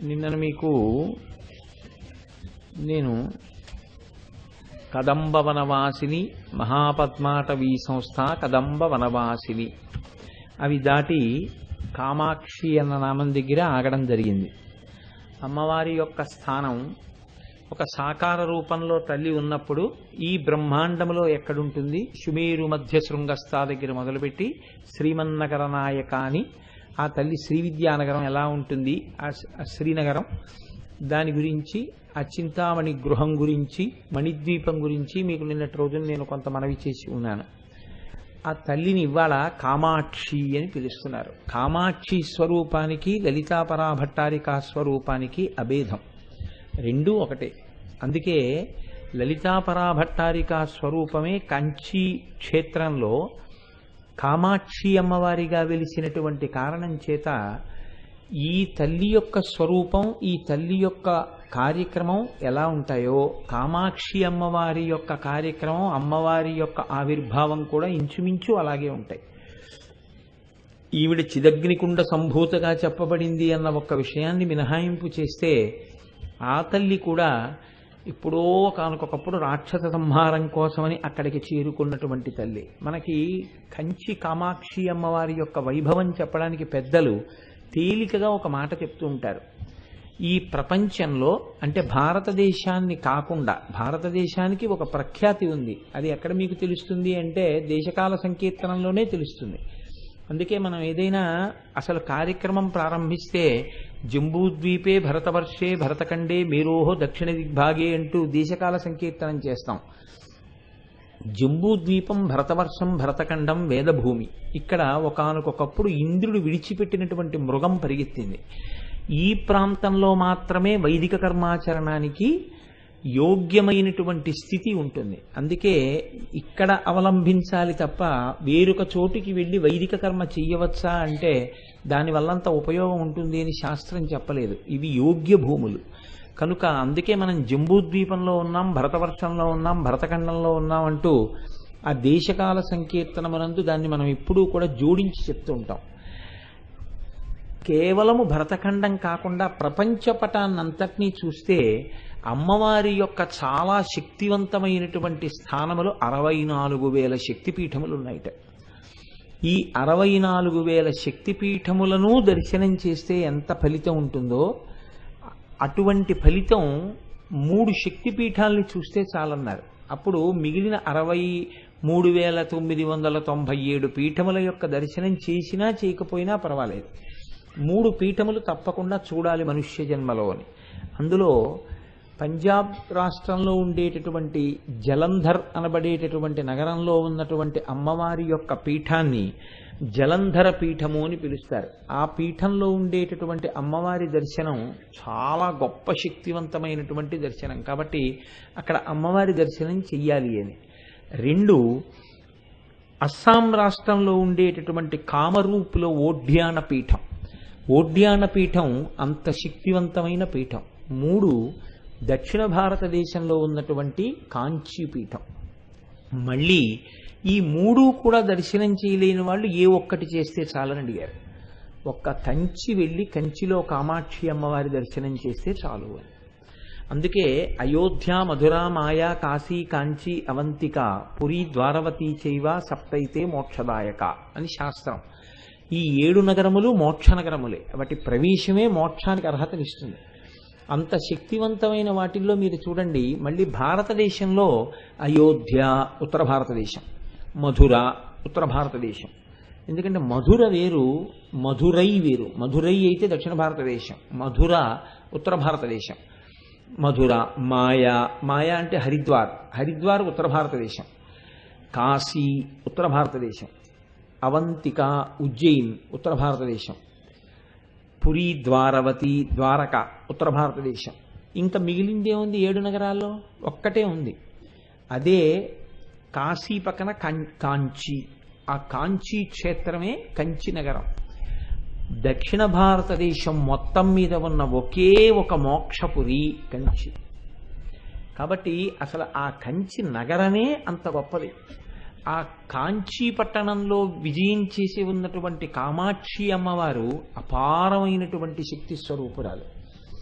నిన్న మీకు నేను కదంబ వనవాసిని మహాపద్మాటవీ సంస్థ కదంబ వనవాసిని అవి దాటి కామాక్షి అన్న నామం దగ్గర ఆగడం జరిగింది అమ్మవారి యొక్క స్థానం ఒక సాకార రూపంలో తల్లి ఉన్నప్పుడు ఈ బ్రహ్మాండములో ఎక్కడుంటుంది సుమేరు మధ్య శృంగస్థా దగ్గర మొదలుపెట్టి శ్రీమన్నగర నాయక అని ఆ తల్లి శ్రీ విద్యానగరం ఎలా ఉంటుంది ఆ శ్రీ- ఆ శ్రీనగరం దాని గురించి ఆ చింతామణి గృహం గురించి మణిద్వీపం గురించి మీకు నిన్నటి రోజున నేను కొంత మనవి చేసి ఉన్నాను ఆ తల్లిని ఇవాళ కామాక్షి అని పిలుస్తున్నారు కామాక్షి స్వరూపానికి లలితాపరా భట్టారికా స్వరూపానికి అభేదం రెండూ ఒకటే అందుకే లలితాపరా భట్టారికా స్వరూపమే కంచి క్షేత్రంలో కామాక్షి అమ్మవారిగా వెలిసినటువంటి కారణం చేత ఈ తల్లి యొక్క స్వరూపం ఈ తల్లి యొక్క కార్యక్రమం ఎలా ఉంటాయో కామాక్షి అమ్మవారి యొక్క కార్యక్రమం అమ్మవారి యొక్క ఆవిర్భావం కూడా ఇంచుమించు అలాగే ఉంటాయి ఈవిడ చిదగ్నికుండ సంభూతగా చెప్పబడింది అన్న ఒక్క విషయాన్ని మినహాయింపు చేస్తే ఆ తల్లి కూడా ఇప్పుడో కానుకొకప్పుడు రాక్షస సంహారం కోసమని అక్కడికి చేరుకున్నటువంటి తల్లి మనకి కంచి కామాక్షి అమ్మవారి యొక్క వైభవం చెప్పడానికి పెద్దలు తేలికగా ఒక మాట చెప్తూ ఉంటారు ఈ ప్రపంచంలో అంటే భారతదేశాన్ని కాకుండా భారతదేశానికి ఒక ప్రఖ్యాతి ఉంది అది ఎక్కడ మీకు తెలుస్తుంది అంటే దేశకాల సంకీర్తనంలోనే తెలుస్తుంది అందుకే మనం ఏదైనా అసలు కార్యక్రమం ప్రారంభిస్తే జంబూద్వీపే భరతవర్షే భరతఖండే మేరోహో దక్షిణ దిగ్భాగే అంటూ దేశకాల సంకీర్తనం చేస్తాం జంబూద్వీపం భరతవర్షం భరతఖండం వేదభూమి ఇక్కడ ఒకానొకప్పుడు ఇంద్రుడు విడిచిపెట్టినటువంటి మృగం పరిగెత్తింది ఈ ప్రాంతంలో మాత్రమే వైదిక కర్మాచరణానికి యోగ్యమైనటువంటి స్థితి ఉంటుంది అందుకే ఇక్కడ అవలంబించాలి తప్ప వేరొక చోటికి వెళ్ళి వైదిక కర్మ చెయ్యవచ్చా అంటే దాని వల్లంత ఉపయోగం ఉంటుంది అని శాస్త్రం చెప్పలేదు ఇవి యోగ్య భూములు కనుక అందుకే మనం జంబూద్వీపంలో ఉన్నాం భరతవర్షంలో ఉన్నాం భరతఖండంలో ఉన్నాం అంటూ ఆ దేశకాల సంకీర్తనమునందు దాన్ని మనం ఎప్పుడూ కూడా జోడించి చెప్తూ ఉంటాం కేవలము భరతఖండం కాకుండా ప్రపంచ పటాన్నంతటినీ చూస్తే అమ్మవారి యొక్క చాలా శక్తివంతమైనటువంటి స్థానములు అరవై నాలుగు వేల శక్తిపీఠములు ఉన్నాయిట ఈ అరవై నాలుగు వేల శక్తిపీఠములను దర్శనం చేస్తే ఎంత ఫలితం ఉంటుందో అటువంటి ఫలితం మూడు శక్తిపీఠాలని చూస్తే చాలన్నారు అప్పుడు మిగిలిన అరవై మూడు వేల తొమ్మిది వందల తొంభై ఏడు పీఠముల యొక్క దర్శనం చేసినా చేయకపోయినా పర్వాలేదు మూడు పీఠములు తప్పకుండా చూడాలి మనుష్య జన్మలో అని అందులో పంజాబ్ రాష్ట్రంలో ఉండేటటువంటి జలంధర్ అనబడేటటువంటి నగరంలో ఉన్నటువంటి అమ్మవారి యొక్క పీఠాన్ని జలంధర పీఠము అని పిలుస్తారు ఆ పీఠంలో ఉండేటటువంటి అమ్మవారి దర్శనం చాలా గొప్ప శక్తివంతమైనటువంటి దర్శనం కాబట్టి అక్కడ అమ్మవారి దర్శనం చెయ్యాలి అని రెండు అస్సాం రాష్ట్రంలో ఉండేటటువంటి కామరూపులో ఓడ్యాన పీఠం ఓడ్యాన పీఠం అంత శక్తివంతమైన పీఠం మూడు దక్షిణ భారతదేశంలో ఉన్నటువంటి కాంచీ పీఠం మళ్ళీ ఈ మూడు కూడా దర్శనం చేయలేని వాళ్ళు ఏ ఒక్కటి చేస్తే చాలని అడిగారు ఒక్క కంచి వెళ్ళి కంచిలో కామాక్షి అమ్మవారి దర్శనం చేస్తే చాలు అని అందుకే అయోధ్య మధుర మాయా కాశీ కాంచి అవంతిక పురి ద్వారవతి చైవ సప్తైతే మోక్షదాయక అని శాస్త్రం ఈ ఏడు నగరములు మోక్ష నగరములే వాటి ప్రవేశమే మోక్షానికి అర్హతనిస్తుంది అంత శక్తివంతమైన వాటిల్లో మీరు చూడండి మళ్ళీ భారతదేశంలో అయోధ్య ఉత్తర భారతదేశం మధుర ఉత్తర భారతదేశం ఎందుకంటే మధుర వేరు మధురై వేరు మధురై అయితే దక్షిణ భారతదేశం మధుర ఉత్తర భారతదేశం మధుర మాయా మాయా అంటే హరిద్వార్ హరిద్వార్ ఉత్తర భారతదేశం కాశీ ఉత్తర భారతదేశం అవంతిక ఉజ్జయిన్ ఉత్తర భారతదేశం పురి ద్వారవతి ద్వారక ఉత్తర భారతదేశం ఇంకా మిగిలింది ఏముంది ఏడు నగరాల్లో ఒక్కటే ఉంది అదే కాశీ పక్కన కాం- కాంచి ఆ కాంచీ క్షేత్రమే కంచి నగరం దక్షిణ భారతదేశం మొత్తం మీద ఉన్న ఒకే ఒక మోక్షపురి కంచి కాబట్టి అసలు ఆ కంచి నగరమే అంత గొప్పది ఆ కాంచీ పట్టణంలో విజయం చేసి ఉన్నటువంటి కామాక్షి అమ్మవారు అపారమైనటువంటి శక్తి స్వరూపురాలు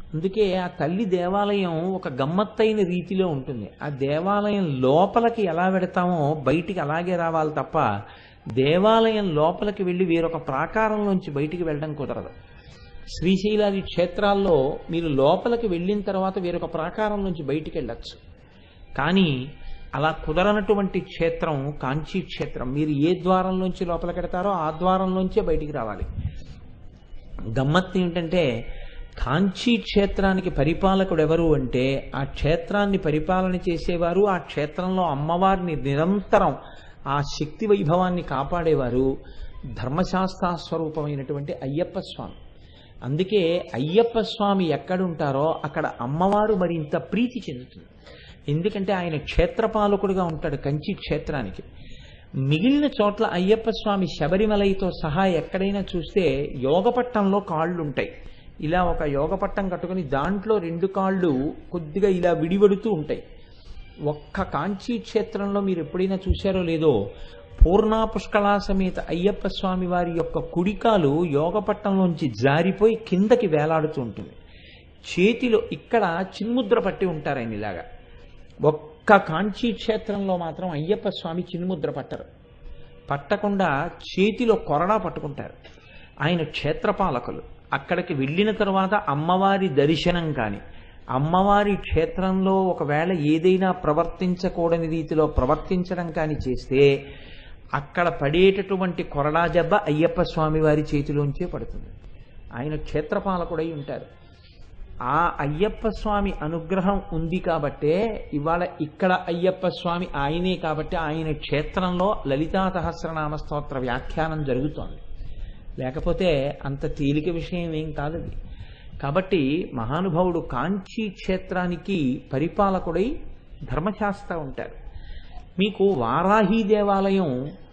అందుకే ఆ తల్లి దేవాలయం ఒక గమ్మత్తైన రీతిలో ఉంటుంది ఆ దేవాలయం లోపలికి ఎలా వెడతామో బయటికి అలాగే రావాలి తప్ప దేవాలయం లోపలికి వెళ్ళి వేరొక ప్రాకారంలోంచి బయటికి వెళ్ళడం కుదరదు శ్రీశైలాది క్షేత్రాల్లో మీరు లోపలికి వెళ్ళిన తర్వాత వేరొక ప్రాకారం నుంచి బయటికి వెళ్ళచ్చు కానీ అలా కుదరనటువంటి క్షేత్రం కాంచీ క్షేత్రం మీరు ఏ ద్వారంలోంచి లోపలికి వెడతారో ఆ ద్వారంలోంచే బయటికి రావాలి గమ్మత్తు ఏంటంటే కాంచీ క్షేత్రానికి పరిపాలకుడు ఎవరు అంటే ఆ క్షేత్రాన్ని పరిపాలన చేసేవారు ఆ క్షేత్రంలో అమ్మవారిని నిరంతరం ఆ శక్తి వైభవాన్ని కాపాడేవారు ధర్మశాస్త్ర స్వరూపమైనటువంటి అయ్యప్ప స్వామి అందుకే అయ్యప్ప స్వామి ఎక్కడుంటారో అక్కడ అమ్మవారు మరింత ప్రీతి చెందుతుంది ఎందుకంటే ఆయన క్షేత్రపాలకుడుగా ఉంటాడు కంచి క్షేత్రానికి మిగిలిన చోట్ల అయ్యప్ప స్వామి శబరిమలైతో సహా ఎక్కడైనా చూస్తే యోగపట్టంలో కాళ్ళు ఉంటాయి ఇలా ఒక యోగపట్టం కట్టుకుని దాంట్లో రెండు కాళ్ళు కొద్దిగా ఇలా విడివడుతూ ఉంటాయి ఒక్క కాంచీ క్షేత్రంలో మీరు ఎప్పుడైనా చూశారో లేదో పూర్ణా పుష్కళా సమేత అయ్యప్ప స్వామి వారి యొక్క కుడికాలు యోగపట్టంలోంచి జారిపోయి కిందకి వేలాడుతూ ఉంటుంది చేతిలో ఇక్కడ చిన్ముద్ర పట్టి ఉంటారు ఆయన ఇలాగా ఒక్క కాంచీ క్షేత్రంలో మాత్రం అయ్యప్ప స్వామి చిన్ముద్ర పట్టరు పట్టకుండా చేతిలో కొరడా పట్టుకుంటారు ఆయన క్షేత్రపాలకులు అక్కడికి వెళ్ళిన తర్వాత అమ్మవారి దర్శనం కానీ అమ్మవారి క్షేత్రంలో ఒకవేళ ఏదైనా ప్రవర్తించకూడని రీతిలో ప్రవర్తించడం కానీ చేస్తే అక్కడ పడేటటువంటి కొరడా జబ్బ అయ్యప్ప స్వామి వారి చేతిలోంచే పడుతుంది ఆయన క్షేత్రపాలకుడై ఉంటారు ఆ అయ్యప్ప స్వామి అనుగ్రహం ఉంది కాబట్టే ఇవాళ ఇక్కడ అయ్యప్ప స్వామి ఆయనే కాబట్టి ఆయన క్షేత్రంలో లలితా సహస్రనామ స్తోత్ర వ్యాఖ్యానం జరుగుతోంది లేకపోతే అంత తేలిక విషయం ఏం కాదు అది కాబట్టి మహానుభావుడు కాంచీ క్షేత్రానికి పరిపాలకుడై ధర్మశాస్త్ర ఉంటారు మీకు వారాహి దేవాలయం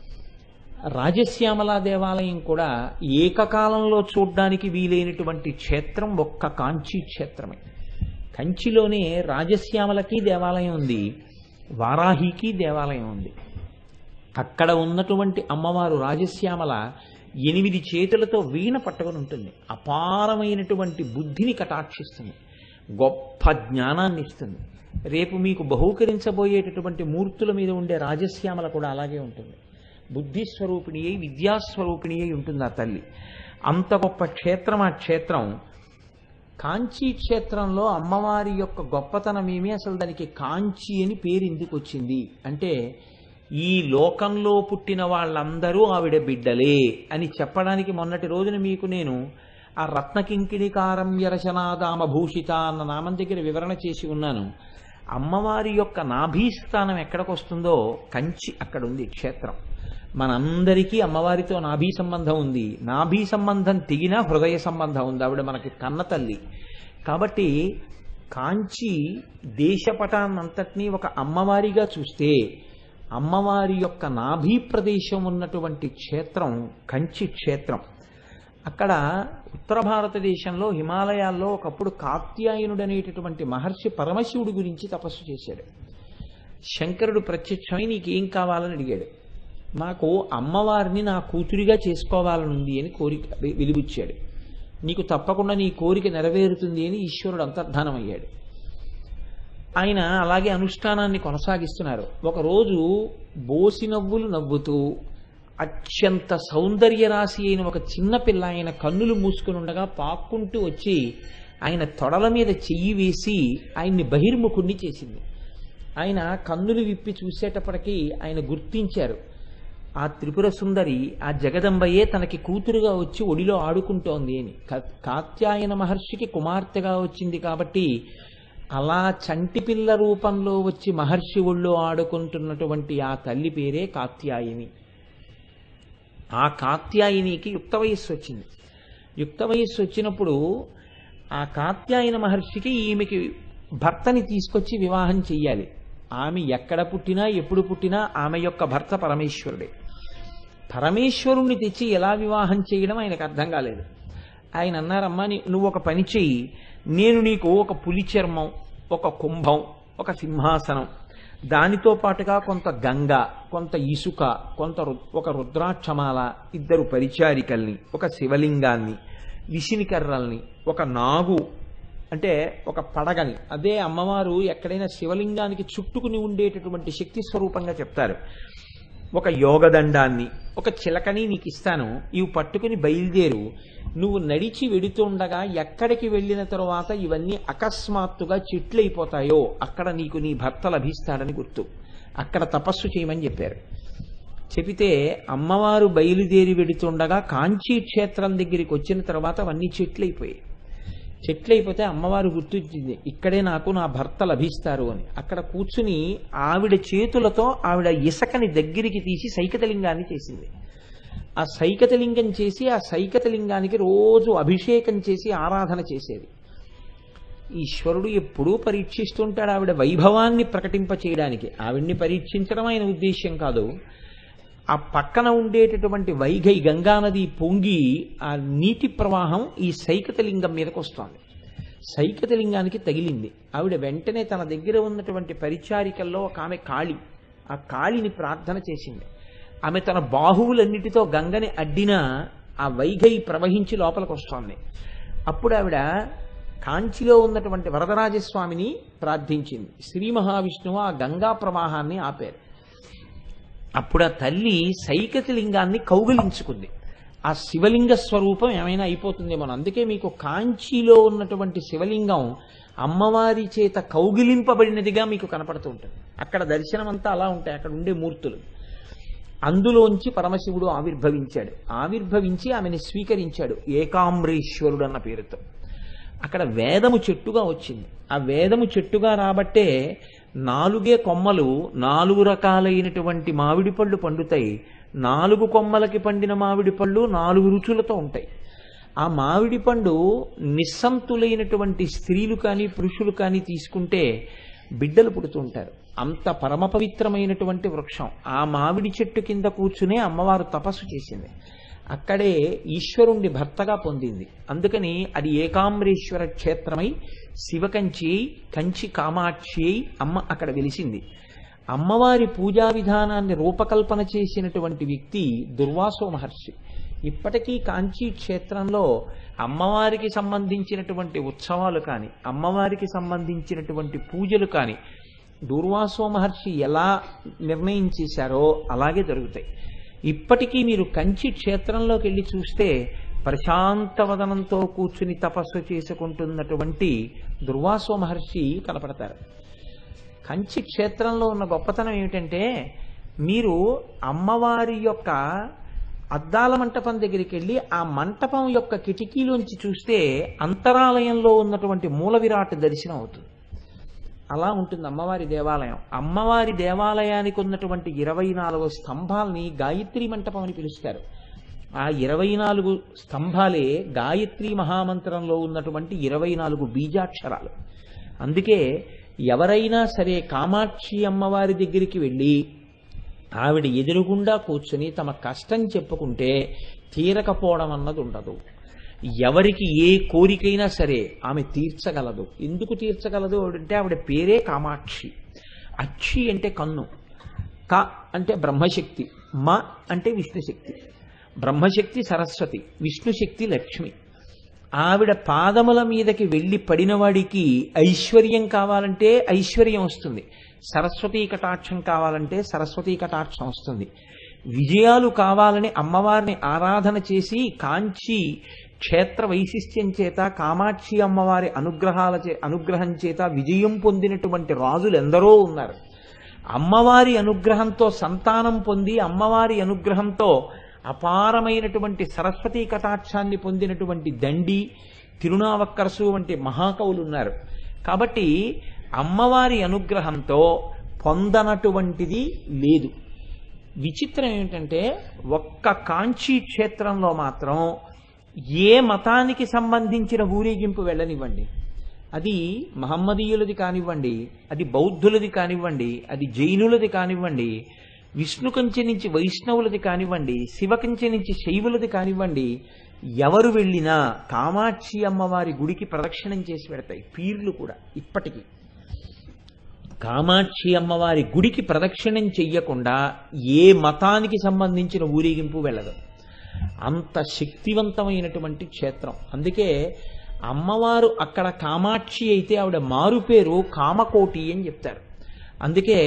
రాజశ్యామల దేవాలయం కూడా ఏకకాలంలో చూడ్డానికి వీలైనటువంటి క్షేత్రం ఒక్క కాంచీ క్షేత్రమే కంచిలోనే రాజశ్యామలకి దేవాలయం ఉంది వారాహికి దేవాలయం ఉంది అక్కడ ఉన్నటువంటి అమ్మవారు రాజశ్యామల ఎనిమిది చేతులతో వీణ పట్టుకొని ఉంటుంది అపారమైనటువంటి బుద్ధిని కటాక్షిస్తుంది గొప్ప జ్ఞానాన్ని ఇస్తుంది రేపు మీకు బహూకరించబోయేటటువంటి మూర్తుల మీద ఉండే రాజశ్యామల కూడా అలాగే ఉంటుంది బుద్ధి స్వరూపిణి అయి విద్యాస్వరూపిణి అయి ఉంటుంది ఆ తల్లి అంత గొప్ప క్షేత్రం ఆ క్షేత్రం కాంచీ క్షేత్రంలో అమ్మవారి యొక్క గొప్పతనం ఏమి అసలు దానికి కాంచి అని పేరు ఎందుకు వచ్చింది అంటే ఈ లోకంలో పుట్టిన వాళ్ళందరూ ఆవిడ బిడ్డలే అని చెప్పడానికి మొన్నటి రోజున మీకు నేను ఆ రత్నకింకిణికారం యరశనాదామ భూషిత అన్న నామం దగ్గర వివరణ చేసి ఉన్నాను అమ్మవారి యొక్క నాభీస్థానం ఎక్కడికొస్తుందో కంచి అక్కడ ఉంది క్షేత్రం మనందరికీ అమ్మవారితో నాభీ సంబంధం ఉంది నాభీ సంబంధం తెగినా హృదయ సంబంధం ఉంది ఆవిడ మనకి కన్న తల్లి కాబట్టి కాంచి దేశపటాన్నంతటినీ ఒక అమ్మవారిగా చూస్తే అమ్మవారి యొక్క నాభీ ప్రదేశం ఉన్నటువంటి క్షేత్రం కంచి క్షేత్రం అక్కడ ఉత్తర భారతదేశంలో హిమాలయాల్లో ఒకప్పుడు కాత్యాయనుడు అనేటటువంటి మహర్షి పరమశివుడి గురించి తపస్సు చేశాడు శంకరుడు ప్రత్యక్షమై నీకేం కావాలని అడిగాడు నాకు అమ్మవారిని నా కూతురిగా చేసుకోవాలనుంది అని కోరిక వెలిబుచ్చాడు నీకు తప్పకుండా నీ కోరిక నెరవేరుతుంది అని ఈశ్వరుడు అంతర్ధానమయ్యాడు ఆయన అలాగే అనుష్ఠానాన్ని కొనసాగిస్తున్నారు ఒకరోజు బోసి నవ్వులు నవ్వుతూ అత్యంత సౌందర్య రాశి అయిన ఒక చిన్న పిల్ల ఆయన కన్నులు మూసుకుని ఉండగా పాక్కుంటూ వచ్చి ఆయన తొడల మీద చెయ్యి వేసి ఆయన్ని బహిర్ముఖుణ్ణి చేసింది ఆయన కన్నులు విప్పి చూసేటప్పటికీ ఆయన గుర్తించారు ఆ త్రిపుర సుందరి ఆ జగదంబయే తనకి కూతురుగా వచ్చి ఒడిలో ఆడుకుంటోంది అని కా- కాత్యాయన మహర్షికి కుమార్తెగా వచ్చింది కాబట్టి అలా చంటి పిల్ల రూపంలో వచ్చి మహర్షి ఒళ్ళో ఆడుకుంటున్నటువంటి ఆ తల్లి పేరే కాత్యాయిని ఆ కాత్యాయినికి యుక్త వయస్సు వచ్చింది యుక్త వయస్సు వచ్చినప్పుడు ఆ కాత్యాయన మహర్షికి ఈమెకి భర్తని తీసుకొచ్చి వివాహం చెయ్యాలి ఆమె ఎక్కడ పుట్టినా ఎప్పుడు పుట్టినా ఆమె యొక్క భర్త పరమేశ్వరుడే పరమేశ్వరుణ్ణి తెచ్చి ఎలా వివాహం చేయడం ఆయనకు అర్థం కాలేదు ఆయన అన్నారమ్మా నీ- నువ్వు ఒక పని చెయ్యి నేను నీకు ఒక పులి చర్మం ఒక కుంభం ఒక సింహాసనం దానితో పాటుగా కొంత గంగ కొంత ఇసుక కొంత రు- ఒక రుద్రాక్షమాల ఇద్దరు పరిచారికల్ని ఒక శివలింగాన్ని విసినికర్రల్ని ఒక నాగు అంటే ఒక పడగని అదే అమ్మవారు ఎక్కడైనా శివలింగానికి చుట్టుకుని ఉండేటటువంటి శక్తి స్వరూపంగా చెప్తారు ఒక యోగదండాన్ని ఒక చిలకని నీకు ఇస్తాను ఇవి పట్టుకుని బయలుదేరు నువ్వు నడిచి వెడుతుండగా ఎక్కడికి వెళ్ళిన తరువాత ఇవన్నీ అకస్మాత్తుగా చెట్లయిపోతాయో అక్కడ నీకు నీ భర్త లభిస్తాడని గుర్తు అక్కడ తపస్సు చేయమని చెప్పారు చెబితే అమ్మవారు బయలుదేరి వెడుతుండగా కాంచీ క్షేత్రం దగ్గరికి వచ్చిన తర్వాత అవన్నీ చెట్లయిపోయాయి చెట్లయిపోతే అమ్మవారు గుర్తించింది ఇక్కడే నాకు నా భర్త లభిస్తారు అని అక్కడ కూర్చుని ఆవిడ చేతులతో ఆవిడ ఇసకని దగ్గరికి తీసి సైకతలింగాన్ని చేసింది ఆ సైకతలింగం చేసి ఆ సైకతలింగానికి రోజు అభిషేకం చేసి ఆరాధన చేసేది ఈశ్వరుడు ఎప్పుడూ పరీక్షిస్తుంటాడు ఆవిడ వైభవాన్ని ప్రకటింప చేయడానికి ఆవిడ్ని పరీక్షించడం ఆయన ఉద్దేశ్యం కాదు ఆ పక్కన ఉండేటటువంటి వైఘై గంగానది పొంగి ఆ నీటి ప్రవాహం ఈ సైకతలింగం మీదకి వస్తోంది సైకతలింగానికి తగిలింది ఆవిడ వెంటనే తన దగ్గర ఉన్నటువంటి పరిచారికల్లో ఒక ఆమె కాళి ఆ కాళిని ప్రార్థన చేసింది ఆమె తన బాహువులన్నిటితో గంగని అడ్డినా ఆ వైఘై ప్రవహించి లోపలికి వస్తోంది అప్పుడు ఆవిడ కాంచిలో ఉన్నటువంటి వరదరాజస్వామిని ప్రార్థించింది శ్రీ మహావిష్ణువు ఆ గంగా ప్రవాహాన్ని ఆపారు అప్పుడు ఆ తల్లి సైకతి లింగాన్ని కౌగిలించుకుంది ఆ శివలింగ స్వరూపం ఏమైనా అయిపోతుందేమో అందుకే మీకు కాంచీలో ఉన్నటువంటి శివలింగం అమ్మవారి చేత కౌగిలింపబడినదిగా మీకు కనపడుతూ ఉంటుంది అక్కడ దర్శనం అంతా అలా ఉంటాయి అక్కడ ఉండే మూర్తులు అందులోంచి పరమశివుడు ఆవిర్భవించాడు ఆవిర్భవించి ఆమెని స్వీకరించాడు ఏకామ్రేశ్వరుడు అన్న పేరుతో అక్కడ వేదము చెట్టుగా వచ్చింది ఆ వేదము చెట్టుగా రాబట్టే నాలుగే కొమ్మలు నాలుగు రకాలైనటువంటి మామిడి పళ్ళు పండుతాయి నాలుగు కొమ్మలకి పండిన మామిడి పళ్ళు నాలుగు రుచులతో ఉంటాయి ఆ మామిడి పండు నిస్సంతులైనటువంటి స్త్రీలు కానీ పురుషులు కానీ తీసుకుంటే బిడ్డలు పుడుతుంటారు అంత పరమ పవిత్రమైనటువంటి వృక్షం ఆ మామిడి చెట్టు కింద కూర్చునే అమ్మవారు తపస్సు చేసింది అక్కడే ఈశ్వరుణ్ణి భర్తగా పొందింది అందుకని అది ఏకాంబరేశ్వర క్షేత్రమై శివకంచి కంచి కామాక్షి అయి అమ్మ అక్కడ వెలిసింది అమ్మవారి పూజా విధానాన్ని రూపకల్పన చేసినటువంటి వ్యక్తి దుర్వాసో మహర్షి ఇప్పటికీ కాంచీ క్షేత్రంలో అమ్మవారికి సంబంధించినటువంటి ఉత్సవాలు కానీ అమ్మవారికి సంబంధించినటువంటి పూజలు కానీ దూర్వాసో మహర్షి ఎలా నిర్ణయం చేశారో అలాగే జరుగుతాయి ఇప్పటికీ మీరు కంచి క్షేత్రంలోకి వెళ్ళి చూస్తే ప్రశాంతవదనంతో కూర్చుని తపస్సు చేసుకుంటున్నటువంటి దుర్వాసో మహర్షి కనపడతారు కంచి క్షేత్రంలో ఉన్న గొప్పతనం ఏమిటంటే మీరు అమ్మవారి యొక్క అద్దాల మంటపం దగ్గరికి వెళ్ళి ఆ మంటపం యొక్క కిటికీలోంచి చూస్తే అంతరాలయంలో ఉన్నటువంటి మూల విరాట్ దర్శనం అవుతుంది అలా ఉంటుంది అమ్మవారి దేవాలయం అమ్మవారి దేవాలయానికి ఉన్నటువంటి ఇరవై నాలుగు స్తంభాలని గాయత్రి మంటపం అని పిలుస్తారు ఆ ఇరవై నాలుగు స్తంభాలే గాయత్రి మహామంత్రంలో ఉన్నటువంటి ఇరవై నాలుగు బీజాక్షరాలు అందుకే ఎవరైనా సరే కామాక్షి అమ్మవారి దగ్గరికి వెళ్ళి ఆవిడ ఎదురుగుండా కూర్చుని తమ కష్టం చెప్పుకుంటే తీరకపోవడం అన్నది ఉండదు ఎవరికి ఏ కోరికైనా సరే ఆమె తీర్చగలదు ఎందుకు తీర్చగలదు అంటే ఆవిడ పేరే కామాక్షి అక్షి అంటే కన్ను క అంటే బ్రహ్మశక్తి మ అంటే విష్ణుశక్తి బ్రహ్మశక్తి సరస్వతి విష్ణుశక్తి లక్ష్మి ఆవిడ పాదముల మీదకి వెళ్ళి పడినవాడికి ఐశ్వర్యం కావాలంటే ఐశ్వర్యం వస్తుంది సరస్వతీ కటాక్షం కావాలంటే సరస్వతీ కటాక్షం వస్తుంది విజయాలు కావాలని అమ్మవారిని ఆరాధన చేసి కాంచి క్షేత్ర వైశిష్ట్యం చేత కామాక్షి అమ్మవారి అనుగ్రహాల చే అనుగ్రహం చేత విజయం పొందినటువంటి రాజులు ఎందరో ఉన్నారు అమ్మవారి అనుగ్రహంతో సంతానం పొంది అమ్మవారి అనుగ్రహంతో అపారమైనటువంటి సరస్వతీ కటాక్షాన్ని పొందినటువంటి దండి తిరునావక్కరసు వంటి మహాకవులు ఉన్నారు కాబట్టి అమ్మవారి అనుగ్రహంతో పొందనటువంటిది లేదు విచిత్రం ఏమిటంటే ఒక్క కాంచీ క్షేత్రంలో మాత్రం ఏ మతానికి సంబంధించిన ఊరేగింపు వెళ్ళనివ్వండి అది మహమ్మదీయులది కానివ్వండి అది బౌద్ధులది కానివ్వండి అది జైనులది కానివ్వండి విష్ణు కంచె నుంచి వైష్ణవులది కానివ్వండి శివ కంచె నుంచి శైవులది కానివ్వండి ఎవరు వెళ్ళినా కామాక్షి అమ్మవారి గుడికి ప్రదక్షిణం చేసి పెడతాయి పీర్లు కూడా ఇప్పటికీ కామాక్షి అమ్మవారి గుడికి ప్రదక్షిణం చెయ్యకుండా ఏ మతానికి సంబంధించిన ఊరేగింపు వెళ్ళదు అంత శక్తివంతమైనటువంటి క్షేత్రం అందుకే అమ్మవారు అక్కడ కామాక్షి అయితే ఆవిడ మారు పేరు కామకోటి అని చెప్తారు అందుకే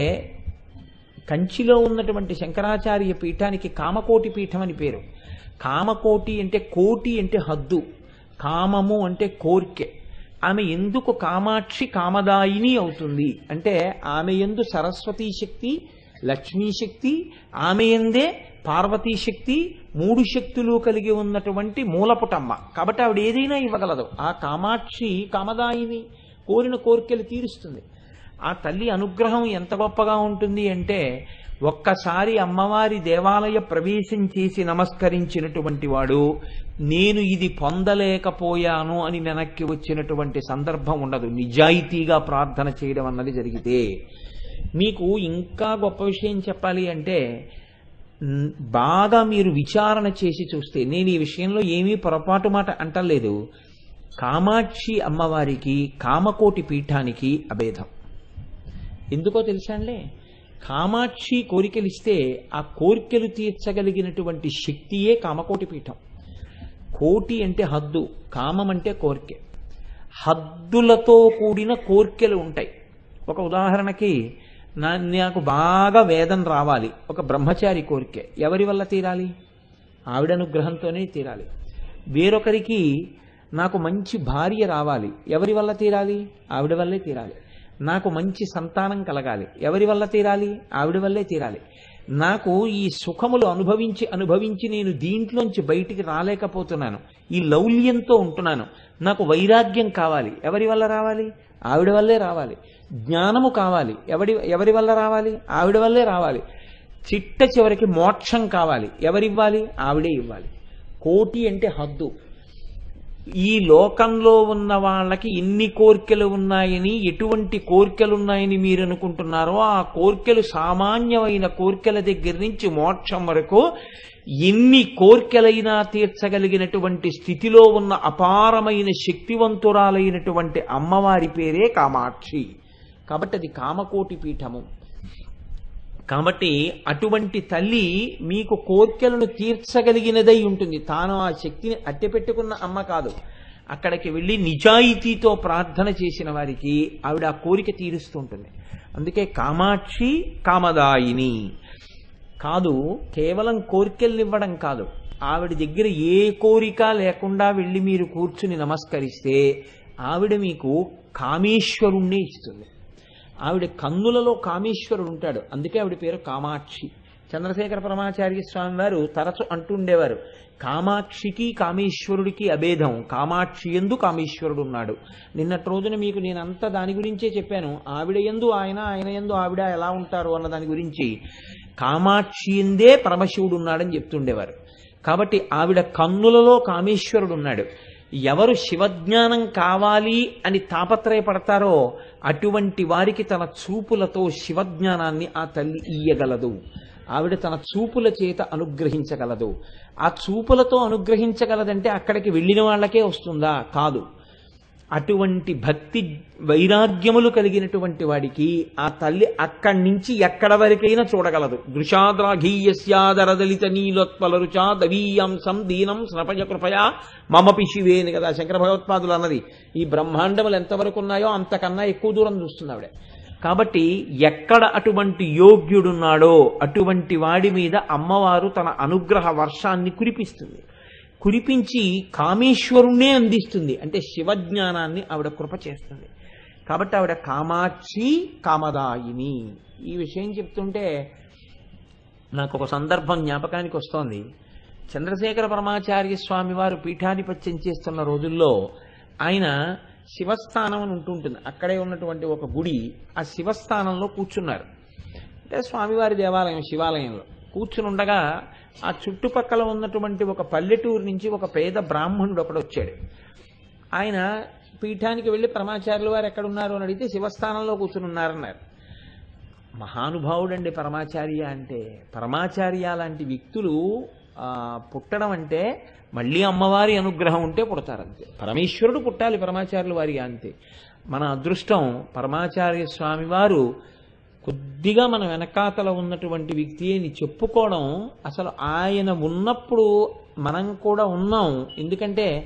కంచిలో ఉన్నటువంటి శంకరాచార్య పీఠానికి కామకోటి పీఠం అని పేరు కామకోటి అంటే కోటి అంటే హద్దు కామము అంటే కోర్కె ఆమె ఎందుకు కామాక్షి కామదాయిని అవుతుంది అంటే ఆమె ఎందు సరస్వతీ శక్తి లక్ష్మీ శక్తి ఆమె ఎందే పార్వతీ శక్తి మూడు శక్తులు కలిగి ఉన్నటువంటి మూలపుటమ్మ కాబట్టి ఆవిడ ఏదైనా ఇవ్వగలదు ఆ కామాక్షి కామదాయిని కోరిన కోరికలు తీరుస్తుంది ఆ తల్లి అనుగ్రహం ఎంత గొప్పగా ఉంటుంది అంటే ఒక్కసారి అమ్మవారి దేవాలయ ప్రవేశం చేసి నమస్కరించినటువంటి వాడు నేను ఇది పొందలేకపోయాను అని వెనక్కి వచ్చినటువంటి సందర్భం ఉండదు నిజాయితీగా ప్రార్థన చేయడం అన్నది జరిగితే మీకు ఇంకా గొప్ప విషయం చెప్పాలి అంటే మ్, బాగా మీరు విచారణ చేసి చూస్తే నేను ఈ విషయంలో ఏమీ పొరపాటు మాట అంటలేదు కామాక్షి అమ్మవారికి కామకోటి పీఠానికి అభేదం ఎందుకో తెలుసా అండి కామాక్షి కోరికలు ఇస్తే ఆ కోరికలు తీర్చగలిగినటువంటి శక్తియే కామకోటి పీఠం కోటి అంటే హద్దు కామం అంటే కోరిక హద్దులతో కూడిన కోరికలు ఉంటాయి ఒక ఉదాహరణకి నా నాకు బాగా వేదం రావాలి ఒక బ్రహ్మచారి కోరిక ఎవరి వల్ల తీరాలి ఆవిడ అనుగ్రహంతోనే తీరాలి వేరొకరికి నాకు మంచి భార్య రావాలి ఎవరి వల్ల తీరాలి ఆవిడ వల్లే తీరాలి నాకు మంచి సంతానం కలగాలి ఎవరి వల్ల తీరాలి ఆవిడ వల్లే తీరాలి నాకు ఈ సుఖములు అనుభవించి అనుభవించి నేను దీంట్లోంచి బయటికి రాలేకపోతున్నాను ఈ లౌల్యంతో ఉంటున్నాను నాకు వైరాగ్యం కావాలి ఎవరి వల్ల రావాలి ఆవిడ వల్లే రావాలి జ్ఞానము కావాలి ఎవరి ఎవరి వల్ల రావాలి ఆవిడ వల్లే రావాలి చిట్ట చివరికి మోక్షం కావాలి ఎవరివ్వాలి ఆవిడే ఇవ్వాలి కోటి అంటే హద్దు ఈ లోకంలో ఉన్న వాళ్ళకి ఎన్ని కోరికలు ఉన్నాయని ఎటువంటి కోరికలు ఉన్నాయని మీరు అనుకుంటున్నారో ఆ కోరికలు సామాన్యమైన కోరికల దగ్గర నుంచి మోక్షం వరకు ఎన్ని కోరికలైనా తీర్చగలిగినటువంటి స్థితిలో ఉన్న అపారమైన శక్తివంతురాలైనటువంటి అమ్మవారి పేరే కామాక్షి కాబట్టి అది కామకోటి పీఠము కాబట్టి అటువంటి తల్లి మీకు కోర్కెలను తీర్చగలిగినదై ఉంటుంది తాను ఆ శక్తిని అట్టెపెట్టుకున్న అమ్మ కాదు అక్కడికి వెళ్ళి నిజాయితీతో ప్రార్థన చేసిన వారికి ఆవిడ ఆ కోరిక తీరుస్తుంటుంది అందుకే కామాక్షి కామదాయిని కాదు కేవలం కోరికల్ని ఇవ్వడం కాదు ఆవిడ దగ్గర ఏ కోరిక లేకుండా వెళ్ళి మీరు కూర్చుని నమస్కరిస్తే ఆవిడ మీకు కామేశ్వరుణ్ణి ఇస్తుంది ఆవిడ కన్నులలో కామేశ్వరుడు ఉంటాడు అందుకే ఆవిడ పేరు కామాక్షి చంద్రశేఖర పరమాచార్య స్వామి వారు తరచు అంటుండేవారు కామాక్షికి కామేశ్వరుడికి అభేదం కామాక్షి ఎందు కామేశ్వరుడు ఉన్నాడు నిన్నటి రోజున మీకు నేనంతా దాని గురించే చెప్పాను ఆవిడ ఎందు ఆయన ఆయన ఎందు ఆవిడ ఎలా ఉంటారు అన్న దాని గురించి కామాక్షి ఎందే పరమశివుడు ఉన్నాడని చెప్తుండేవారు కాబట్టి ఆవిడ కన్నులలో కామేశ్వరుడు ఉన్నాడు ఎవరు శివజ్ఞానం కావాలి అని తాపత్రయపడతారో అటువంటి వారికి తన చూపులతో శివజ్ఞానాన్ని ఆ తల్లి ఇయ్యగలదు ఆవిడ తన చూపుల చేత అనుగ్రహించగలదు ఆ చూపులతో అనుగ్రహించగలదంటే అక్కడికి వెళ్ళిన వాళ్ళకే వస్తుందా కాదు అటువంటి భక్తి వైరాగ్యములు కలిగినటువంటి వాడికి ఆ తల్లి అక్కడి నుంచి ఎక్కడ వరకైనా చూడగలదు దృశాద్రాఘీయస్యాదరదలిత నీలోత్పలరుచా దవీయాంసం దీనం స్నపయ కృపయా మమపి శివేని కదా శంకర భగవత్పాదులు అన్నది ఈ బ్రహ్మాండములు ఎంతవరకు ఉన్నాయో అంతకన్నా ఎక్కువ దూరం చూస్తుంది ఆవిడ కాబట్టి ఎక్కడ అటువంటి యోగ్యుడున్నాడో అటువంటి వాడి మీద అమ్మవారు తన అనుగ్రహ వర్షాన్ని కురిపిస్తుంది కురిపించి కామేశ్వరుణ్ణే అందిస్తుంది అంటే శివజ్ఞానాన్ని ఆవిడ కృప చేస్తుంది కాబట్టి ఆవిడ కామాక్షి కామదాయిని ఈ విషయం చెప్తుంటే నాకు ఒక సందర్భం జ్ఞాపకానికి వస్తోంది చంద్రశేఖర పరమాచార్య స్వామి వారు పీఠాధిపత్యం చేస్తున్న రోజుల్లో ఆయన శివస్థానం అని ఉంటుంటుంది అక్కడే ఉన్నటువంటి ఒక గుడి ఆ శివస్థానంలో కూర్చున్నారు అంటే స్వామివారి దేవాలయం శివాలయంలో కూర్చుని ఉండగా ఆ చుట్టుపక్కల ఉన్నటువంటి ఒక పల్లెటూరు నుంచి ఒక పేద బ్రాహ్మణుడు ఒకడు వచ్చాడు ఆయన పీఠానికి వెళ్ళి పరమాచార్యులు వారు ఎక్కడున్నారు అని అడిగితే శివస్థానంలో కూర్చుని ఉన్నారన్నారు మహానుభావుడండి పరమాచార్య అంటే పరమాచార్య లాంటి వ్యక్తులు ఆ, పుట్టడం అంటే మళ్ళీ అమ్మవారి అనుగ్రహం ఉంటే పుడతారు అంతే పరమేశ్వరుడు పుట్టాలి పరమాచార్యుల వారిగా అంతే మన అదృష్టం పరమాచార్య స్వామి వారు కొద్దిగా మన వెనకాతల ఉన్నటువంటి వ్యక్తి అని చెప్పుకోవడం అసలు ఆయన ఉన్నప్పుడు మనం కూడా ఉన్నాం ఎందుకంటే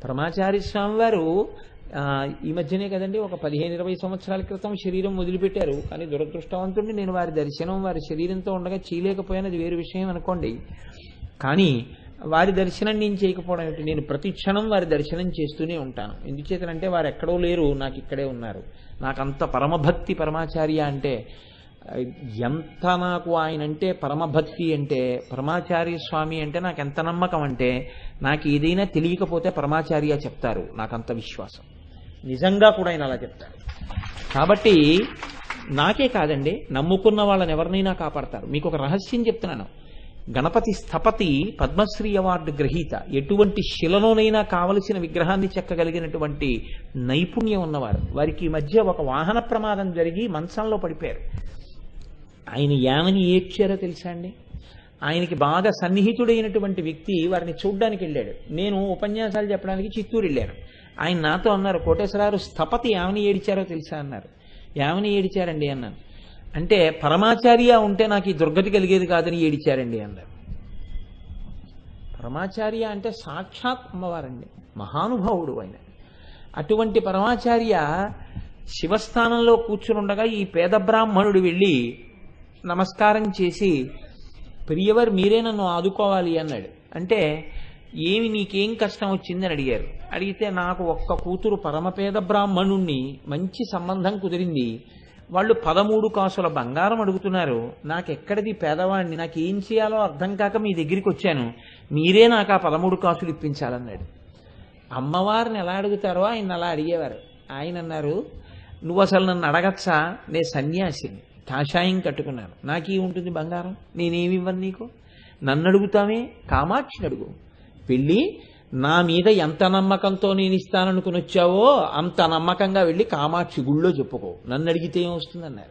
పరమాచారి స్వామి వారు ఆ, ఈ మధ్యనే కదండి ఒక పదిహేను ఇరవై సంవత్సరాల క్రితం శరీరం వదిలిపెట్టారు కానీ దురదృష్టవంతుడిని నేను వారి దర్శనం వారి శరీరంతో ఉండగా చేయలేకపోయాను అది వేరు విషయం అనుకోండి కానీ వారి దర్శనం నేను చేయకపోవడం ఏమిటి నేను ప్రతి క్షణం వారి దర్శనం చేస్తూనే ఉంటాను ఎందుచేతనంటే వారు ఎక్కడో లేరు నాకు ఇక్కడే ఉన్నారు నాకు అంత పరమభక్తి పరమాచార్య అంటే ఆ, ఎంత నాకు ఆయన అంటే పరమభక్తి అంటే పరమాచార్య స్వామి అంటే నాకు ఎంత నమ్మకం అంటే నాకు ఏదైనా తెలియకపోతే పరమాచార్య చెప్తారు నాకంత విశ్వాసం నిజంగా కూడా ఆయన అలా చెప్తారు కాబట్టి నాకే కాదండి నమ్ముకున్న వాళ్ళని ఎవరినైనా కాపాడతారు మీకు ఒక రహస్యం చెప్తున్నాను గణపతి స్థపతి పద్మశ్రీ అవార్డు గ్రహీత ఎటువంటి శిలలోనైనా కావలసిన విగ్రహాన్ని చెక్కగలిగినటువంటి నైపుణ్యం ఉన్నవారు వారికి ఈ మధ్య ఒక వాహన ప్రమాదం జరిగి మంచంలో పడిపోయారు ఆయన ఏమని ఏడ్చారో తెలుసా అండి ఆయనకి బాగా సన్నిహితుడైనటువంటి వ్యక్తి వారిని చూడ్డానికి వెళ్ళాడు నేను ఉపన్యాసాలు చెప్పడానికి చిత్తూరు వెళ్ళాను ఆయన నాతో అన్నారు కోటేశ్వరారు స్థపతి ఏమని ఏడిచారో తెలుసా అన్నారు ఏమని ఏడిచారండి అన్నాను అంటే పరమాచార్య ఉంటే నాకు ఈ దుర్గతి కలిగేది కాదని ఏడిచారండి అన్నారు పరమాచార్య అంటే సాక్షాత్ అమ్మవారండి మహానుభావుడు ఆయన అటువంటి పరమాచార్య శివస్థానంలో కూర్చునుండగా ఈ పేద బ్రాహ్మణుడు వెళ్ళి నమస్కారం చేసి ప్రియవర్ మీరే నన్ను ఆదుకోవాలి అన్నాడు అంటే ఏమి నీకేం కష్టం వచ్చిందని అడిగారు అడిగితే నాకు ఒక్క కూతురు పరమపేద బ్రాహ్మణుణ్ణి మంచి సంబంధం కుదిరింది వాళ్ళు పదమూడు కాసుల బంగారం అడుగుతున్నారు నాకెక్కడిది పేదవాడిని నాకు ఏం చేయాలో అర్థం కాక మీ దగ్గరికి వచ్చాను మీరే నాకు ఆ పదమూడు కాసులు ఇప్పించాలన్నాడు అమ్మవారిని ఎలా అడుగుతారో ఆయన అలా అడిగేవారు ఆయన అన్నారు నువ్వు అసలు నన్ను అడగచ్చా నే సన్యాసిని కాషాయం కట్టుకున్నాను నాకే ఉంటుంది బంగారం నేనేమి ఇవ్వను నీకు నన్ను అడుగుతామే కామాక్షిని అడుగు వెళ్ళి నా మీద ఎంత నమ్మకంతో నేను ఇస్తాననుకుని వచ్చావో అంత నమ్మకంగా వెళ్ళి కామాక్షి గుళ్ళో చెప్పుకో నన్ను అడిగితే ఏమొస్తుందన్నారు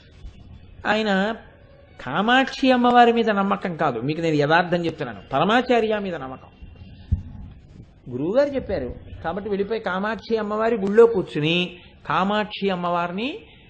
ఆయన కామాక్షి అమ్మవారి మీద నమ్మకం కాదు మీకు నేను యథార్థం చెప్తున్నాను పరమాచార్య మీద నమ్మకం గురువుగారు చెప్పారు కాబట్టి వెళ్ళిపోయి కామాక్షి అమ్మవారి గుళ్ళో కూర్చుని కామాక్షి అమ్మవారిని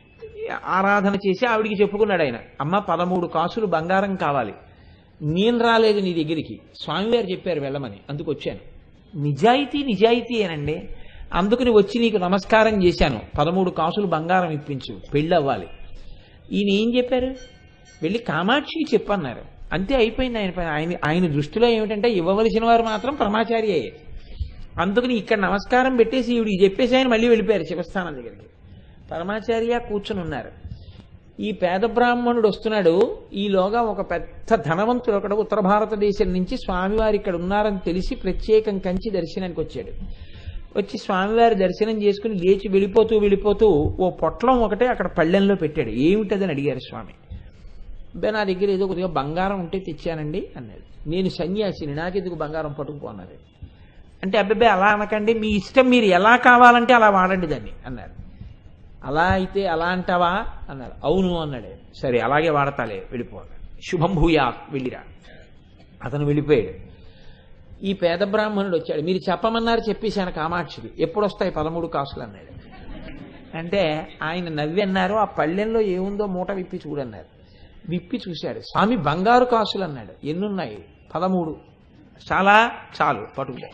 ఆరాధన చేసి ఆవిడికి చెప్పుకున్నాడు ఆయన అమ్మ పదమూడు కాసులు బంగారం కావాలి నేను రాలేదు నీ దగ్గరికి స్వామివారు చెప్పారు వెళ్ళమని అందుకు వచ్చాను నిజాయితీ నిజాయితీ అనండి అందుకని వచ్చి నీకు నమస్కారం చేశాను పదమూడు కాసులు బంగారం ఇప్పించు పెళ్ళి అవ్వాలి ఈయన ఏం చెప్పారు వెళ్ళి కామాక్షికి చెప్పన్నారు అంతే అయిపోయింది ఆయన పని. ఆయన ఆయన దృష్టిలో ఏమిటంటే ఇవ్వవలసిన వారు మాత్రం పరమాచార్యే అందుకని ఇక్కడ నమస్కారం పెట్టేసి ఈవిడికి చెప్పేసి ఆయన మళ్ళీ వెళ్ళిపోయారు శివస్థానం దగ్గరికి పరమాచార్య కూర్చుని ఉన్నారు ఈ పేద బ్రాహ్మణుడు వస్తున్నాడు ఈలోగా ఒక పెద్ద ధనవంతుడు ఒకడు ఉత్తర భారతదేశం నుంచి స్వామివారు ఇక్కడ ఉన్నారని తెలిసి ప్రత్యేకం కంచి దర్శనానికి వచ్చాడు వచ్చి స్వామివారి దర్శనం చేసుకుని లేచి వెళ్ళిపోతూ వెళ్ళిపోతూ ఓ పొట్లం ఒకటే అక్కడ పళ్ళెంలో పెట్టాడు ఏమిటదని అడిగారు స్వామి అబ్బే నా దగ్గర ఏదో కొద్దిగా బంగారం ఉంటే తెచ్చానండి అన్నాడు నేను సన్యాసిని నాకెందుకు బంగారం పట్టుకుపో అన్నది అంటే అబ్బాయి అలా అనకండి మీ ఇష్టం మీరు ఎలా కావాలంటే అలా వాడండి దాన్ని అన్నారు అలా అయితే అలా అంటావా అన్నారు అవును అన్నాడు సరే అలాగే వాడతాలే వెళ్ళిపోవాలి శుభం భూయా వెళ్ళిరా అతను వెళ్ళిపోయాడు ఈ పేద బ్రాహ్మణుడు వచ్చాడు మీరు చెప్పమన్నారు చెప్పేశాను కామాక్షికి ఎప్పుడు వస్తాయి పదమూడు కాసులు అన్నాడు అంటే ఆయన నవ్వి అన్నారు ఆ పళ్ళెంలో ఏముందో మూట విప్పి చూడన్నారు విప్పి చూశాడు స్వామి బంగారు కాసులు అన్నాడు ఎన్నున్నాయి పదమూడు చాలా చాలు పట్టుకుపో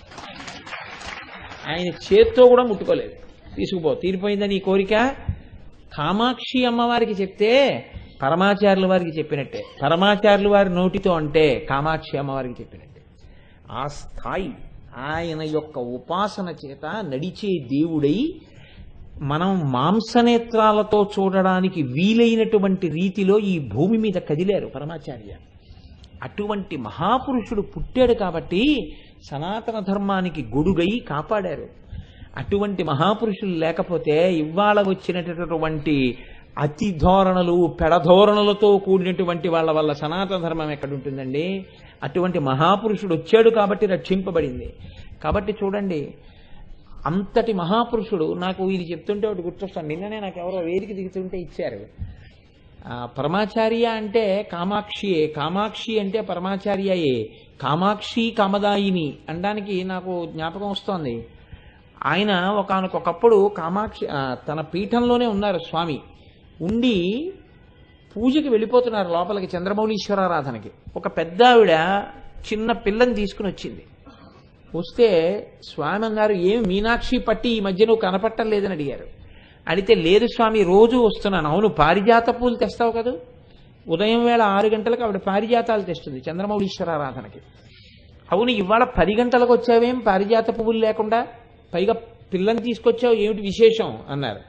ఆయన చేత్తో కూడా ముట్టుకోలేదు తీసుకుపో తీరిపోయిందని ఈ కోరిక కామాక్షి అమ్మవారికి చెప్తే పరమాచార్యుల వారికి చెప్పినట్టే పరమాచార్యుల వారి నోటితో అంటే కామాక్షి అమ్మవారికి చెప్పినట్టే ఆ స్థాయి ఆయన యొక్క ఉపాసన చేత నడిచే దేవుడై మనం మాంసనేత్రాలతో చూడడానికి వీలైనటువంటి రీతిలో ఈ భూమి మీద కదిలారు పరమాచార్య అటువంటి మహాపురుషుడు పుట్టాడు కాబట్టి సనాతన ధర్మానికి గొడుగై కాపాడారు అటువంటి మహాపురుషులు లేకపోతే ఇవాళ వచ్చినటువంటి అతి ధోరణులు పెడధోరణులతో కూడినటువంటి వాళ్ళ వల్ల సనాతన ధర్మం ఎక్కడుంటుందండి అటువంటి మహాపురుషుడు వచ్చాడు కాబట్టి రక్షింపబడింది కాబట్టి చూడండి అంతటి మహాపురుషుడు నాకు ఇది చెప్తుంటే ఒకటి గుర్తొస్తాను నిన్ననే నాకు ఎవరో వేదిక దిగుతుంటే ఇచ్చారు ఆ, పరమాచార్య అంటే కామాక్షియే కామాక్షి అంటే పరమాచార్యయే కామాక్షి కామదాయిని అనడానికి నాకు జ్ఞాపకం వస్తోంది ఆయన ఒకనకొకప్పుడు కామాక్షి ఆ, తన పీఠంలోనే ఉన్నారు స్వామి ఉండి పూజకి వెళ్ళిపోతున్నారు లోపలికి చంద్రమౌళీశ్వరారాధనకి ఒక పెద్ద ఆవిడ చిన్న పిల్లని తీసుకుని వచ్చింది వస్తే స్వామి అన్నారు ఏం మీనాక్షి పట్టి ఈ మధ్య నువ్వు కనపట్టం లేదని అడిగారు అడిగితే లేదు స్వామి రోజు వస్తున్నాను అవును పారిజాత పూలు తెస్తావు కదా ఉదయం వేళ ఆరు గంటలకు ఆవిడ పారిజాతాలు తెస్తుంది చంద్రమౌళీశ్వరారాధనకి అవును ఇవాళ పది గంటలకు వచ్చావేం పారిజాత పువ్వులు లేకుండా పైగా పిల్లని తీసుకొచ్చావు ఏమిటి విశేషం అన్నారు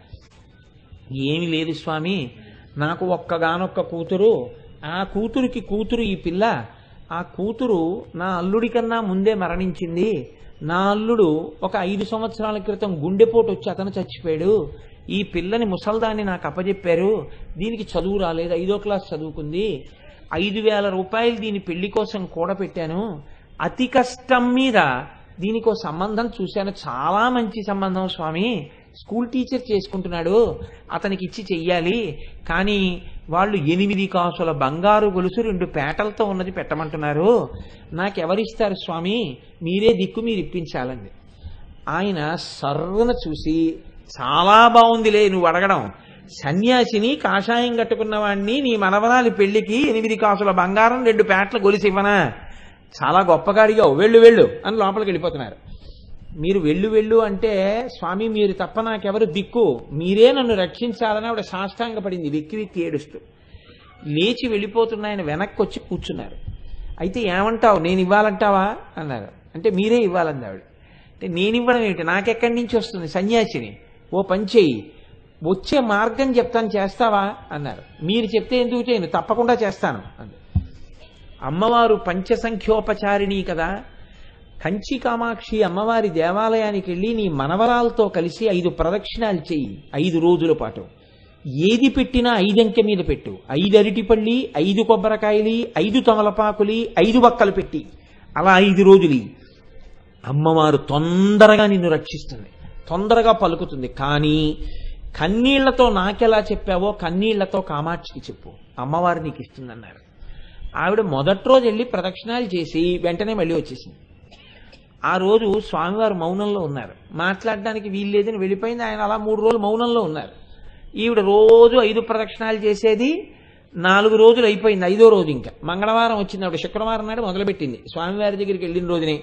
ఏమి లేదు స్వామి నాకు ఒక్కగానొక్క కూతురు ఆ కూతురికి కూతురు ఈ పిల్ల ఆ కూతురు నా అల్లుడి కన్నా ముందే మరణించింది నా అల్లుడు ఒక ఐదు సంవత్సరాల క్రితం గుండెపోటు వచ్చి అతను చచ్చిపోయాడు ఈ పిల్లని ముసల్దాన్ని నాకు అప్పజెప్పారు దీనికి చదువు రాలేదు ఐదో క్లాస్ చదువుకుంది ఐదు వేల రూపాయలు దీని పెళ్లి కోసం కూడబెట్టాను అతి కష్టం మీద దీనికో సంబంధం చూశాను చాలా మంచి సంబంధం స్వామి స్కూల్ టీచర్ చేసుకుంటున్నాడు అతనికి ఇచ్చి చెయ్యాలి కానీ వాళ్ళు ఎనిమిది కాసుల బంగారు గొలుసు రెండు పేటలతో ఉన్నది పెట్టమంటున్నారు నాకెవరిస్తారు స్వామి మీరే దిక్కు మీరు ఇప్పించాలండి ఆయన సర్రున చూసి చాలా బాగుందిలే నువ్వు అడగడం సన్యాసిని కాషాయం కట్టుకున్న వాడిని నీ మనవరాలి పెళ్లికి ఎనిమిది కాసుల బంగారం రెండు పేటల గొలుసు ఇవ్వనా చాలా గొప్పగాడిగా వెళ్ళు వెళ్ళు అని లోపలికి వెళ్ళిపోతున్నారు మీరు వెళ్ళు వెళ్ళు అంటే స్వామి మీరు తప్ప నాకెవరు దిక్కు మీరే నన్ను రక్షించాలని ఆవిడ సాష్టాంగ పడింది వెక్కి వెక్కి ఏడుస్తూ లేచి వెళ్ళిపోతున్న ఆయన వెనక్కి వచ్చి కూర్చున్నారు అయితే ఏమంటావు నేను ఇవ్వాలంటావా అన్నారు అంటే మీరే ఇవ్వాలంది ఆవిడ అంటే నేను ఇవ్వడం ఏమిటి నాకెక్కడి నుంచి వస్తుంది సన్యాసిని ఓ పని చెయ్యి వచ్చే మార్గం చెప్తాను చేస్తావా అన్నారు మీరు చెప్తే ఎందుకు చేయను తప్పకుండా చేస్తాను అంది అమ్మవారు పంచసంఖ్యోపచారిణి కదా కంచి కామాక్షి అమ్మవారి దేవాలయానికి వెళ్ళి నీ మనవరాలతో కలిసి ఐదు ప్రదక్షిణాలు చెయ్యి ఐదు రోజుల పాటు ఏది పెట్టినా ఐదంకె మీద పెట్టు ఐదు అరటిపల్లి ఐదు కొబ్బరికాయలి ఐదు తమలపాకులి ఐదు బక్కలు పెట్టి అలా ఐదు రోజులు ఇయ్యి. అమ్మవారు తొందరగా నిన్ను రక్షిస్తుంది తొందరగా పలుకుతుంది కానీ కన్నీళ్లతో నాకెలా చెప్పావో కన్నీళ్లతో కామాక్షికి చెప్పు అమ్మవారు నీకు ఇస్తుందన్నారు ఆవిడ మొదటి రోజు వెళ్ళి ప్రదక్షిణాలు చేసి వెంటనే మళ్ళీ వచ్చేసింది ఆ రోజు స్వామివారు మౌనంలో ఉన్నారు మాట్లాడడానికి వీల్లేదని వెళ్ళిపోయింది ఆయన అలా మూడు రోజులు మౌనంలో ఉన్నారు ఈవిడ రోజు ఐదు ప్రదక్షిణాలు చేసేది నాలుగు రోజులు అయిపోయింది ఐదో రోజు ఇంకా మంగళవారం వచ్చింది ఆవిడ శుక్రవారం నాడు మొదలుపెట్టింది స్వామివారి దగ్గరికి వెళ్ళిన రోజునే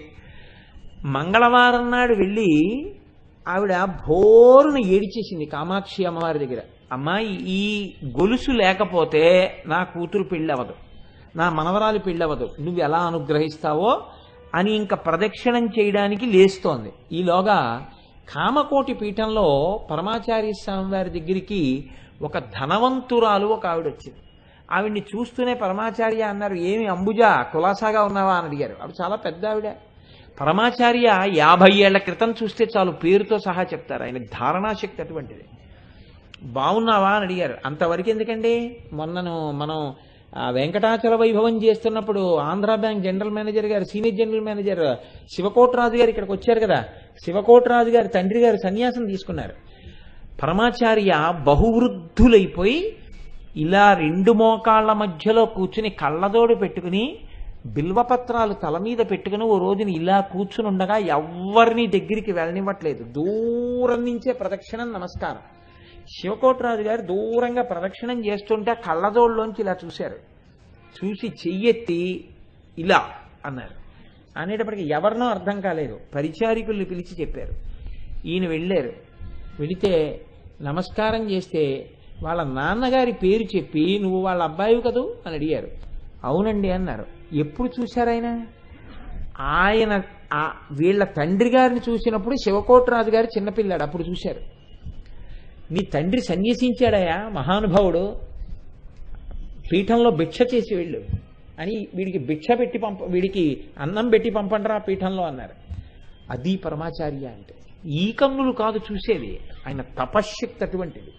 మంగళవారం నాడు వెళ్ళి ఆవిడ భోరున ఏడిచేసింది కామాక్షి అమ్మవారి దగ్గర అమ్మాయి ఈ గొలుసు లేకపోతే నా కూతురు పెళ్ళవదు నా మనవరాలు పెళ్ళవదు నువ్వు ఎలా అనుగ్రహిస్తావో అని ఇంకా ప్రదక్షిణం చేయడానికి లేస్తోంది ఈలోగా కామకోటి పీఠంలో పరమాచార్య స్వామి వారి దగ్గరికి ఒక ధనవంతురాలు ఒక ఆవిడ వచ్చింది ఆవిడ్ని చూస్తూనే పరమాచార్య అన్నారు ఏమి అంబుజా కులాసాగా ఉన్నావా అని అడిగారు ఆవిడ చాలా పెద్ద ఆవిడ పరమాచార్య యాభై ఏళ్ల క్రితం చూస్తే చాలు పేరుతో సహా చెప్తారు ఆయన ధారణాశక్తి అటువంటిది బాగున్నావా అని అడిగారు అంతవరకు ఎందుకండి మొన్నను మనం ఆ వెంకటాచల వైభవం చేస్తున్నప్పుడు ఆంధ్ర బ్యాంక్ జనరల్ మేనేజర్ గారు సీనియర్ జనరల్ మేనేజర్ శివకోటరాజు గారు ఇక్కడికి వచ్చారు కదా శివకోటరాజు గారి తండ్రి గారు సన్యాసం తీసుకున్నారు పరమాచార్య బహువృద్ధులైపోయి ఇలా రెండు మోకాళ్ళ మధ్యలో కూర్చుని కళ్ళదోడు పెట్టుకుని బిల్వపత్రాలు తల మీద పెట్టుకుని ఓ రోజున ఇలా కూర్చుని ఉండగా ఎవరిని దగ్గరికి వెళ్ళనివ్వట్లేదు దూరం నుంచే ప్రదక్షిణం నమస్కారం శివకోటరాజు గారు దూరంగా ప్రదక్షిణం చేస్తుంటే ఆ కళ్ళజోళ్ళలోంచి ఇలా చూశారు చూసి చెయ్యెత్తి ఇలా అన్నారు అనేటప్పటికి ఎవరినో అర్థం కాలేదు పరిచారికుల్ని పిలిచి చెప్పారు ఈయన వెళ్ళారు వెళితే నమస్కారం చేస్తే వాళ్ళ నాన్నగారి పేరు చెప్పి నువ్వు వాళ్ళ అబ్బాయి కదూ అని అడిగారు అవునండి అన్నారు ఎప్పుడు చూశారు ఆయన ఆయన ఆ- వీళ్ళ తండ్రి గారిని చూసినప్పుడు శివకోటరాజు గారు చిన్నపిల్లాడు అప్పుడు చూశారు నీ తండ్రి సన్యసించాడయా మహానుభావుడు పీఠంలో భిక్ష చేసి వెళ్ళు అని వీడికి భిక్ష పెట్టి పంప వీడికి అన్నం పెట్టి పంపండిరా పీఠంలో అన్నారు అది పరమాచార్య అంటే ఈ కన్నులు కాదు చూసేది ఆయన తపశ్శక్తి అటువంటిది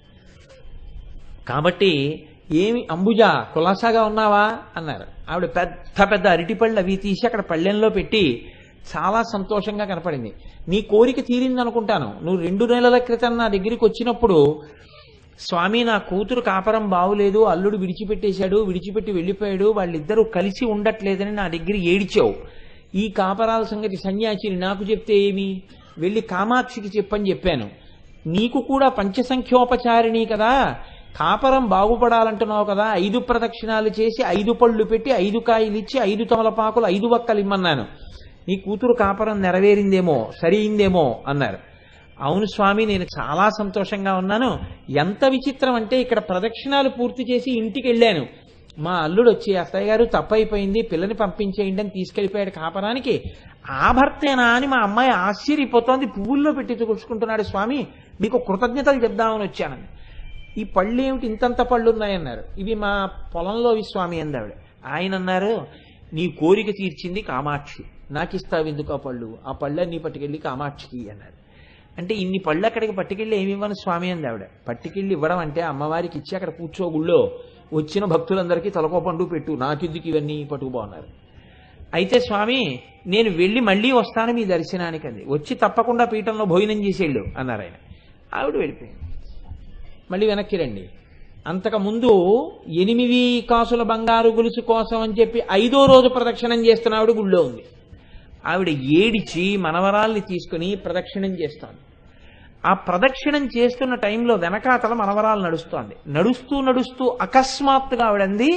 కాబట్టి ఏమి అంబుజా కులాసాగా ఉన్నావా అన్నారు ఆవిడ పెద్ద పెద్ద అరటిపళ్ళు అవి తీసి అక్కడ పళ్ళెంలో పెట్టి చాలా సంతోషంగా కనపడింది నీ కోరిక తీరింది అనుకుంటాను నువ్వు రెండు నెలల క్రితం నా దగ్గరికి వచ్చినప్పుడు స్వామి నా కూతురు కాపరం బాగులేదు అల్లుడు విడిచిపెట్టేశాడు విడిచిపెట్టి వెళ్ళిపోయాడు వాళ్ళిద్దరూ కలిసి ఉండట్లేదని నా దగ్గర ఏడిచావు ఈ కాపరాల సంగతి సన్యాసిని నాకు చెప్తే ఏమి వెళ్ళి కామాక్షికి చెప్పని చెప్పాను నీకు కూడా పంచసంఖ్యోపచారిణి కదా కాపరం బాగుపడాలంటున్నావు కదా ఐదు ప్రదక్షిణాలు చేసి ఐదు పళ్ళు పెట్టి ఐదు కాయలు ఇచ్చి ఐదు తమలపాకులు ఐదు వక్కలు ఇమ్మన్నాను నీ కూతురు కాపరం నెరవేరిందేమో సరియిందేమో అన్నారు అవును స్వామి నేను చాలా సంతోషంగా ఉన్నాను ఎంత విచిత్రం అంటే ఇక్కడ ప్రదక్షిణాలు పూర్తి చేసి ఇంటికి వెళ్ళాను మా అల్లుడు వచ్చి అత్తయ్య గారు తప్పైపోయింది పిల్లని పంపించేయండి అని తీసుకెళ్లిపోయాడు కాపరానికి ఆ భర్తేనా అని మా అమ్మాయి ఆశ్చర్యపోతోంది పువ్వుల్లో పెట్టి కూర్చుకుంటున్నాడు స్వామి మీకు కృతజ్ఞతలు చెప్దామని వచ్చానని ఈ పళ్ళు ఏమిటి ఇంతంత పళ్ళు ఉన్నాయన్నారు ఇవి మా పొలంలోవి స్వామి అందావిడ ఆయన అన్నారు నీ కోరిక తీర్చింది కామాక్షి నాకు ఇస్తావు ఎందుకు ఆ పళ్ళు ఆ పళ్ళన్నీ పట్టుకెళ్ళి కామాక్షికి అన్నారు అంటే ఇన్ని పళ్ళు అక్కడికి పట్టుకెళ్ళి ఏమి ఇవ్వను స్వామి అంది ఆవిడ పట్టుకెళ్ళి ఇవ్వడం అంటే అమ్మవారికి ఇచ్చి అక్కడ కూర్చో గుళ్ళో వచ్చిన భక్తులందరికీ తలకో పండు పెట్టు నాకెందుకు ఇవన్నీ పట్టుకుపో అన్నారు అయితే స్వామి నేను వెళ్ళి మళ్ళీ వస్తాను మీ దర్శనానికి అంది వచ్చి తప్పకుండా పీఠంలో భోజనం చేసేళ్ళు అన్నారు ఆయన ఆవిడ వెళ్ళిపోయింది మళ్ళీ వెనక్కి రండి అంతకుముందు ఎనిమిది కాసుల బంగారు గొలుసు కోసం అని చెప్పి ఐదో రోజు ప్రదక్షిణం చేస్తున్న ఆవిడ గుళ్ళో ఉంది ఆవిడ ఏడిచి మనవరాల్ని తీసుకుని ప్రదక్షిణం చేస్తోంది ఆ ప్రదక్షిణం చేస్తున్న టైంలో వెనకాతల మనవరాలు నడుస్తోంది నడుస్తూ నడుస్తూ అకస్మాత్తుగా ఆవిడంది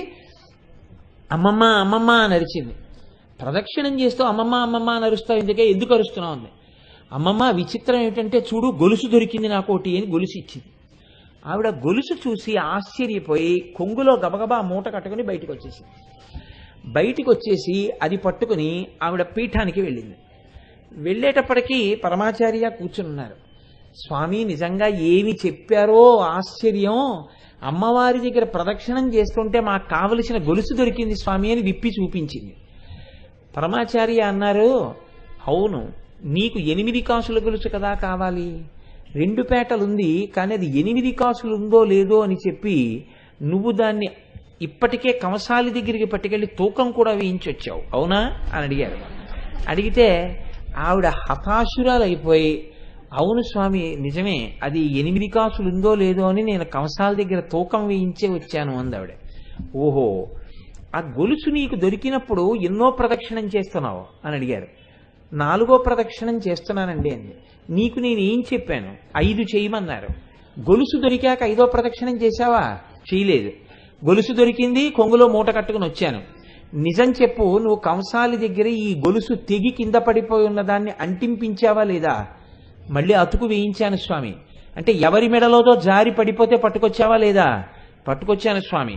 అమ్మమ్మ అమ్మమ్మ అని అరిచింది ప్రదక్షిణం చేస్తూ అమ్మమ్మ అమ్మమ్మ అని అరుస్తావు ఎందుకే ఎందుకు అరుస్తున్నావు అంది అమ్మమ్మ విచిత్రం ఏమిటంటే చూడు గొలుసు దొరికింది నాకోటి అని గొలుసు ఇచ్చింది ఆవిడ గొలుసు చూసి ఆశ్చర్యపోయి కొంగులో గబగబా మూట కట్టుకుని బయటికి వచ్చేసింది బయటికి వచ్చేసి అది పట్టుకుని ఆవిడ పీఠానికి వెళ్ళింది వెళ్ళేటప్పటికీ పరమాచార్య కూర్చున్నారు స్వామి నిజంగా ఏమి చెప్పారో ఆశ్చర్యం అమ్మవారి దగ్గర ప్రదక్షిణం చేస్తుంటే మాకు కావలసిన గొలుసు దొరికింది స్వామి అని విప్పి చూపించింది పరమాచార్య అన్నారు అవును నీకు ఎనిమిది కాసుల గొలుసు కదా కావాలి రెండు పేటలుంది కానీ అది ఎనిమిది కాసులు ఉందో లేదో అని చెప్పి నువ్వు దాన్ని ఇప్పటికే కంసాలి దగ్గరికి పట్టుకెళ్ళి తూకం కూడా వేయించొచ్చావు అవునా అని అడిగారు అడిగితే ఆవిడ హతాశురాలైపోయి అవును స్వామి నిజమే అది ఎనిమిది కాసులు ఉందో లేదో అని నేను కంసాల దగ్గర తూకం వేయించే వచ్చాను అందావిడ ఓహో ఆ గొలుసు నీకు దొరికినప్పుడు ఎన్నో ప్రదక్షిణం చేస్తున్నావు అని అడిగారు నాలుగో ప్రదక్షిణం చేస్తున్నానండి అంది నీకు నేను ఏం చెప్పాను ఐదు చేయమన్నారు గొలుసు దొరికాక ఐదో ప్రదక్షిణం చేశావా చేయలేదు గొలుసు దొరికింది కొంగులో మూట కట్టుకుని వచ్చాను నిజం చెప్పు నువ్వు కంసాలి దగ్గర ఈ గొలుసు తెగి కింద పడిపోయి ఉన్న దాన్ని అంటింపించావా లేదా మళ్ళీ అతుకు వేయించాను స్వామి అంటే ఎవరి మెడలోదో జారి పడిపోతే పట్టుకొచ్చావా లేదా పట్టుకొచ్చాను స్వామి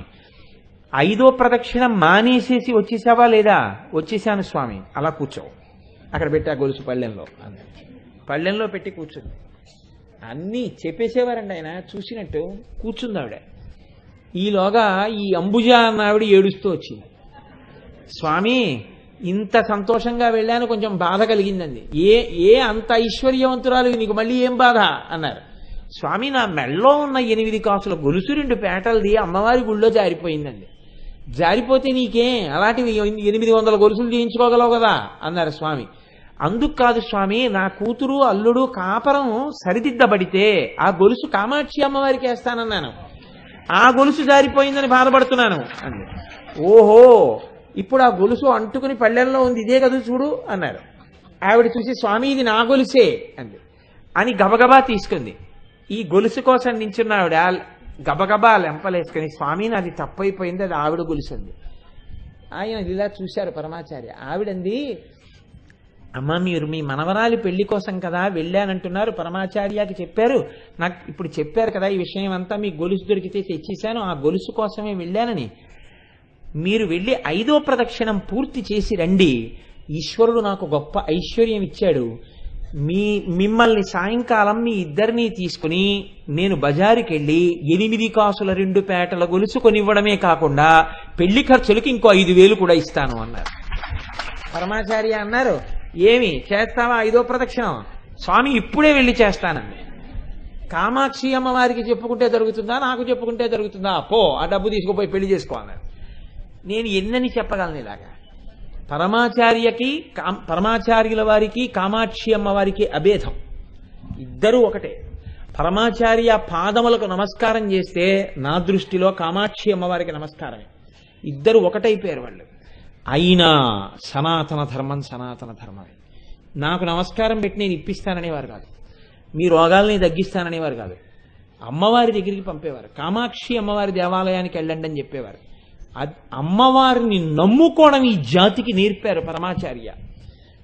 ఐదో ప్రదక్షిణం మానేసేసి వచ్చేసావా లేదా వచ్చేసాను స్వామి అలా కూర్చోవు అక్కడ పెట్టా గొలుసు పళ్ళెంలో అంది. పళ్ళెంలో పెట్టి కూర్చుంది అన్నీ చెప్పేసేవారండి ఆయన చూసినట్టు కూర్చుంది ఆవిడ ఈలోగా ఈ అంబుజ అన్న ఆవిడ ఏడుస్తూ వచ్చింది స్వామి ఇంత సంతోషంగా వెళ్ళాను కొంచెం బాధ కలిగిందండి ఏ ఏ అంత ఐశ్వర్యవంతురాలు నీకు మళ్ళీ ఏం బాధ అన్నారు స్వామి నా మెళ్ళలో ఉన్న ఎనిమిది కాసుల గొలుసు రెండు పేటలది అమ్మవారి గుళ్ళో జారిపోయిందండి జారిపోతే నీకే అలాంటివి ఎనిమిది వందల గొలుసులు చేయించుకోగలవు కదా అన్నారు స్వామి అందుకు కాదు స్వామి నా కూతురు అల్లుడు కాపరం సరిదిద్దబడితే ఆ గొలుసు కామాక్షి అమ్మవారికి వేస్తానన్నాను ఆ గొలుసు జారిపోయిందని బాధపడుతున్నాను అంది ఓహో ఇప్పుడు ఆ గొలుసు అంటుకుని పళ్ళెంలో ఉంది ఇదే కదా చూడు అన్నారు ఆవిడ చూసి స్వామి ఇది నా గొలుసే అంది అని గబగబా తీసుకుంది ఈ గొలుసు కోసం నించున్న ఆవిడ గబగబా లెంపలేసుకుని స్వామి నాది తప్పైపోయింది అది ఆవిడ గొలుసుంది ఆయన ఇలా చూశారు పరమాచార్య ఆవిడంది అమ్మ మీరు మీ మనవరాలి పెళ్లి కోసం కదా వెళ్ళానంటున్నారు పరమాచార్యకి చెప్పారు నాకు ఇప్పుడు చెప్పారు కదా ఈ విషయం అంతా మీ గొలుసు దొరికితే తెచ్చేశాను ఆ గొలుసు కోసమే వెళ్ళానని మీరు వెళ్ళి ఐదో ప్రదక్షిణం పూర్తి చేసి రండి ఈశ్వరుడు నాకు గొప్ప ఐశ్వర్యం ఇచ్చాడు మీ మిమ్మల్ని సాయంకాలం మీ ఇద్దరినీ తీసుకుని నేను బజారుకి వెళ్ళి ఎనిమిది కాసుల రెండు పేటల గొలుసు కొనివ్వడమే కాకుండా పెళ్లి ఖర్చులకి ఇంకో ఐదు వేలు కూడా ఇస్తాను అన్నారు పరమాచార్య అన్నారు ఏమి చేస్తావా ఐదో ప్రదక్షిణం స్వామి ఇప్పుడే వెళ్ళి చేస్తానండి కామాక్షి అమ్మవారికి చెప్పుకుంటే జరుగుతుందా నాకు చెప్పుకుంటే జరుగుతుందా పో ఆ డబ్బు తీసుకుపోయి పెళ్లి చేసుకో అన్నారు నేను ఎన్నని చెప్పగలను ఇలాగా పరమాచార్యకి కామ్- పరమాచార్యుల వారికి కామాక్షి అమ్మవారికి అభేదం ఇద్దరూ ఒకటే పరమాచార్య పాదములకు నమస్కారం చేస్తే నా దృష్టిలో కామాక్షి అమ్మవారికి నమస్కారమే ఇద్దరు ఒకటైపోయారు వాళ్ళు అయినా సనాతన ధర్మం సనాతన ధర్మమే నాకు నమస్కారం పెట్టి నేను ఇప్పిస్తాననేవారు కాదు మీ రోగాల్ని తగ్గిస్తాననేవారు కాదు అమ్మవారి దగ్గరికి పంపేవారు కామాక్షి అమ్మవారి దేవాలయానికి వెళ్ళండి అని చెప్పేవారు అద్- అమ్మవారిని నమ్ముకోవడం ఈ జాతికి నేర్పారు పరమాచార్య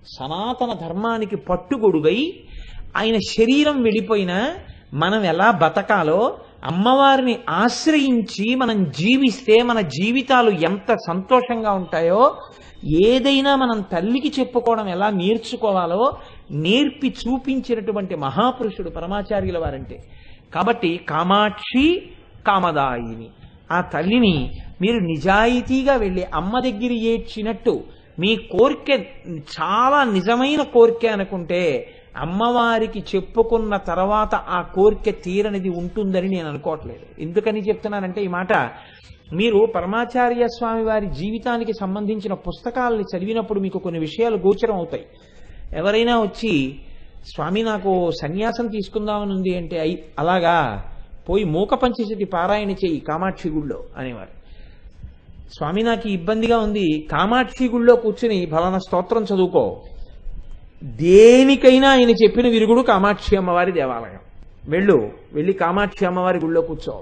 సనాతన ధర్మానికి పట్టుగొడుగై ఆయన శరీరం వెళ్ళిపోయినా మనం ఎలా బతకాలో అమ్మవారిని ఆశ్రయించి మనం జీవిస్తే మన జీవితాలు ఎంత సంతోషంగా ఉంటాయో ఏదైనా మనం తల్లికి చెప్పుకోవడం ఎలా నేర్చుకోవాలో నేర్పి చూపించినటువంటి మహాపురుషుడు పరమాచార్యుల వారంటే కాబట్టి కామాక్షి కామదాయిని ఆ తల్లిని మీరు నిజాయితీగా వెళ్ళి అమ్మ దగ్గర ఏడ్చినట్టు మీ కోరిక చాలా నిజమైన కోరిక అనుకుంటే అమ్మవారికి చెప్పుకున్న తర్వాత ఆ కోరిక తీరనిది ఉంటుందని నేను అనుకోవట్లేదు ఎందుకని చెప్తున్నానంటే ఈ మాట మీరు పరమాచార్య స్వామి వారి జీవితానికి సంబంధించిన పుస్తకాలని చదివినప్పుడు మీకు కొన్ని విషయాలు గోచరం అవుతాయి ఎవరైనా వచ్చి స్వామి నాకు సన్యాసం తీసుకుందామని ఉంది అంటే అయి అలాగా పోయి మూక పంచశతి పారాయణ చెయ్యి కామాక్షి గుళ్ళో అనేవారు స్వామి నాకు ఈ ఇబ్బందిగా ఉంది కామాక్షి గుళ్ళో కూర్చుని ఫలానా స్తోత్రం చదువుకో దేనికైనా ఆయన చెప్పిన విరుగుడు కామాక్షి అమ్మవారి దేవాలయం వెళ్ళు వెళ్ళి కామాక్షి అమ్మవారి గుళ్ళో కూర్చో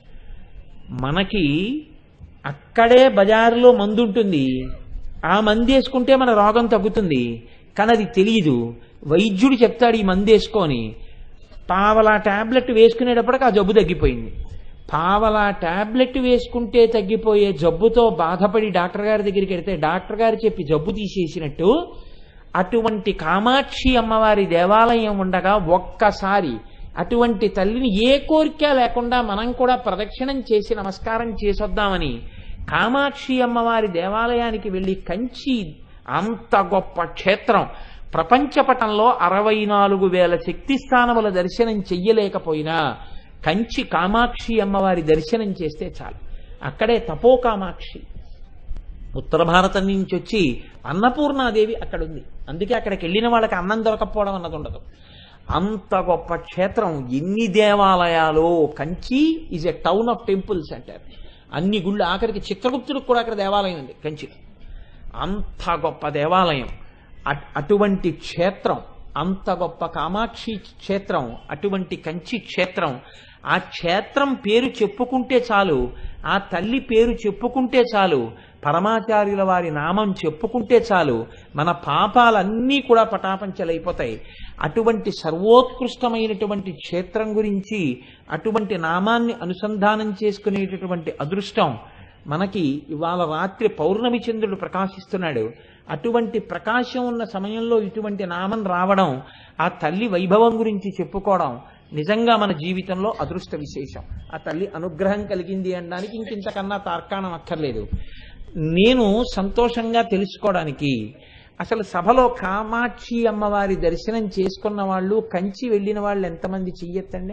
మనకి అక్కడే బజారులో మందు ఉంటుంది ఆ మందు వేసుకుంటే మన రోగం తగ్గుతుంది కానీ అది తెలియదు వైద్యుడు చెప్తాడు ఈ మందు వేసుకొని పావలా టాబ్లెట్ వేసుకునేటప్పటికి ఆ జబ్బు తగ్గిపోయింది పావలా టాబ్లెట్ వేసుకుంటే తగ్గిపోయే జబ్బుతో బాధపడి డాక్టర్ గారి దగ్గరికి వెళ్తే డాక్టర్ గారు చెప్పి జబ్బు తీసేసినట్టు అటువంటి కామాక్షి అమ్మవారి దేవాలయం ఉండగా ఒక్కసారి అటువంటి తల్లిని ఏ కోరిక లేకుండా మనం కూడా ప్రదక్షిణం చేసి నమస్కారం చేసొద్దామని కామాక్షి అమ్మవారి దేవాలయానికి వెళ్ళి కంచి అంత గొప్ప క్షేత్రం ప్రపంచపటంలో అరవై నాలుగు వేల శక్తి స్థానముల దర్శనం చెయ్యలేకపోయినా కంచి కామాక్షి అమ్మవారి దర్శనం చేస్తే చాలు అక్కడే తపో కామాక్షి ఉత్తర భారతం నుంచి వచ్చి అన్నపూర్ణాదేవి అక్కడ ఉంది అందుకే అక్కడికి వెళ్ళిన వాళ్ళకి అన్నం దొరకపోవడం అన్నది ఉండదు అంత గొప్ప క్షేత్రం ఎన్ని దేవాలయాలు Kanchi is a town of temples అంటారు అన్ని గుళ్ళు ఆఖరికి చిత్రగుప్తుడికి కూడా అక్కడ దేవాలయం ఉంది కంచిలో అంత గొప్ప దేవాలయం అట్- అటువంటి క్షేత్రం అంత గొప్ప కామాక్షి క్షేత్రం అటువంటి కంచి క్షేత్రం ఆ క్షేత్రం పేరు చెప్పుకుంటే చాలు ఆ తల్లి పేరు చెప్పుకుంటే చాలు పరమాచార్యుల వారి నామం చెప్పుకుంటే చాలు మన పాపాలన్నీ కూడా పటాపంచలైపోతాయి అటువంటి సర్వోత్కృష్టమైనటువంటి క్షేత్రం గురించి అటువంటి నామాన్ని అనుసంధానం చేసుకునేటటువంటి అదృష్టం మనకి ఇవాళ రాత్రి పౌర్ణమి చంద్రుడు ప్రకాశిస్తున్నాడు అటువంటి ప్రకాశం ఉన్న సమయంలో ఇటువంటి నామం రావడం ఆ తల్లి వైభవం గురించి చెప్పుకోవడం నిజంగా మన జీవితంలో అదృష్ట విశేషం ఆ తల్లి అనుగ్రహం కలిగింది అనడానికి ఇంకింతకన్నా తార్కాణం అక్కర్లేదు నేను సంతోషంగా తెలుసుకోవడానికి అసలు సభలో కామాక్షి అమ్మవారి దర్శనం చేసుకున్న వాళ్ళు కంచి వెళ్ళిన వాళ్ళు ఎంతమంది చెయ్యొద్దండి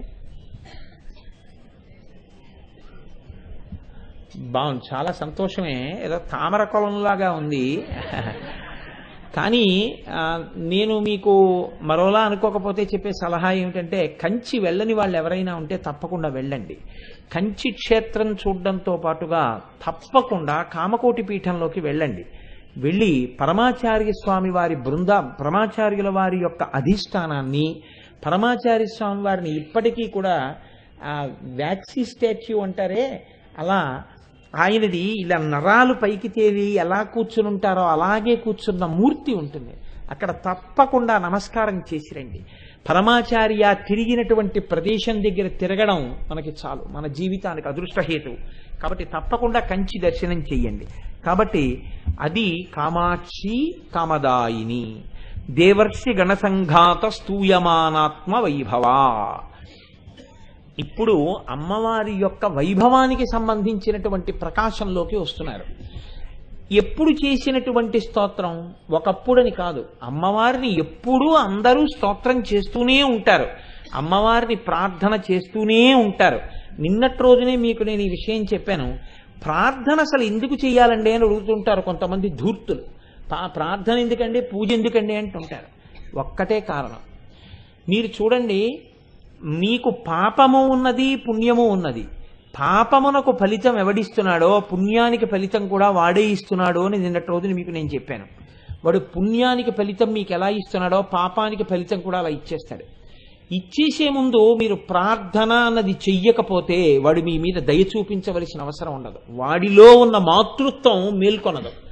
బాగుంది చాలా సంతోషమే ఏదో తామర కొలంలాగా ఉంది కానీ ఆ, నేను మీకు మరోలా అనుకోకపోతే చెప్పే సలహా ఏమిటంటే కంచి వెళ్ళని వాళ్ళు ఎవరైనా ఉంటే తప్పకుండా వెళ్ళండి కంచి క్షేత్రం చూడడంతో పాటుగా తప్పకుండా కామకోటి పీఠంలోకి వెళ్ళండి వెళ్ళి పరమాచార్య స్వామి వారి బృంద పరమాచార్యుల వారి యొక్క అధిష్టానాన్ని పరమాచార్య స్వామి వారిని ఇప్పటికీ కూడా ఆ వ్యాక్సి స్టాచ్యూ అంటారే అలా ఆయనది ఇలా నరాలు పైకి తేలి ఎలా కూర్చుని ఉంటారో అలాగే కూర్చున్న మూర్తి ఉంటుంది అక్కడ తప్పకుండా నమస్కారం చేసి రండి పరమాచార్య తిరిగినటువంటి ప్రదేశం దగ్గర తిరగడం మనకి చాలు మన జీవితానికి అదృష్టహేతు కాబట్టి తప్పకుండా కంచి దర్శనం చెయ్యండి కాబట్టి అది కామాక్షి కామదాయిని దేవర్షి గణసంఘాత స్తూయమానాత్మ వైభవా ఇప్పుడు అమ్మవారి యొక్క వైభవానికి సంబంధించినటువంటి ప్రకాశంలోకి వస్తున్నారు ఎప్పుడు చేసినటువంటి స్తోత్రం ఒకప్పుడని కాదు అమ్మవారిని ఎప్పుడూ అందరూ స్తోత్రం చేస్తూనే ఉంటారు అమ్మవారిని ప్రార్థన చేస్తూనే ఉంటారు నిన్నటి రోజునే మీకు నేను ఈ విషయం చెప్పాను ప్రార్థన అసలు ఎందుకు చేయాలండి అని అడుగుతుంటారు కొంతమంది ధూర్తులు పా- ప్రార్థన ఎందుకండి పూజ ఎందుకండి అంటుంటారు ఒక్కటే కారణం మీరు చూడండి మీకు పాపము ఉన్నది పుణ్యము ఉన్నది పాపమునకు ఫలితం ఎవడిస్తున్నాడో పుణ్యానికి ఫలితం కూడా వాడే ఇస్తున్నాడు అని నిన్నటి రోజున మీకు నేను చెప్పాను వాడు పుణ్యానికి ఫలితం మీకు ఎలా ఇస్తున్నాడో పాపానికి ఫలితం కూడా అలా ఇచ్చేస్తాడు ఇచ్చేసే ముందు మీరు ప్రార్థన అన్నది చెయ్యకపోతే వాడు మీ మీద దయ చూపించవలసిన అవసరం ఉండదు వాడిలో ఉన్న మాతృత్వం మేల్కొనదు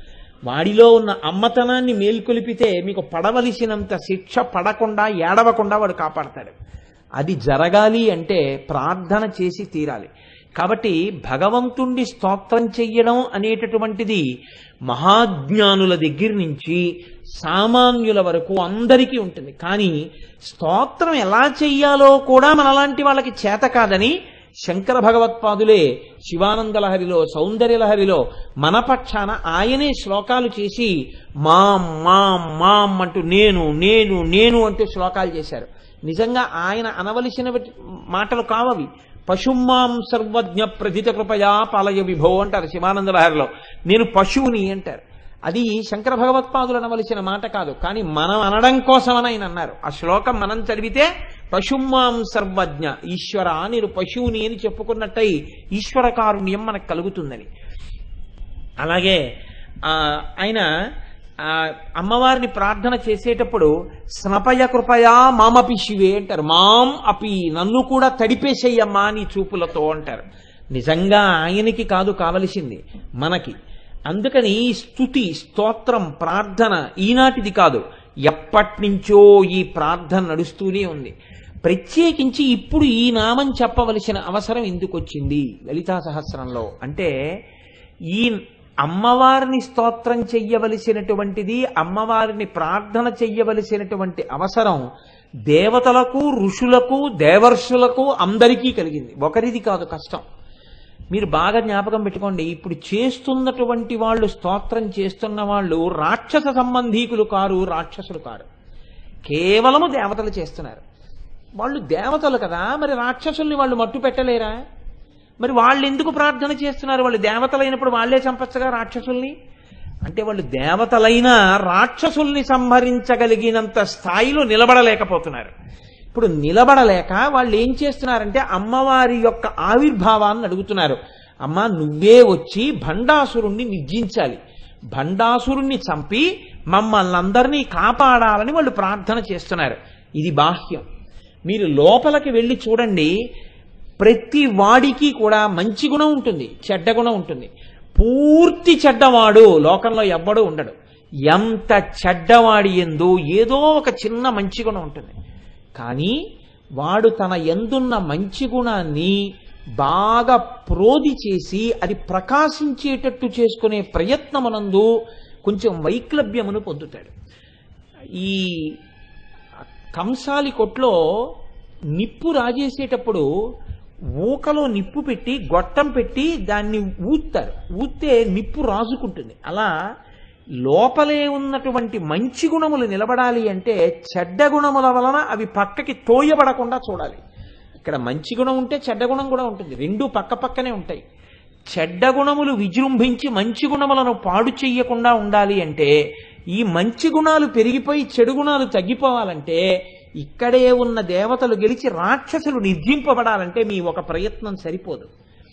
వాడిలో ఉన్న అమ్మతనాన్ని మేల్కొలిపితే మీకు పడవలసినంత శిక్ష పడకుండా ఏడవకుండా వాడు కాపాడతాడు అది జరగాలి అంటే ప్రార్థన చేసి తీరాలి కాబట్టి భగవంతుణ్ణి స్తోత్రం చెయ్యడం అనేటటువంటిది మహాజ్ఞానుల దగ్గర నుంచి సామాన్యుల వరకు అందరికీ ఉంటుంది కానీ స్తోత్రం ఎలా చెయ్యాలో కూడా మనలాంటి వాళ్ళకి చేత కాదని శంకర భగవత్పాదులే శివానందలహరిలో సౌందర్యలహరిలో మన పక్షాన ఆయనే శ్లోకాలు చేసి మాం మాం మాం అంటూ నేను నేను నేను అంటూ శ్లోకాలు చేశారు నిజంగా ఆయన అనవలసిన మాటలు కావవి పశుమాం సర్వజ్ఞ ప్రథిత కృపయా పాలయ విభో అంటారు శివానందలహరిలో నేను పశువుని అంటారు అది శంకర భగవత్పాదులు అనవలసిన మాట కాదు కానీ మనం అనడం కోసమని ఆయన అన్నారు ఆ శ్లోకం మనం చదివితే పశుమాం సర్వజ్ఞ ఈశ్వర నేను పశువుని అని చెప్పుకున్నట్టయి ఈశ్వర కారుణ్యం మనకు కలుగుతుందని అలాగే ఆ, ఆయన ఆ, అమ్మవారిని ప్రార్థన చేసేటప్పుడు స్నపయ కృపయా మామపి శివే అంటారు మాం అపి నన్ను కూడా తడిపేసేయమ్మా నీ చూపులతో అంటారు నిజంగా ఆయనకి కాదు కావలసింది మనకి అందుకని ఈ స్తుతి స్తోత్రం ప్రార్థన ఈనాటిది కాదు ఎప్పటి నుంచో ఈ ప్రార్థన నడుస్తూనే ఉంది ప్రత్యేకించి ఇప్పుడు ఈ నామం చెప్పవలసిన అవసరం ఎందుకు వచ్చింది లలితా సహస్రంలో అంటే ఈ అమ్మవారిని స్తోత్రం చెయ్యవలసినటువంటిది అమ్మవారిని ప్రార్థన చెయ్యవలసినటువంటి అవసరం దేవతలకు ఋషులకు దేవర్షులకు అందరికీ కలిగింది ఒకరిది కాదు కష్టం మీరు బాగా జ్ఞాపకం పెట్టుకోండి ఇప్పుడు చేస్తున్నటువంటి వాళ్ళు స్తోత్రం చేస్తున్న వాళ్ళు రాక్షస సంబంధీకులు కారు రాక్షసులు కారు కేవలము దేవతలు చేస్తున్నారు వాళ్ళు దేవతలు కదా మరి రాక్షసుల్ని వాళ్ళు మట్టు పెట్టలేరా మరి వాళ్ళు ఎందుకు ప్రార్థన చేస్తున్నారు వాళ్ళు దేవతలైనప్పుడు వాళ్ళే చంపచ్చగా రాక్షసుల్ని అంటే వాళ్ళు దేవతలైన రాక్షసుల్ని సంహరించగలిగినంత స్థాయిలో నిలబడలేకపోతున్నారు ఇప్పుడు నిలబడలేక వాళ్ళు ఏం చేస్తున్నారంటే అమ్మవారి యొక్క ఆవిర్భావాన్ని అడుగుతున్నారు అమ్మ నువ్వే వచ్చి భండాసురుణ్ణి నిర్జించాలి భండాసురుణ్ణి చంపి మమ్మల్ని అందరినీ కాపాడాలని వాళ్ళు ప్రార్థన చేస్తున్నారు ఇది బాహ్యం మీరు లోపలికి వెళ్ళి చూడండి ప్రతి వాడికి కూడా మంచి గుణం ఉంటుంది చెడ్డ గుణం ఉంటుంది పూర్తి చెడ్డవాడు లోకంలో ఎవ్వడూ ఉండడు ఎంత చెడ్డవాడి ఎందు ఏదో ఒక చిన్న మంచి గుణం ఉంటుంది కానీ వాడు తన ఎందున్న మంచి గుణాన్ని బాగా ప్రోది చేసి అది ప్రకాశించేటట్టు చేసుకునే ప్రయత్నమునందు కొంచెం వైక్లభ్యమును పొందుతాడు ఈ కంసాలి కొట్లో నిప్పు రాజేసేటప్పుడు ఊకలో నిప్పు పెట్టి గొట్టం పెట్టి దాన్ని ఊత్తారు ఊస్తే నిప్పు రాజుకుంటుంది అలా లోపలే ఉన్నటువంటి మంచి గుణములు నిలబడాలి అంటే చెడ్డ గుణముల వలన అవి పక్కకి తోయబడకుండా చూడాలి ఇక్కడ మంచి గుణం ఉంటే చెడ్డ గుణం కూడా ఉంటుంది రెండు పక్క పక్కనే ఉంటాయి చెడ్డ గుణములు విజృంభించి మంచి గుణములను పాడు చెయ్యకుండా ఉండాలి అంటే ఈ మంచి గుణాలు పెరిగిపోయి చెడు గుణాలు తగ్గిపోవాలంటే ఇక్కడే ఉన్న దేవతలు గెలిచి రాక్షసులు నిర్జింపబడాలంటే మీ ఒక ప్రయత్నం సరిపోదు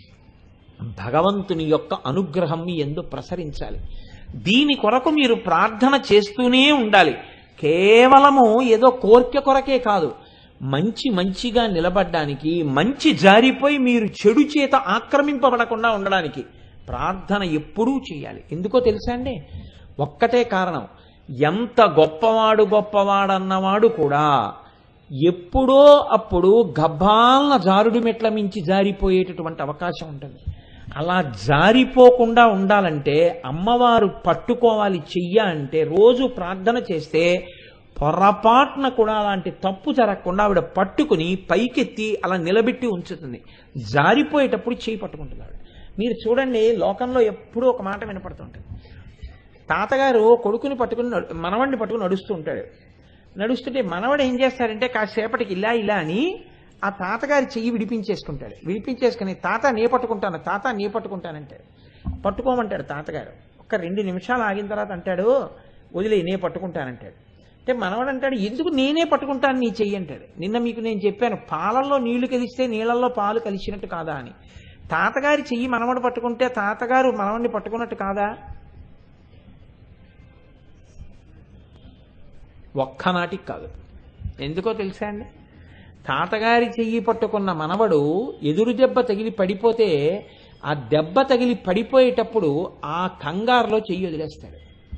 భగవంతుని యొక్క అనుగ్రహం మీ ఎందు ప్రసరించాలి దీని కొరకు మీరు ప్రార్థన చేస్తూనే ఉండాలి కేవలము ఏదో కోరిక కొరకే కాదు మంచి మంచిగా నిలబడ్డానికి మంచి జారిపోయి మీరు చెడు చేత ఆక్రమింపబడకుండా ఉండడానికి ప్రార్థన ఎప్పుడూ చేయాలి ఎందుకో తెలుసా అండి ఒక్కటే కారణం ఎంత గొప్పవాడు గొప్పవాడన్నవాడు కూడా ఎప్పుడో అప్పుడు గబ్బాలన జారుడు మెట్ల మించి జారిపోయేటటువంటి అవకాశం ఉంటుంది అలా జారిపోకుండా ఉండాలంటే అమ్మవారు పట్టుకోవాలి చెయ్య అంటే రోజు ప్రార్థన చేస్తే పొరపాటున కూడా అలాంటి తప్పు జరగకుండా ఆవిడ పట్టుకుని పైకెత్తి అలా నిలబెట్టి ఉంచుతుంది జారిపోయేటప్పుడు చేయి పట్టుకుంటుంది ఆవిడ మీరు చూడండి లోకంలో ఎప్పుడూ ఒక మాట వినపడుతుంటుంది తాతగారు కొడుకుని పట్టుకుని నడు- మనవడిని పట్టుకుని నడుస్తూ ఉంటాడు నడుస్తుంటే మనవడు ఏం చేస్తాడంటే కాసేపటికి ఇలా ఇలా అని ఆ తాతగారి చెయ్యి విడిపించేసుకుంటాడు విడిపించేసుకుని తాత నే పట్టుకుంటాను తాత నే పట్టుకుంటానంటాడు పట్టుకోమంటాడు తాతగారు ఒక రెండు నిమిషాలు ఆగిన తర్వాత అంటాడు వదిలే నే పట్టుకుంటానంటాడు అంటే మనవడు అంటాడు ఎందుకు నేనే పట్టుకుంటాను నీ చెయ్యి అంటాడు నిన్న మీకు నేను చెప్పాను పాలల్లో నీళ్లు కలిస్తే నీళ్ళల్లో పాలు కలిసినట్టు కాదా అని తాతగారి చెయ్యి మనవడు పట్టుకుంటే తాతగారు మనవడిని పట్టుకున్నట్టు కాదా ఒక్కనాటికి కాదు ఎందుకో తెలుసా అండి తాతగారి చెయ్యి పట్టుకున్న మనవడు ఎదురు దెబ్బ తగిలి పడిపోతే ఆ దెబ్బ తగిలి పడిపోయేటప్పుడు ఆ కంగారులో చెయ్యి వదిలేస్తాడు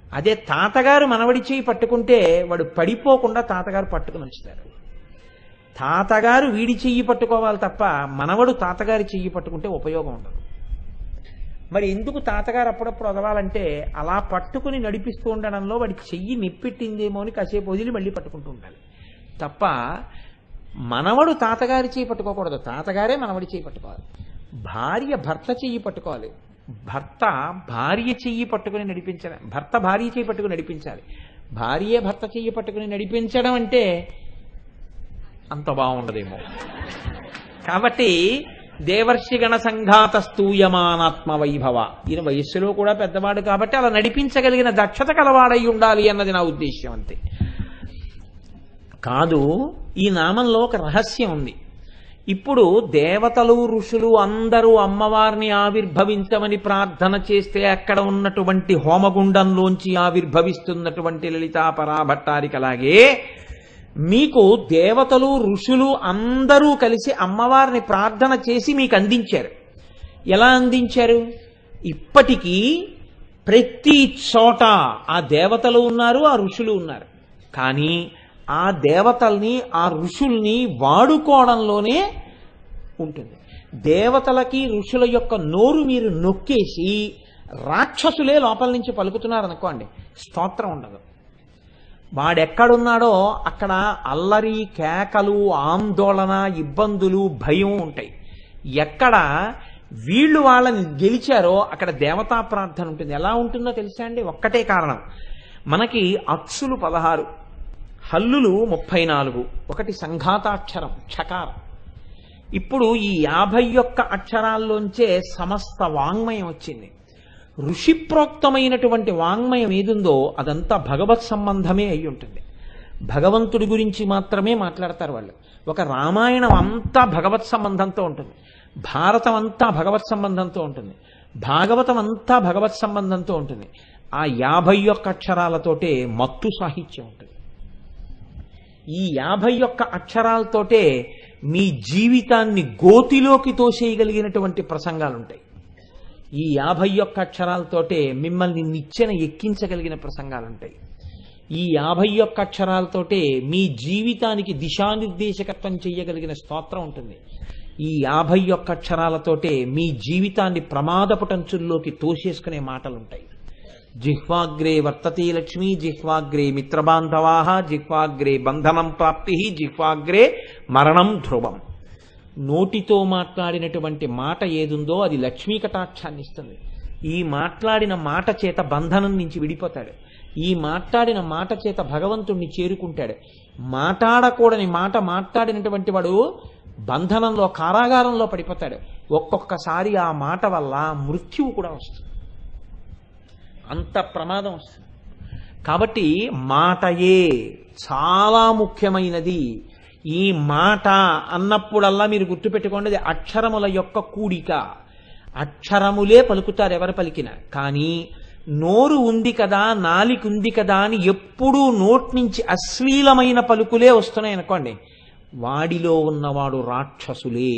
అదే తాతగారు మనవడి చేయి పట్టుకుంటే వాడు పడిపోకుండా తాతగారు పట్టుకుని ఉంచుతారు తాతగారు వీడి చెయ్యి పట్టుకోవాలి తప్ప మనవడు తాతగారి చెయ్యి పట్టుకుంటే ఉపయోగం ఉండదు మరి ఎందుకు తాతగారు అప్పుడప్పుడు వదలాలంటే అలా పట్టుకుని నడిపిస్తూ ఉండడంలో వాడి చెయ్యి నిప్పెట్టిందేమో అని కాసేపు వదిలి మళ్ళీ పట్టుకుంటూ ఉండాలి తప్ప మనవడు తాతగారి చేయి పట్టుకోకూడదు తాతగారే మనవడి చేయి పట్టుకోవాలి భార్య భర్త చెయ్యి పట్టుకోవాలి భర్త భార్య చెయ్యి పట్టుకుని నడిపించాలి భర్త భార్య చెయ్యి పట్టుకుని నడిపించాలి భార్య భర్త చెయ్యి పట్టుకుని నడిపించడం అంటే అంత బాగుండదేమో కాబట్టి దేవర్షిగణ సంఘాత స్తూయమానాత్మ వైభవ ఈయన వయస్సులో కూడా పెద్దవాడు కాబట్టి అలా నడిపించగలిగిన దక్షత కలవాడై ఉండాలి అన్నది నా ఉద్దేశ్యం అంతే కాదు ఈ నామంలో ఒక రహస్యం ఉంది ఇప్పుడు దేవతలు ఋషులు అందరూ అమ్మవారిని ఆవిర్భవించమని ప్రార్థన చేస్తే అక్కడ ఉన్నటువంటి హోమగుండంలోంచి ఆవిర్భవిస్తున్నటువంటి లలితా పరాభట్టారికలాగే మీకు దేవతలు ఋషులు అందరూ కలిసి అమ్మవారిని ప్రార్థన చేసి మీకు అందించారు ఎలా అందించారు ఇప్పటికీ ప్రతి చోట ఆ దేవతలు ఉన్నారు ఆ ఋషులు ఉన్నారు కానీ ఆ దేవతల్ని ఆ ఋషుల్ని వాడుకోవడంలోనే ఉంటుంది దేవతలకి ఋషుల యొక్క నోరు మీరు నొక్కేసి రాక్షసులే లోపల నుంచి పలుకుతున్నారు అనుకోండి స్తోత్రం ఉండదు వాడెక్కడున్నాడో అక్కడ అల్లరి కేకలు ఆందోళన ఇబ్బందులు భయం ఉంటాయి ఎక్కడ వీళ్ళు వాళ్ళని గెలిచారో అక్కడ దేవతా ప్రార్థన ఉంటుంది ఎలా ఉంటుందో తెలుసా అండి ఒక్కటే కారణం మనకి అచ్చులు పదహారు హల్లులు ముప్పై నాలుగు ఒకటి సంఘాతాక్షరం క్షకారం ఇప్పుడు ఈ యాభై ఒక్క అక్షరాల్లోంచే సమస్త వాంగ్మయం వచ్చింది ఋషిప్రోక్తమైనటువంటి వాంగ్మయం ఏదుందో అదంతా భగవత్ సంబంధమే అయి ఉంటుంది భగవంతుడి గురించి మాత్రమే మాట్లాడతారు వాళ్ళు ఒక రామాయణం అంతా భగవత్ సంబంధంతో ఉంటుంది భారతం అంతా భగవత్ సంబంధంతో ఉంటుంది భాగవతం అంతా భగవత్ సంబంధంతో ఉంటుంది ఆ యాభై ఒక్క అక్షరాలతోటే మత్తు సాహిత్యం ఉంటుంది ఈ యాభై ఒక్క అక్షరాలతోటే మీ జీవితాన్ని గోతిలోకి తోసేయగలిగినటువంటి ప్రసంగాలు ఉంటాయి ఈ యాభై ఒక్క అక్షరాలతోటే మిమ్మల్ని నిచ్చెన ఎక్కించగలిగిన ప్రసంగాలు ఉంటాయి ఈ యాభై ఒక్క అక్షరాలతోటే మీ జీవితానికి దిశానిర్దేశకత్వం చేయగలిగిన స్తోత్రం ఉంటుంది ఈ యాభై ఒక్క అక్షరాలతోటే మీ జీవితాన్ని ప్రమాదపుటంచుల్లోకి తోసేసుకునే మాటలుంటాయి జిహ్వాగ్రే వర్తతే లక్ష్మి జిహ్వాగ్రే మిత్రబాంధవా జిహ్వాగ్రే బంధనం ప్రాప్తి జిహ్వాగ్రే మరణం ధ్రువం నోటితో మాట్లాడినటువంటి మాట ఏదుందో అది లక్ష్మీ కటాక్షాన్ని ఇస్తుంది ఈ మాట్లాడిన మాట చేత బంధనం నుంచి విడిపోతాడు ఈ మాట్లాడిన మాట చేత భగవంతుణ్ణి చేరుకుంటాడు మాట్లాడకూడని మాట మాట్లాడినటువంటి వాడు బంధనంలో కారాగారంలో పడిపోతాడు ఒక్కొక్కసారి ఆ మాట వల్ల మృత్యువు కూడా వస్తుంది అంత ప్రమాదం వస్తుంది కాబట్టి మాటయే చాలా ముఖ్యమైనది ఈ మాట అన్నప్పుడల్లా మీరు గుర్తుపెట్టుకోండి అది అక్షరముల యొక్క కూడిక అక్షరములే పలుకుతారు ఎవరు పలికినా కానీ నోరు ఉంది కదా నాలిక ఉంది కదా అని ఎప్పుడూ నోట్ నుంచి అశ్లీలమైన పలుకులే వస్తున్నాయి అనుకోండి వాడిలో ఉన్నవాడు రాక్షసులే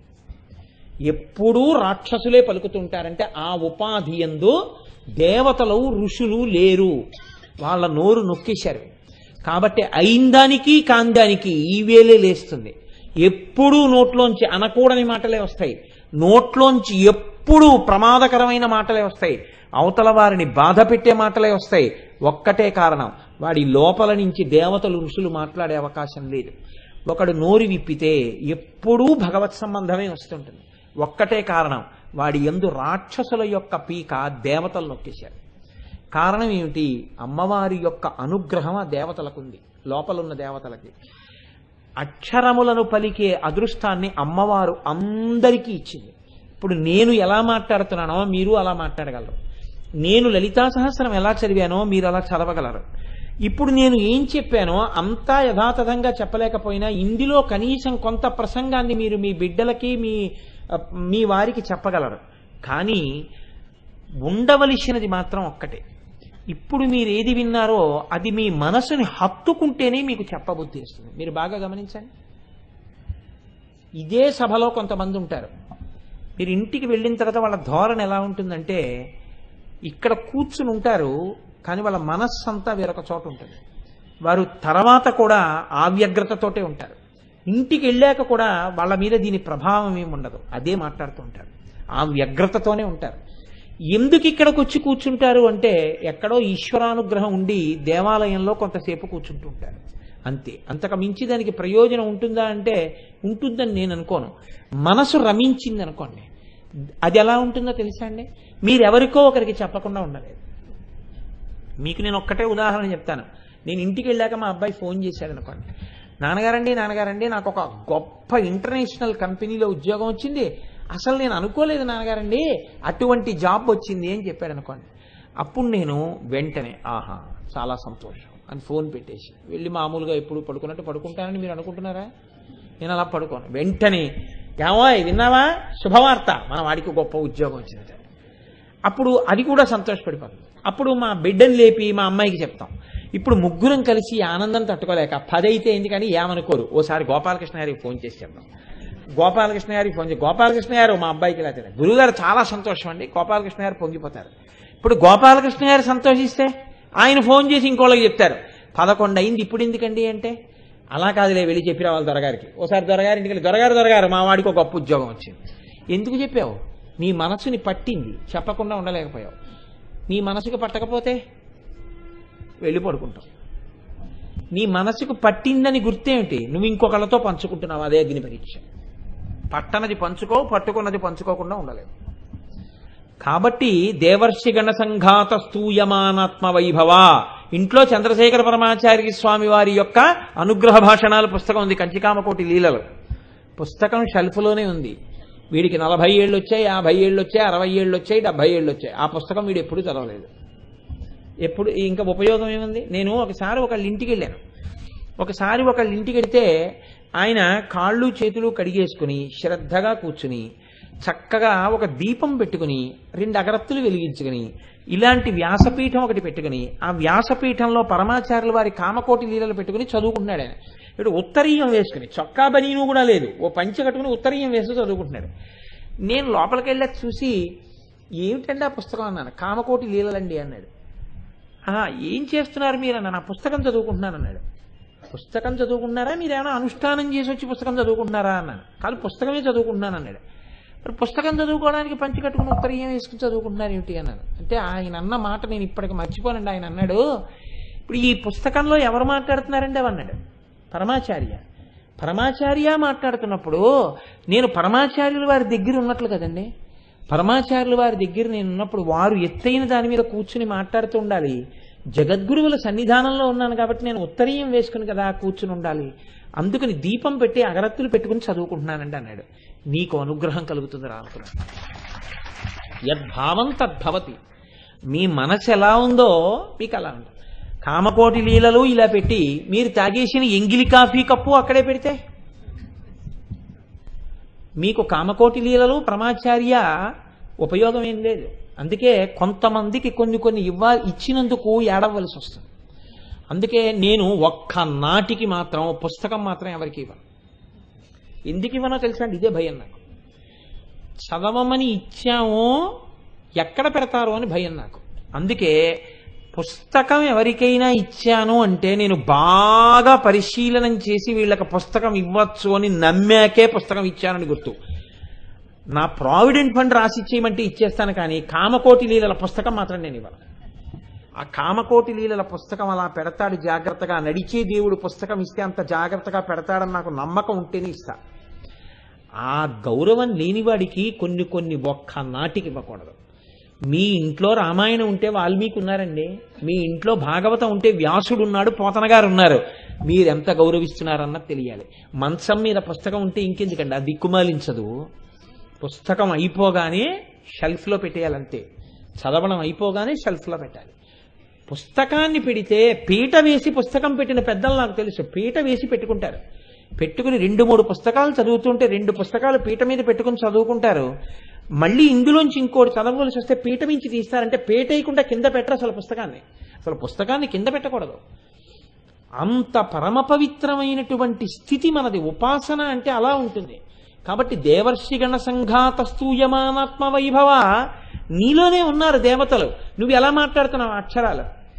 ఎప్పుడూ రాక్షసులే పలుకుతుంటారంటే ఆ ఉపాధి ఎందు దేవతలు ఋషులు లేరు వాళ్ళ నోరు నొక్కేశారు కాబట్టి అయిందానికి కాందానికి ఈ వేలే లేస్తుంది ఎప్పుడూ నోట్లోంచి అనకూడని మాటలే వస్తాయి నోట్లోంచి ఎప్పుడూ ప్రమాదకరమైన మాటలే వస్తాయి అవతల వారిని బాధ పెట్టే మాటలే వస్తాయి ఒక్కటే కారణం వాడి లోపల నుంచి దేవతలు ఋషులు మాట్లాడే అవకాశం లేదు ఒకడు నోరు విప్పితే ఎప్పుడూ భగవత్ సంబంధమే వస్తుంటుంది ఒక్కటే కారణం వాడి ఎందు రాక్షసుల యొక్క పీక దేవతలు నొక్కేశారు కారణం ఏమిటి అమ్మవారి యొక్క అనుగ్రహం ఆ దేవతలకు ఉంది లోపలున్న దేవతలకి అక్షరములను పలికే అదృష్టాన్ని అమ్మవారు అందరికీ ఇచ్చింది ఇప్పుడు నేను ఎలా మాట్లాడుతున్నానో మీరు అలా మాట్లాడగలరు నేను లలితా సహస్రం ఎలా చదివానో మీరు అలా చదవగలరు ఇప్పుడు నేను ఏం చెప్పానో అంతా యథాతథంగా చెప్పలేకపోయినా ఇందులో కనీసం కొంత ప్రసంగాన్ని మీరు మీ బిడ్డలకి మీ మీ వారికి చెప్పగలరు కానీ ఉండవలసినది మాత్రం ఒక్కటే ఇప్పుడు మీరు ఏది విన్నారో అది మీ మనసుని హత్తుకుంటేనే మీకు చెప్పబుద్ధి వస్తుంది మీరు బాగా గమనించండి ఇదే సభలో కొంతమంది ఉంటారు మీరు ఇంటికి వెళ్ళిన తర్వాత వాళ్ళ ధోరణి ఎలా ఉంటుందంటే ఇక్కడ కూర్చుని ఉంటారు కానీ వాళ్ళ మనస్సు అంతా వేరొక చోట ఉంటుంది వారు తర్వాత కూడా ఆ వ్యగ్రతతోటే ఉంటారు ఇంటికి వెళ్ళాక కూడా వాళ్ళ మీద దీని ప్రభావం ఏమి ఉండదు అదే మాట్లాడుతూ ఉంటారు ఆ వ్యగ్రతతోనే ఉంటారు ఎందుకు ఇక్కడికి వచ్చి కూర్చుంటారు అంటే ఎక్కడో ఈశ్వరానుగ్రహం ఉండి దేవాలయంలో కొంతసేపు కూర్చుంటూ ఉంటారు అంతే అంతకు మించి దానికి ప్రయోజనం ఉంటుందా అంటే ఉంటుందని నేను అనుకోను మనసు రమించింది అనుకోండి అది ఎలా ఉంటుందో తెలుసా అండి మీరెవరికో ఒకరికి చెప్పకుండా ఉండలేదు మీకు నేను ఒక్కటే ఉదాహరణ చెప్తాను నేను ఇంటికి వెళ్ళాక మా అబ్బాయి ఫోన్ చేశాడు అనుకోండి నాన్నగారండి నాన్నగారండి నాకు ఒక గొప్ప ఇంటర్నేషనల్ కంపెనీలో ఉద్యోగం వచ్చింది అసలు నేను అనుకోలేదు నాన్నగారండి అటువంటి జాబ్ వచ్చింది అని చెప్పాడు అనుకోండి అప్పుడు నేను వెంటనే ఆహా చాలా సంతోషం అని ఫోన్ పెట్టేసి వెళ్ళి మామూలుగా ఎప్పుడు పడుకున్నట్టు పడుకుంటానని మీరు అనుకుంటున్నారా నేను అలా పడుకోను వెంటనే ఏమోయ్ విన్నావా శుభవార్త మన వాడికి గొప్ప ఉద్యోగం వచ్చింది అప్పుడు అది కూడా సంతోషపడిపోతుంది అప్పుడు మా బిడ్డని లేపి మా అమ్మాయికి చెప్తాం ఇప్పుడు ముగ్గురం కలిసి ఈ ఆనందం తట్టుకోలేక పది అయితే ఏంది కానీ ఏమనుకోరు ఓసారి గోపాలకృష్ణ గారికి ఫోన్ చేసి చెప్తాం గోపాలకృష్ణ గారికి ఫోన్ చేసి గోపాలకృష్ణ గారు మా అబ్బాయికి ఇలా తెలియదు గురుగారు చాలా సంతోషం అండి గోపాలకృష్ణ గారు పొంగిపోతారు ఇప్పుడు గోపాలకృష్ణ గారు సంతోషిస్తే ఆయన ఫోన్ చేసి ఇంకోళ్ళకి చెప్తారు పదకొండు అయింది ఇప్పుడు ఎందుకండి అంటే అలా కాదులే వెళ్ళి చెప్పి రావాలి దొరగారికి ఓసారి దొరగారింటికి వెళ్ళి దొరగారు దొరగారు మా వాడికి ఒక గొప్ప ఉద్యోగం వచ్చింది ఎందుకు చెప్పావు నీ మనసుని పట్టింది చెప్పకుండా ఉండలేకపోయావు నీ మనసుకు పట్టకపోతే వెళ్ళి పడుకుంటావు నీ మనసుకు పట్టిందని గుర్తేమిటి నువ్వు ఇంకొకళ్ళతో పంచుకుంటున్నావు అదే అగ్ని పరీక్ష పట్టనది పంచుకో పట్టుకున్నది పంచుకోకుండా ఉండలేదు కాబట్టి దేవర్షి గణ సంఘాత స్తూయమానాత్మ వైభవ ఇంట్లో చంద్రశేఖర పరమాచార్య స్వామి వారి యొక్క అనుగ్రహ భాషణాల పుస్తకం ఉంది కంచికామకోటి లీలలు పుస్తకం షెల్ఫ్లోనే ఉంది వీడికి నలభై ఏళ్ళు వచ్చాయి యాభై ఏళ్ళు వచ్చాయి అరవై ఏళ్ళు వచ్చాయి డెబ్బై ఏళ్ళు వచ్చాయి ఆ పుస్తకం వీడు ఎప్పుడూ చదవలేదు ఎప్పుడు ఇంకా ఉపయోగం ఏముంది నేను ఒకసారి ఒకళ్ళ ఇంటికి వెళ్ళాను ఒకసారి ఒకళ్ళ ఇంటికి వెడితే ఆయన కాళ్ళు చేతులు కడిగేసుకుని శ్రద్ధగా కూర్చుని చక్కగా ఒక దీపం పెట్టుకుని రెండు అగరత్తులు వెలిగించుకుని ఇలాంటి వ్యాసపీఠం ఒకటి పెట్టుకుని ఆ వ్యాసపీఠంలో పరమాచార్యుల వారి కామకోటి లీలలు పెట్టుకుని చదువుకుంటున్నాడు ఆయన ఇప్పుడు ఉత్తరీయం వేసుకుని చొక్కా బనీను కూడా లేదు ఓ పంచె కట్టుకుని ఉత్తరీయం వేసి చదువుకుంటున్నాడు నేను లోపలికి వెళ్ళాక చూసి ఏమిటండి ఆ పుస్తకం అన్నాను కామకోటి లీలలండి అన్నాడు "ఆహా, ఏం చేస్తున్నారు మీరు అన్న నా పుస్తకం చదువుకుంటున్నాను అన్నాడు పుస్తకం చదువుకుంటున్నారా మీరు ఏమైనా అనుష్ఠానం చేసి వచ్చి పుస్తకం చదువుకుంటున్నారా అన్నాను కాదు పుస్తకమే చదువుకుంటున్నాను అన్నాడు మరి పుస్తకం చదువుకోవడానికి పంచి కట్టుకుని ఉత్తరీయం వేసుకుని చదువుకుంటున్నారు ఏమిటి అన్నాను అంటే ఆయన అన్న మాట నేను ఇప్పటికి మర్చిపోనండి ఆయన అన్నాడు ఇప్పుడు ఈ పుస్తకంలో ఎవరు మాట్లాడుతున్నారండి అవి అన్నాడు పరమాచార్య పరమాచార్య మాట్లాడుతున్నప్పుడు నేను పరమాచార్యుల వారి దగ్గర ఉన్నట్లు కదండి పరమాచార్యుల వారి దగ్గర నేను ఉన్నప్పుడు వారు ఎత్తైన దాని మీద కూర్చుని మాట్లాడుతూ ఉండాలి జగద్గురువుల సన్నిధానంలో ఉన్నాను కాబట్టి నేను ఉత్తరీయం వేసుకుని కదా కూర్చుని ఉండాలి అందుకని దీపం పెట్టి అగరత్తులు పెట్టుకుని చదువుకుంటున్నానండి అన్నాడు నీకు అనుగ్రహం కలుగుతుంది రా అనుకున్నాను యద్భావం తద్భవతి మీ మనసు ఎలా ఉందో మీకు అలా ఉంటుంది కామకోటి లీలలు ఇలా పెట్టి మీరు తాగేసిన ఎంగిలి కాఫీ కప్పు అక్కడే పెడితే మీకు కామకోటి లీలలు పరమాచార్య ఉపయోగం ఏం లేదు అందుకే కొంతమందికి కొన్ని కొన్ని ఇవ్వ ఇచ్చినందుకు ఏడవలసి వస్తుంది అందుకే నేను ఒక్క నాటికి మాత్రం పుస్తకం మాత్రం ఎవరికి ఇవ్వను ఎందుకు ఇవ్వనో తెలుసా అండి ఇదే భయం నాకు చదవమని ఇచ్చామో ఎక్కడ పెడతారో అని భయం నాకు అందుకే పుస్తకం ఎవరికైనా ఇచ్చాను అంటే నేను బాగా పరిశీలనం చేసి వీళ్ళకి పుస్తకం ఇవ్వచ్చు అని నమ్మాకే పుస్తకం ఇచ్చానని గుర్తు నా ప్రావిడెంట్ ఫండ్ రాసి ఇచ్చేయమంటే ఇచ్చేస్తాను కానీ కామకోటి లీలల పుస్తకం మాత్రం నేను ఇవ్వను ఆ కామకోటి లీలల పుస్తకం అలా పెడతాడు జాగ్రత్తగా నడిచే దేవుడు పుస్తకం ఇస్తే అంత జాగ్రత్తగా పెడతాడని నాకు నమ్మకం ఉంటేనే ఇస్తా ఆ గౌరవం లేనివాడికి కొన్ని కొన్ని ఒక్క నాటికి ఇవ్వకూడదు మీ ఇంట్లో రామాయణం ఉంటే వాల్మీకి ఉన్నారండి మీ ఇంట్లో భాగవతం ఉంటే వ్యాసుడు ఉన్నాడు పోతన గారు ఉన్నారు మీరెంత గౌరవిస్తున్నారన్నది తెలియాలి మంచం మీద పుస్తకం ఉంటే ఇంకెందుకండి అది దిక్కుమాలించదు పుస్తకం అయిపోగానే షెల్ఫ్లో పెట్టేయాలంతే చదవడం అయిపోగానే షెల్ఫ్లో పెట్టాలి పుస్తకాన్ని పెడితే పీట వేసి పుస్తకం పెట్టిన పెద్దలు నాకు తెలుసు పీట వేసి పెట్టుకుంటారు పెట్టుకుని రెండు మూడు పుస్తకాలు చదువుతుంటే రెండు పుస్తకాలు పీట మీద పెట్టుకుని చదువుకుంటారు మళ్ళీ ఇందులోంచి ఇంకోటి చదవవలసి వస్తే పీట మించి తీస్తారంటే పీట వేయకుండా కింద పెట్టరు అసలు పుస్తకాన్ని అసలు పుస్తకాన్ని కింద పెట్టకూడదు అంత పరమ పవిత్రమైనటువంటి స్థితి మనది ఉపాసన అంటే అలా ఉంటుంది కాబట్టి దేవర్షిగణ సంఘాత స్తూయమానాత్మ వైభవ నీలోనే ఉన్నారు దేవతలు నువ్వు ఎలా మాట్లాడుతున్నావు అక్షరాలు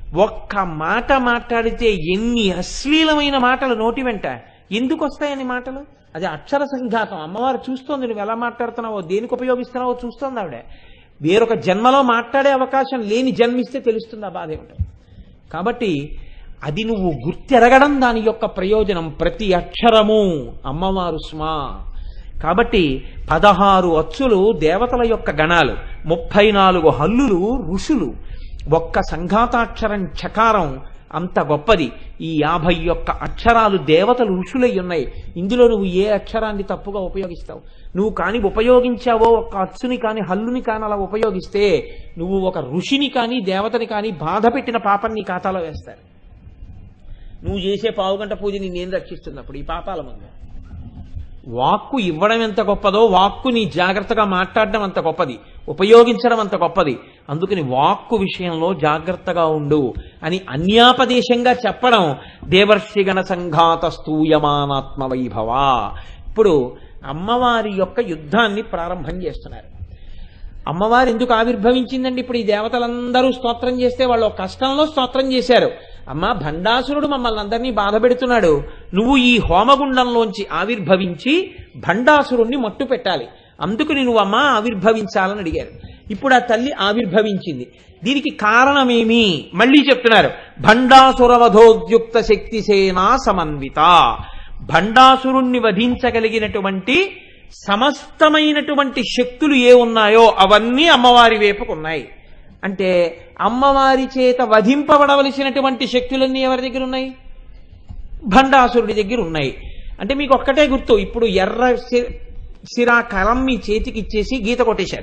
ఒక్క మాట మాట్లాడితే ఎన్ని అశ్లీలమైన మాటలు నోటి వెంట ఎందుకు వస్తాయని మాటలు అది అక్షర సంఘాతం అమ్మవారు చూస్తోంది నువ్వు ఎలా మాట్లాడుతున్నావో దేనికి ఉపయోగిస్తున్నావో చూస్తోంది ఆవిడ వేరొక జన్మలో మాట్లాడే అవకాశం లేని జన్మిస్తే తెలుస్తుంది ఆ బాధ ఏమిటో కాబట్టి అది నువ్వు గుర్తెరగడం దాని యొక్క ప్రయోజనం ప్రతి అక్షరము అమ్మవారు స్మా కాబట్టి పదహారు అచ్చులు దేవతల యొక్క గణాలు ముప్పై నాలుగు హల్లులు ఋషులు ఒక్క సంఘాతాక్షరం చకారం అంత గొప్పది ఈ యాభై ఒక్క అక్షరాలు దేవతలు ఋషులై ఉన్నాయి ఇందులో నువ్వు ఏ అక్షరాన్ని తప్పుగా ఉపయోగిస్తావు నువ్వు కాని ఉపయోగించావో ఒక అచ్చుని కాని హల్లుని కాని అలా ఉపయోగిస్తే నువ్వు ఒక ఋషిని కాని దేవతని కాని బాధ పెట్టిన పాపం నీ ఖాతాలో వేస్తారు నువ్వు చేసే పావుగంట పూజ నిన్నేం రక్షిస్తుంది అప్పుడు ఈ పాపాల ముందు వాక్కు ఇవ్వడం ఎంత గొప్పదో వాక్కుని జాగ్రత్తగా మాట్లాడడం అంత గొప్పది ఉపయోగించడం అంత గొప్పది అందుకని వాక్కు విషయంలో జాగ్రత్తగా ఉండు అని అన్యాపదేశంగా చెప్పడం దేవర్షిగణ సంఘాత స్తూయమానాత్మ వైభవ ఇప్పుడు అమ్మవారి యొక్క యుద్ధాన్ని ప్రారంభం చేస్తున్నారు అమ్మవారు ఎందుకు ఆవిర్భవించిందండి ఇప్పుడు ఈ దేవతలందరూ స్తోత్రం చేస్తే వాళ్ళు ఒక కష్టంలో స్తోత్రం చేశారు అమ్మ భండాసురుడు మమ్మల్ని అందరినీ బాధ పెడుతున్నాడు నువ్వు ఈ హోమగుండంలోంచి ఆవిర్భవించి భండాసురుణ్ణి మట్టు పెట్టాలి అందుకని నువ్వు అమ్మ ఆవిర్భవించాలని అడిగారు ఇప్పుడు ఆ తల్లి ఆవిర్భవించింది దీనికి కారణమేమి మళ్ళీ చెప్తున్నారు భండాసురవధోద్యుక్త శక్తి సేనా సమన్విత భండాసురుణ్ణి వధించగలిగినటువంటి సమస్తమైనటువంటి శక్తులు ఏ ఉన్నాయో అవన్నీ అమ్మవారి వైపుకు ఉన్నాయి అంటే అమ్మవారి చేత వధింపబడవలసినటువంటి శక్తులన్నీ ఎవరి దగ్గర ఉన్నాయి భండాసురుడి దగ్గర ఉన్నాయి అంటే మీకు ఒక్కటే గుర్తు ఇప్పుడు ఎర్ర సి- సిరా కలం మీ చేతికి ఇచ్చేసి గీత కొట్టేశారు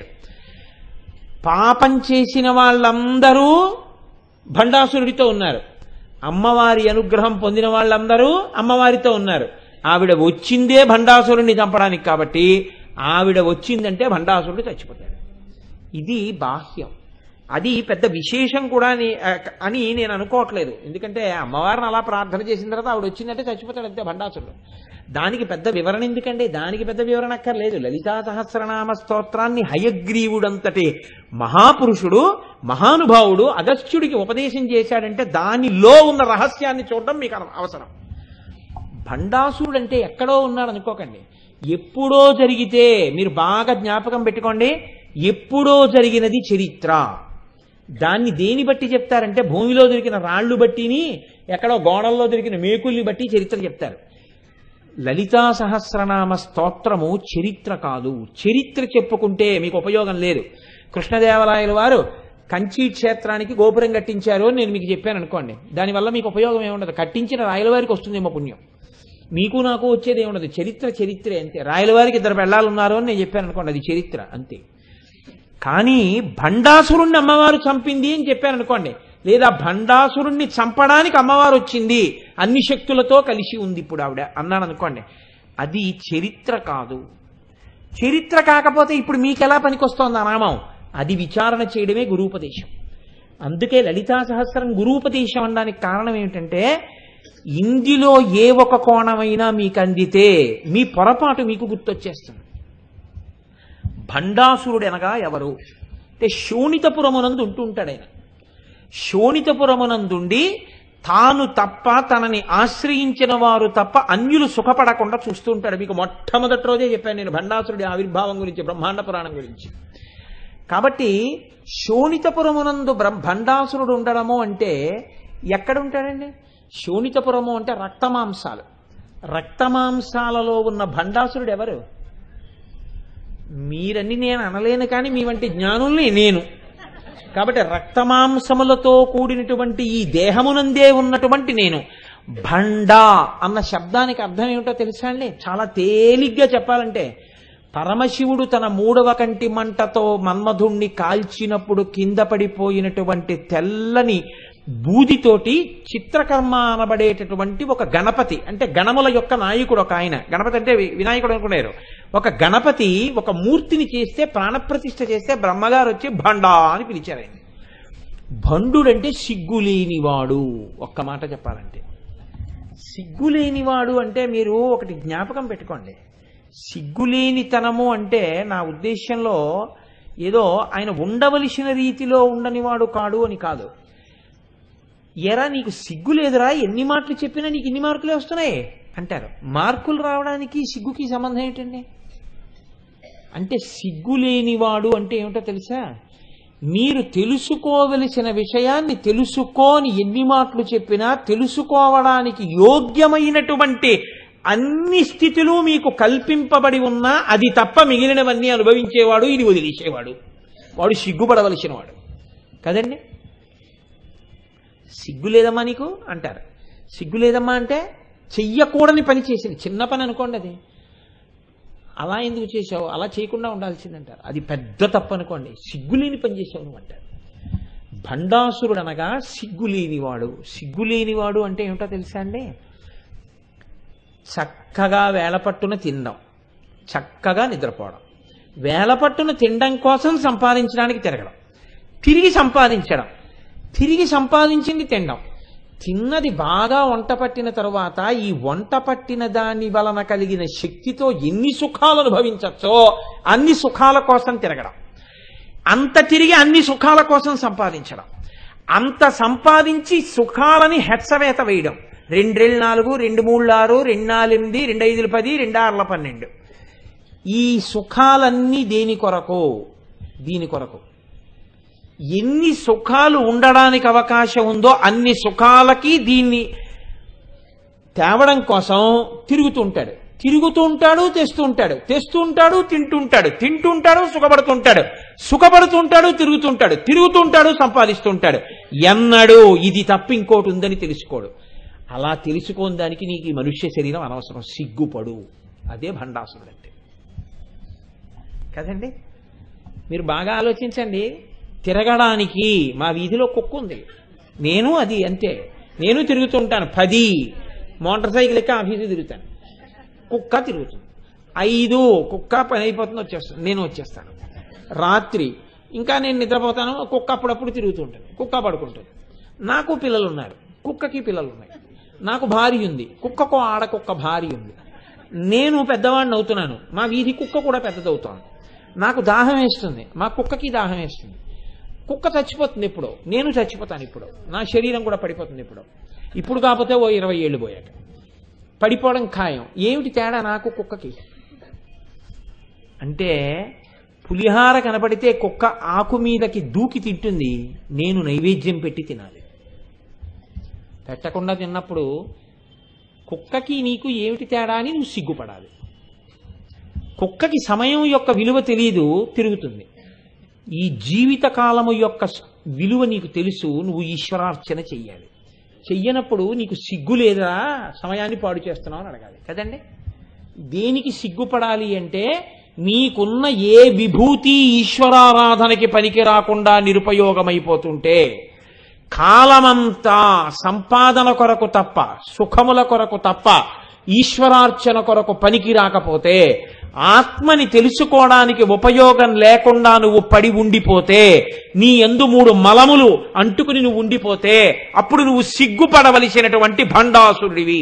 పాపం చేసిన వాళ్ళందరూ భండాసురుడితో ఉన్నారు అమ్మవారి అనుగ్రహం పొందిన వాళ్ళందరూ అమ్మవారితో ఉన్నారు ఆవిడ వచ్చిందే భండాసురుడిని చంపడానికి కాబట్టి ఆవిడ వచ్చిందంటే భండాసురుడు చచ్చిపోతాడు ఇది బాహ్యం అది పెద్ద విశేషం కూడా అని అని నేను అనుకోవట్లేదు ఎందుకంటే అమ్మవారిని అలా ప్రార్థన చేసిన తర్వాత ఆవిడ వచ్చిందంటే చచ్చిపోతాడు అంతే భండాసురుడు దానికి పెద్ద వివరణ ఎందుకండి దానికి పెద్ద వివరణ అక్కర్లేదు లలితా సహస్రనామ స్తోత్రాన్ని హయగ్రీవుడంతటి మహాపురుషుడు మహానుభావుడు అగస్త్యుడికి ఉపదేశం చేశాడంటే దానిలో ఉన్న రహస్యాన్ని చూడడం మీకు అన- అవసరం భండాసురుడు అంటే ఎక్కడో ఉన్నాడు అనుకోకండి ఎప్పుడో జరిగితే మీరు బాగా జ్ఞాపకం పెట్టుకోండి ఎప్పుడో జరిగినది చరిత్ర దాన్ని దేని బట్టి చెప్తారంటే భూమిలో దొరికిన రాళ్ళు బట్టిని ఎక్కడో గోడల్లో దొరికిన మేకుల్ని బట్టి చరిత్ర చెప్తారు లలితా సహస్రనామ స్తోత్రము చరిత్ర కాదు చరిత్ర చెప్పుకుంటే మీకు ఉపయోగం లేదు కృష్ణదేవరాయల వారు కంచి క్షేత్రానికి గోపురం కట్టించారు అని నేను మీకు చెప్పాను అనుకోండి దానివల్ల మీకు ఉపయోగం ఏముండదు కట్టించిన రాయల వారికి వస్తుందేమో పుణ్యం మీకు నాకు వచ్చేది ఏముండదు చరిత్ర చరిత్రే అంతే రాయల వారికి ఇద్దరు పెళ్ళాలు ఉన్నారు అని నేను చెప్పాను అనుకోండి అది చరిత్ర అంతే కానీ భండాసురుణ్ణి అమ్మవారు చంపింది అని చెప్పాను అనుకోండి లేదా భండాసురుణ్ణి చంపడానికి అమ్మవారు వచ్చింది అన్ని శక్తులతో కలిసి ఉంది ఇప్పుడు ఆవిడ అన్నాను అనుకోండి అది చరిత్ర కాదు చరిత్ర కాకపోతే ఇప్పుడు మీకెలా పనికొస్తోంది ఆ నామం అది విచారణ చేయడమే గురూపదేశం అందుకే లలితా సహస్రం గురూపదేశం అనడానికి కారణం ఏమిటంటే ఇందులో ఏ ఒక కోణమైనా మీకు అందితే మీ పొరపాటు మీకు గుర్తొచ్చేస్తుంది భండాసురుడు అనగా ఎవరు అంటే శోణితపురమునందు ఉంటూ ఉంటాడు ఆయన శోణితపురమునందుండి తాను తప్ప తనని ఆశ్రయించిన వారు తప్ప అన్యులు సుఖపడకుండా చూస్తూ ఉంటాడు మీకు మొట్టమొదటి రోజే చెప్పాను నేను భండాసురుడి ఆవిర్భావం గురించి బ్రహ్మాండ పురాణం గురించి కాబట్టి శోణితపురమునందు బ్ర- భండాసురుడు ఉండడము అంటే ఎక్కడ ఉంటాడండి శోణితపురము అంటే రక్తమాంసాలు రక్తమాంసాలలో ఉన్న భండాసురుడు ఎవరు మీరన్ని నేను అనలేను కానీ మీ వంటి జ్ఞానుల్ని నేను కాబట్టి రక్తమాంసములతో కూడినటువంటి ఈ దేహమునందే ఉన్నటువంటి నేను భండ అన్న శబ్దానికి అర్థం ఏమిటో తెలుసా అండి చాలా తేలిగ్గా చెప్పాలంటే పరమశివుడు తన మూడవ కంటి మంటతో మన్మధుణ్ణి కాల్చినప్పుడు కింద పడిపోయినటువంటి తెల్లని బూదితోటి చిత్రకర్మ అనబడేటటువంటి ఒక గణపతి అంటే గణముల యొక్క నాయకుడు ఒక ఆయన గణపతి అంటే వి- వినాయకుడు అనుకున్నారు ఒక గణపతి ఒక మూర్తిని చేస్తే ప్రాణప్రతిష్ఠ చేస్తే బ్రహ్మగారు వచ్చి భండా అని పిలిచారు ఆయన భండుడంటే సిగ్గులేనివాడు ఒక్క మాట చెప్పాలంటే సిగ్గులేనివాడు అంటే మీరు ఒకటి జ్ఞాపకం పెట్టుకోండి సిగ్గులేనితనము అంటే నా ఉద్దేశంలో ఏదో ఆయన ఉండవలసిన రీతిలో ఉండనివాడు కాడు అని కాదు ఎరా నీకు సిగ్గు లేదురా ఎన్ని మాటలు చెప్పినా నీకు ఇన్ని మార్కులే వస్తున్నాయి అంటారు మార్కులు రావడానికి సిగ్గుకి సంబంధం ఏంటండి అంటే సిగ్గు లేనివాడు అంటే ఏమిటో తెలుసా మీరు తెలుసుకోవలసిన విషయాన్ని తెలుసుకోని ఎన్ని మాటలు చెప్పినా తెలుసుకోవడానికి యోగ్యమైనటువంటి అన్ని స్థితులు మీకు కల్పింపబడి ఉన్నా అది తప్ప మిగిలినవన్నీ అనుభవించేవాడు ఇది వదిలేసేవాడు వాడు సిగ్గుపడవలసిన వాడు కదండి సిగ్గు లేదమ్మా నీకు అంటారు సిగ్గు లేదమ్మా అంటే చెయ్యకూడని పని చేసింది చిన్న పని అనుకోండి అది అలా ఎందుకు చేసావు అలా చేయకుండా ఉండాల్సిందంటారు అది పెద్ద తప్పు అనుకోండి సిగ్గులేని పని చేసావు నువ్వు అంటారు భండాసురుడు అనగా సిగ్గులేనివాడు సిగ్గులేనివాడు అంటే ఏమిటో తెలుసా అండి చక్కగా వేలపట్టున తినడం చక్కగా నిద్రపోవడం వేలపట్టున తినడం కోసం సంపాదించడానికి తిరగడం తిరిగి సంపాదించడం తిరిగి సంపాదించింది తినడం తిన్నది బాగా వంట పట్టిన తరువాత ఈ వంట పట్టిన దాని వలన కలిగిన శక్తితో ఎన్ని సుఖాలు అనుభవించచ్చో అన్ని సుఖాల కోసం తిరగడం అంత తిరిగి అన్ని సుఖాల కోసం సంపాదించడం అంత సంపాదించి సుఖాలని హెచ్చవేత వేయడం రెండేళ్ళు నాలుగు రెండు మూడు ఆరు రెండు నాలుగు ఎనిమిది రెండు ఐదులు పది రెండు ఆరుల పన్నెండు ఈ సుఖాలన్నీ దేని కొరకు దీని కొరకు ఎన్ని సుఖాలు ఉండడానికి అవకాశం ఉందో అన్ని సుఖాలకి దీన్ని తేవడం కోసం తిరుగుతుంటాడు తిరుగుతుంటాడు తెస్తుంటాడు తెస్తుంటాడు తింటుంటాడు తింటుంటాడు సుఖపడుతుంటాడు సుఖపడుతుంటాడు తిరుగుతుంటాడు తిరుగుతుంటాడు సంపాదిస్తుంటాడు ఎన్నడూ ఇది తప్ప ఇంకోటి ఉందని తెలుసుకోడు అలా తెలుసుకోని దానికి నీకు ఈ మనుష్య శరీరం అనవసరం సిగ్గుపడు అదే భండాసురుడు అంటే కదండి మీరు బాగా ఆలోచించండి తిరగడానికి మా వీధిలో కుక్క ఉంది నేను అది అంతే నేను తిరుగుతుంటాను పది మోటార్ సైకిల్ ఎక్క ఆఫీసు తిరుగుతాను కుక్క తిరుగుతుంది ఐదు కుక్క పని అయిపోతుంది వచ్చేస్తాను నేను వచ్చేస్తాను రాత్రి ఇంకా నేను నిద్రపోతాను కుక్క అప్పుడప్పుడు తిరుగుతుంటాను కుక్క పడుకుంటుంది నాకు పిల్లలు ఉన్నారు కుక్కకి పిల్లలు ఉన్నాయి నాకు భార్య ఉంది కుక్కకు ఆడ కుక్క భార్య ఉంది నేను పెద్దవాడిని అవుతున్నాను మా వీధి కుక్క కూడా పెద్దదవుతోంది నాకు దాహం వేస్తుంది మా కుక్కకి దాహం వేస్తుంది కుక్క చచ్చిపోతుంది ఇప్పుడు నేను చచ్చిపోతాను ఇప్పుడు నా శరీరం కూడా పడిపోతుంది ఇప్పుడు ఇప్పుడు కాకపోతే ఓ ఇరవై ఏళ్ళు పోయాక పడిపోవడం ఖాయం ఏమిటి తేడా నాకు కుక్కకి అంటే పులిహార కనపడితే కుక్క ఆకు మీదకి దూకి తింటుంది నేను నైవేద్యం పెట్టి తినాలి పెట్టకుండా తిన్నప్పుడు కుక్కకి నీకు ఏమిటి తేడా అని నువ్వు సిగ్గుపడాలి కుక్కకి సమయం యొక్క విలువ తెలియదు తిరుగుతుంది ఈ జీవిత కాలము యొక్క స్- విలువ నీకు తెలుసు నువ్వు ఈశ్వరార్చన చెయ్యాలి చెయ్యనప్పుడు నీకు సిగ్గు లేదా సమయాన్ని పాడు చేస్తున్నావు అని అడగాలి కదండి దేనికి సిగ్గుపడాలి అంటే నీకున్న ఏ విభూతి ఈశ్వరారాధనకి పనికి రాకుండా నిరుపయోగమైపోతుంటే కాలమంతా సంపాదన కొరకు తప్ప సుఖముల కొరకు తప్ప ఈశ్వరార్చన కొరకు పనికి రాకపోతే ఆత్మని తెలుసుకోవడానికి ఉపయోగం లేకుండా నువ్వు పడి ఉండిపోతే నీ ఎందు మూడు మలములు అంటుకుని నువ్వు ఉండిపోతే అప్పుడు నువ్వు సిగ్గుపడవలసినటువంటి భండాసురుడివి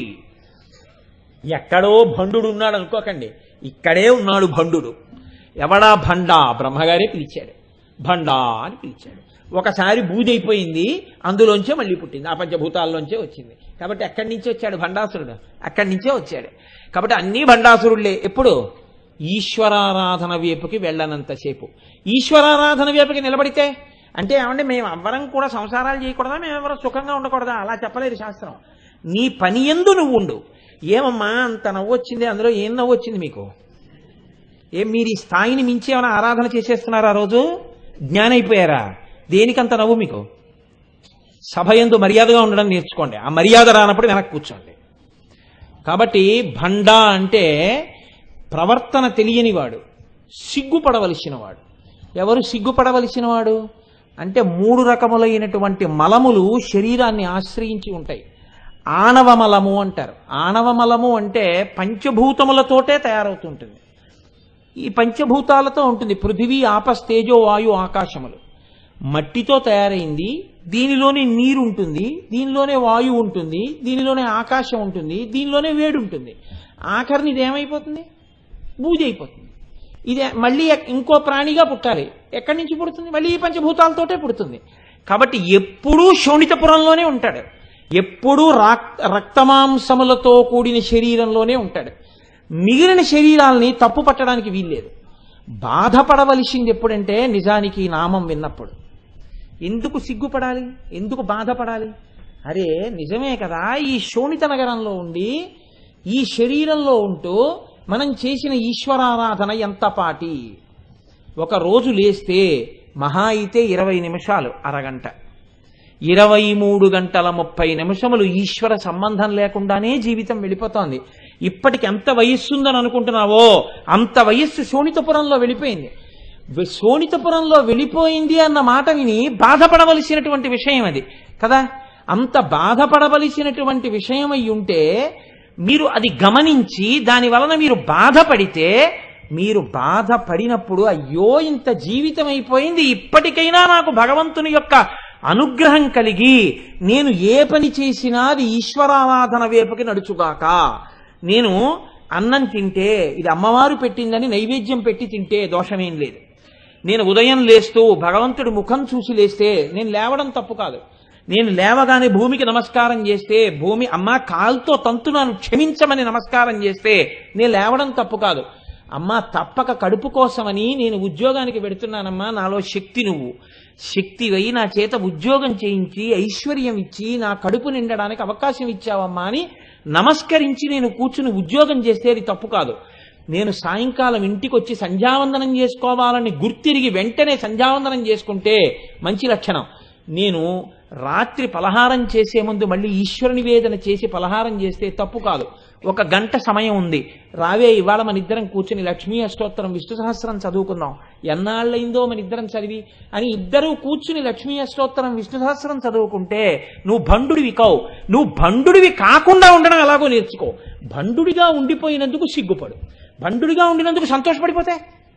ఎక్కడో భండు ఉన్నాడు అనుకోకండి ఇక్కడే ఉన్నాడు భండు ఎవడా భండా బ్రహ్మగారే పిలిచాడు భండా అని పిలిచాడు ఒకసారి బూదైపోయింది అందులోంచే మళ్ళీ పుట్టింది ఆ పంచభూతాల్లోంచే వచ్చింది కాబట్టి ఎక్కడి నుంచి వచ్చాడు భండాసురుడు అక్కడి నుంచే వచ్చాడు కాబట్టి అన్నీ భండాసురుళ్ళే ఎప్పుడు ఈశ్వరారాధన వైపుకి వెళ్ళనంతసేపు ఈశ్వరారాధన వైపుకి నిలబడితే అంటే ఏమంటే మేము ఎవ్వరం కూడా సంసారాలు చేయకూడదా మేము ఎవరం సుఖంగా ఉండకూడదా అలా చెప్పలేదు శాస్త్రం నీ పని ఎందు నువ్వు ఉండు ఏమమ్మా అంత నవ్వు వచ్చింది అందులో ఏం నవ్వు వచ్చింది మీకు ఏం మీరు ఈ స్థాయిని మించి ఏమైనా ఆరాధన చేసేస్తున్నారా ఆ రోజు జ్ఞానైపోయారా దేనికంత నవ్వు మీకు సభ ఎందు మర్యాదగా ఉండడం నేర్చుకోండి ఆ మర్యాద రానప్పుడు వెనక్కి కూర్చోండి కాబట్టి భండా అంటే ప్రవర్తన తెలియనివాడు సిగ్గుపడవలసిన వాడు ఎవరు సిగ్గుపడవలసిన వాడు అంటే మూడు రకములైనటువంటి మలములు శరీరాన్ని ఆశ్రయించి ఉంటాయి ఆణవ మలము అంటారు ఆణవ మలము అంటే పంచభూతములతోటే తయారవుతుంటుంది ఈ పంచభూతాలతో ఉంటుంది పృథివీ ఆపస్ తేజో వాయు ఆకాశములు మట్టితో తయారైంది దీనిలోనే నీరు ఉంటుంది దీనిలోనే వాయువు ఉంటుంది దీనిలోనే ఆకాశం ఉంటుంది దీనిలోనే వేడి ఉంటుంది ఆఖరిని ఇది ఏమైపోతుంది బూజి అయిపోతుంది ఇది మళ్ళీ ఎక్- ఇంకో ప్రాణిగా పుట్టాలి ఎక్కడి నుంచి పుడుతుంది మళ్ళీ ఈ పంచభూతాలతోటే పుడుతుంది కాబట్టి ఎప్పుడూ శోణితపురంలోనే ఉంటాడు ఎప్పుడూ రాక్ రక్తమాంసములతో కూడిన శరీరంలోనే ఉంటాడు మిగిలిన శరీరాల్ని తప్పు పట్టడానికి వీల్లేదు బాధపడవలసింది ఎప్పుడంటే నిజానికి ఈ నామం విన్నప్పుడు ఎందుకు సిగ్గుపడాలి ఎందుకు బాధపడాలి అరే నిజమే కదా ఈ శోణిత నగరంలో ఉండి ఈ శరీరంలో ఉంటూ మనం చేసిన ఈశ్వరారాధన ఎంత పాటి ఒక రోజు లేస్తే మహా అయితే ఇరవై నిమిషాలు అరగంట ఇరవై మూడు గంటల ముప్పై నిమిషములు ఈశ్వర సంబంధం లేకుండానే జీవితం వెళ్ళిపోతోంది ఇప్పటికి ఎంత వయస్సుందని అనుకుంటున్నావో అంత వయస్సు శోణితపురంలో వెళ్ళిపోయింది వె- శోణితపురంలో వెళ్ళిపోయింది అన్న మాట విని బాధపడవలసినటువంటి విషయం అది కదా అంత బాధపడవలసినటువంటి విషయం అయి ఉంటే మీరు అది గమనించి దాని వలన మీరు బాధపడితే మీరు బాధపడినప్పుడు అయ్యో ఇంత జీవితం అయిపోయింది ఇప్పటికైనా నాకు భగవంతుని యొక్క అనుగ్రహం కలిగి నేను ఏ పని చేసినా అది ఈశ్వరారాధన వైపుకి నడుచుగాక నేను అన్నం తింటే ఇది అమ్మవారు పెట్టిందని నైవేద్యం పెట్టి తింటే దోషమేం లేదు నేను ఉదయం లేస్తూ భగవంతుడి ముఖం చూసి లేస్తే నేను లేవడం తప్పు కాదు నేను లేవగానే భూమికి నమస్కారం చేస్తే భూమి అమ్మ కాల్తో తంతునాను క్షమించమని నమస్కారం చేస్తే నేను లేవడం తప్పు కాదు అమ్మ తప్పక కడుపు కోసమని నేను ఉద్యోగానికి పెడుతున్నానమ్మా నాలో శక్తి నువ్వు శక్తి వై నా చేత ఉద్యోగం చేయించి ఐశ్వర్యం ఇచ్చి నా కడుపు నిండడానికి అవకాశం ఇచ్చావమ్మా అని నమస్కరించి నేను కూర్చుని ఉద్యోగం చేస్తే అది తప్పు కాదు నేను సాయంకాలం ఇంటికి వచ్చి సంధ్యావందనం చేసుకోవాలని గుర్తిరిగి వెంటనే సంధ్యావందనం చేసుకుంటే మంచి లక్షణం నేను రాత్రి పలహారం చేసే ముందు మళ్ళీ ఈశ్వర నివేదన చేసి పలహారం చేస్తే తప్పు కాదు ఒక గంట సమయం ఉంది రావే ఇవాళ మన ఇద్దరం కూర్చుని లక్ష్మీ అష్టోత్తరం విష్ణు సహస్రం చదువుకుందాం ఎన్నాళ్ళైందో మన ఇద్దరం చదివి అని ఇద్దరూ కూర్చుని లక్ష్మీ అష్టోత్తరం విష్ణు సహస్రం చదువుకుంటే నువ్వు భండుడివి కావు నువ్వు భండుడివి కాకుండా ఉండడం ఎలాగో నేర్చుకో భండుడిగా ఉండిపోయినందుకు సిగ్గుపడు భండుడిగా ఉండినందుకు సంతోషపడిపోతే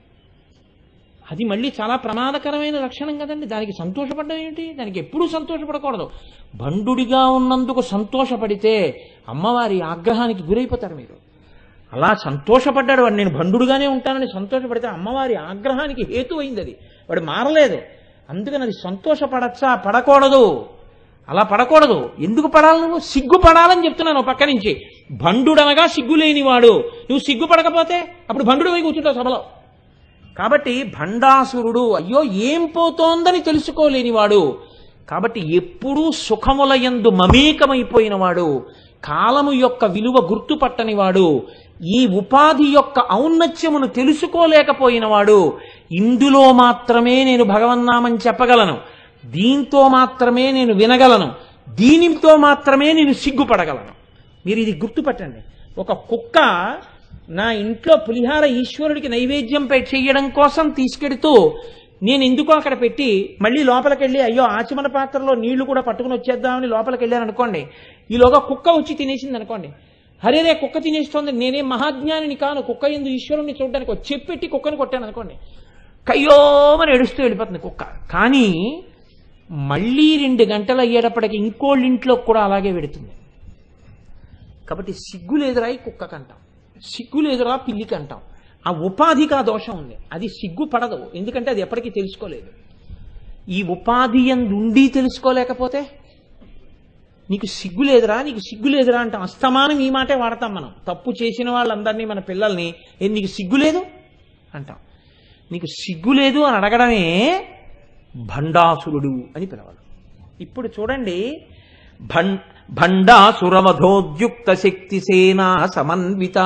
అది మళ్ళీ చాలా ప్రమాదకరమైన లక్షణం కదండి దానికి సంతోషపడడం ఏమిటి దానికి ఎప్పుడూ సంతోషపడకూడదు భండుడిగా ఉన్నందుకు సంతోషపడితే అమ్మవారి ఆగ్రహానికి గురైపోతారు మీరు అలా సంతోషపడ్డాడు వాడు నేను భండుడుగానే ఉంటానని సంతోషపడితే అమ్మవారి ఆగ్రహానికి హేతు అయింది అది వాడు మారలేదు అందుకని అది సంతోషపడచ్చా పడకూడదు అలా పడకూడదు ఎందుకు పడాలి నువ్వు సిగ్గు పడాలని చెప్తున్నాను ఓ పక్క నుంచి భండుడనగా సిగ్గు లేనివాడు నువ్వు సిగ్గుపడకపోతే అప్పుడు భండుడు పోయి కూర్చుంటావు సభలో కాబట్టి భండాసురుడు అయ్యో ఏం పోతోందని తెలుసుకోలేనివాడు కాబట్టి ఎప్పుడూ సుఖములయందు మమేకమైపోయినవాడు కాలము యొక్క విలువ గుర్తుపట్టనివాడు ఈ ఉపాధి యొక్క ఔన్నత్యమును తెలుసుకోలేకపోయినవాడు ఇందులో మాత్రమే నేను భగవన్నామం చెప్పగలను దీంతో మాత్రమే నేను వినగలను దీనితో మాత్రమే నేను సిగ్గుపడగలను మీరు ఇది గుర్తుపట్టండి ఒక కుక్క నా ఇంట్లో పులిహార ఈశ్వరుడికి నైవేద్యం పె- చెయ్యడం కోసం తీసుకెడుతూ నేను ఎందుకో అక్కడ పెట్టి మళ్ళీ లోపలికి వెళ్ళి అయ్యో ఆచమన పాత్రలో నీళ్లు కూడా పట్టుకుని వచ్చేద్దామని లోపలికి వెళ్ళాను అనుకోండి ఈలోగా కుక్క వచ్చి తినేసింది అనుకోండి హరే రే కుక్క తినేస్తోంది నేనేం మహాజ్ఞానిని కాను కుక్క ఎందు ఈశ్వరుణ్ణి చూడడానికి వచ్చి చెప్పెట్టి కుక్కని కొట్టాను అనుకోండి కయ్యోమని ఏడుస్తూ వెళ్ళిపోతుంది కుక్క కానీ మళ్ళీ రెండు గంటలు అయ్యేటప్పటికి ఇంకోళ్ళ ఇంట్లో కూడా అలాగే పెడుతుంది కాబట్టి సిగ్గు లేదురా ఈ కుక్కకి అంటాం సిగ్గు లేదురా పిల్లికి అంటాం ఆ ఉపాధికి ఆ దోషం ఉంది అది సిగ్గు పడదు ఎందుకంటే అది ఎప్పటికీ తెలుసుకోలేదు ఈ ఉపాధి ఉండి తెలుసుకోలేకపోతే నీకు సిగ్గు లేదురా నీకు సిగ్గు లేదురా అంటాం అస్తమానం ఈ మాటే వాడతాం మనం తప్పు చేసిన వాళ్ళందరినీ మన పిల్లల్ని ఏ నీకు సిగ్గు లేదు అంటాం నీకు సిగ్గు లేదు అని అడగడమే భండాసురుడు అని పిలవాలి ఇప్పుడు చూడండి భం భండాసురవధోద్యుక్త శక్తి సేనా సమన్విత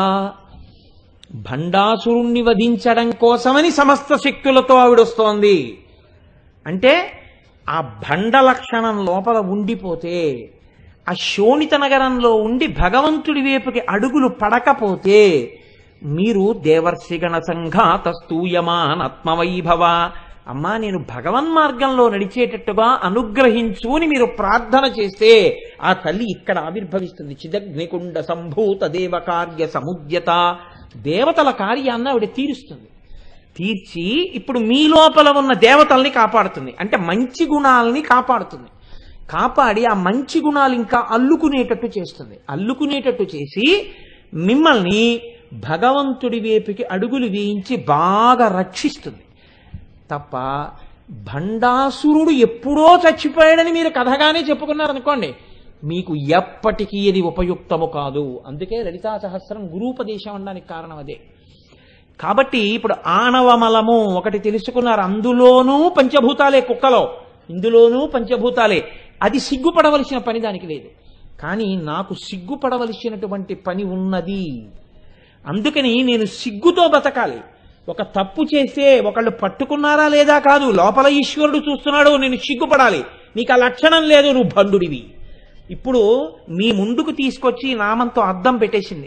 భండాసురుణ్ణి వధించడం కోసమని సమస్త శక్తులతో ఆవిడొస్తోంది అంటే ఆ భండ లక్షణం లోపల ఉండిపోతే ఆ శోణిత నగరంలో ఉండి భగవంతుడి వైపుకి అడుగులు పడకపోతే మీరు దేవర్షిగణ సంఘాత స్తూయమానత్మవైభవ అమ్మా నేను భగవన్ మార్గంలో నడిచేటట్టుగా అనుగ్రహించు అని మీరు ప్రార్థన చేస్తే ఆ తల్లి ఇక్కడ ఆవిర్భవిస్తుంది చిదగ్నికుండ సంభూత దేవ కార్య సముద్యత దేవతల కార్యాన్ని ఆవిడ తీరుస్తుంది తీర్చి ఇప్పుడు మీ లోపల ఉన్న దేవతల్ని కాపాడుతుంది అంటే మంచి గుణాలని కాపాడుతుంది కాపాడి ఆ మంచి గుణాలు ఇంకా అల్లుకునేటట్టు చేస్తుంది అల్లుకునేటట్టు చేసి మిమ్మల్ని భగవంతుడి వైపుకి అడుగులు వేయించి బాగా రక్షిస్తుంది తప్ప భండాసురుడు ఎప్పుడో చచ్చిపోయాడని మీరు కథగానే చెప్పుకున్నారనుకోండి మీకు ఎప్పటికీ ఇది ఉపయుక్తము కాదు అందుకే లలితా సహస్రం గురూపదేశం అనడానికి కారణం అదే కాబట్టి ఇప్పుడు ఆణవమలము ఒకటి తెలుసుకున్నారు అందులోనూ పంచభూతాలే కుక్కలో ఇందులోనూ పంచభూతాలే అది సిగ్గుపడవలసిన పని దానికి లేదు కానీ నాకు సిగ్గుపడవలసినటువంటి పని ఉన్నది అందుకని నేను సిగ్గుతో బతకాలి ఒక తప్పు చేస్తే ఒకళ్ళు పట్టుకున్నారా లేదా కాదు లోపల ఈశ్వరుడు చూస్తున్నాడు నేను సిగ్గుపడాలి నీకు ఆ లక్షణం లేదు నువ్వు భండుడివి ఇప్పుడు మీ ముందుకు తీసుకొచ్చి నామంతో అద్దం పెట్టేసింది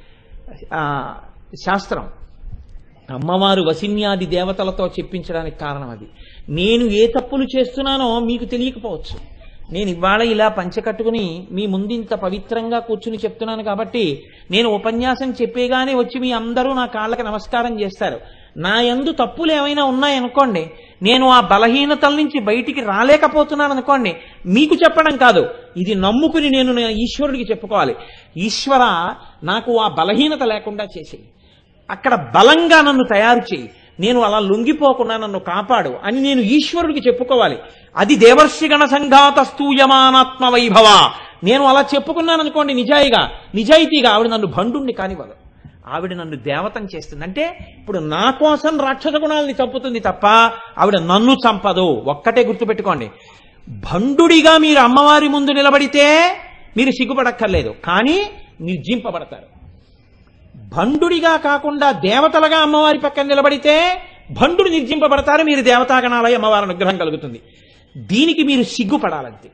ఆ, శాస్త్రం అమ్మవారు వసిన్యాది దేవతలతో చెప్పించడానికి కారణం అది నేను ఏ తప్పులు చేస్తున్నానో మీకు తెలియకపోవచ్చు నేను ఇవాళ ఇలా పంచకట్టుకుని మీ ముందు ఇంత పవిత్రంగా కూర్చుని చెప్తున్నాను కాబట్టి నేను ఉపన్యాసం చెప్పేగానే వచ్చి మీ అందరూ నా కాళ్ళకి నమస్కారం చేస్తారు నా యందు తప్పులు ఏమైనా ఉన్నాయనుకోండి నేను ఆ బలహీనతల నుంచి బయటికి రాలేకపోతున్నాను అనుకోండి మీకు చెప్పడం కాదు ఇది నమ్ముకుని నేను నా ఈశ్వరుడికి చెప్పుకోవాలి ఈశ్వర నాకు ఆ బలహీనత లేకుండా చేసేయి అక్కడ బలంగా నన్ను తయారు చేయి నేను అలా లొంగిపోకుండా నన్ను కాపాడు అని నేను ఈశ్వరుడికి చెప్పుకోవాలి అది దేవర్షి గణ సంఘాత స్తూయమానాత్మ వైభవ నేను అలా చెప్పుకున్నాను అనుకోండి నిజాయిగా నిజాయితీగా ఆవిడ నన్ను భండుణ్ణి కానివ్వదు ఆవిడ నన్ను దేవతం చేస్తుంది అంటే ఇప్పుడు నా కోసం రాక్షస గుణాలని చంపుతుంది తప్ప ఆవిడ నన్ను చంపదు ఒక్కటే గుర్తుపెట్టుకోండి భండుడిగా మీరు అమ్మవారి ముందు నిలబడితే మీరు సిగ్గుపడక్కర్లేదు కానీ నిర్జింపబడతారు భండుడిగా కాకుండా దేవతలుగా అమ్మవారి పక్కన నిలబడితే భండుడు నిర్జింపబడతారు మీరు దేవతాగణాలయ అమ్మవారి అనుగ్రహం కలుగుతుంది దీనికి మీరు సిగ్గుపడాలంతే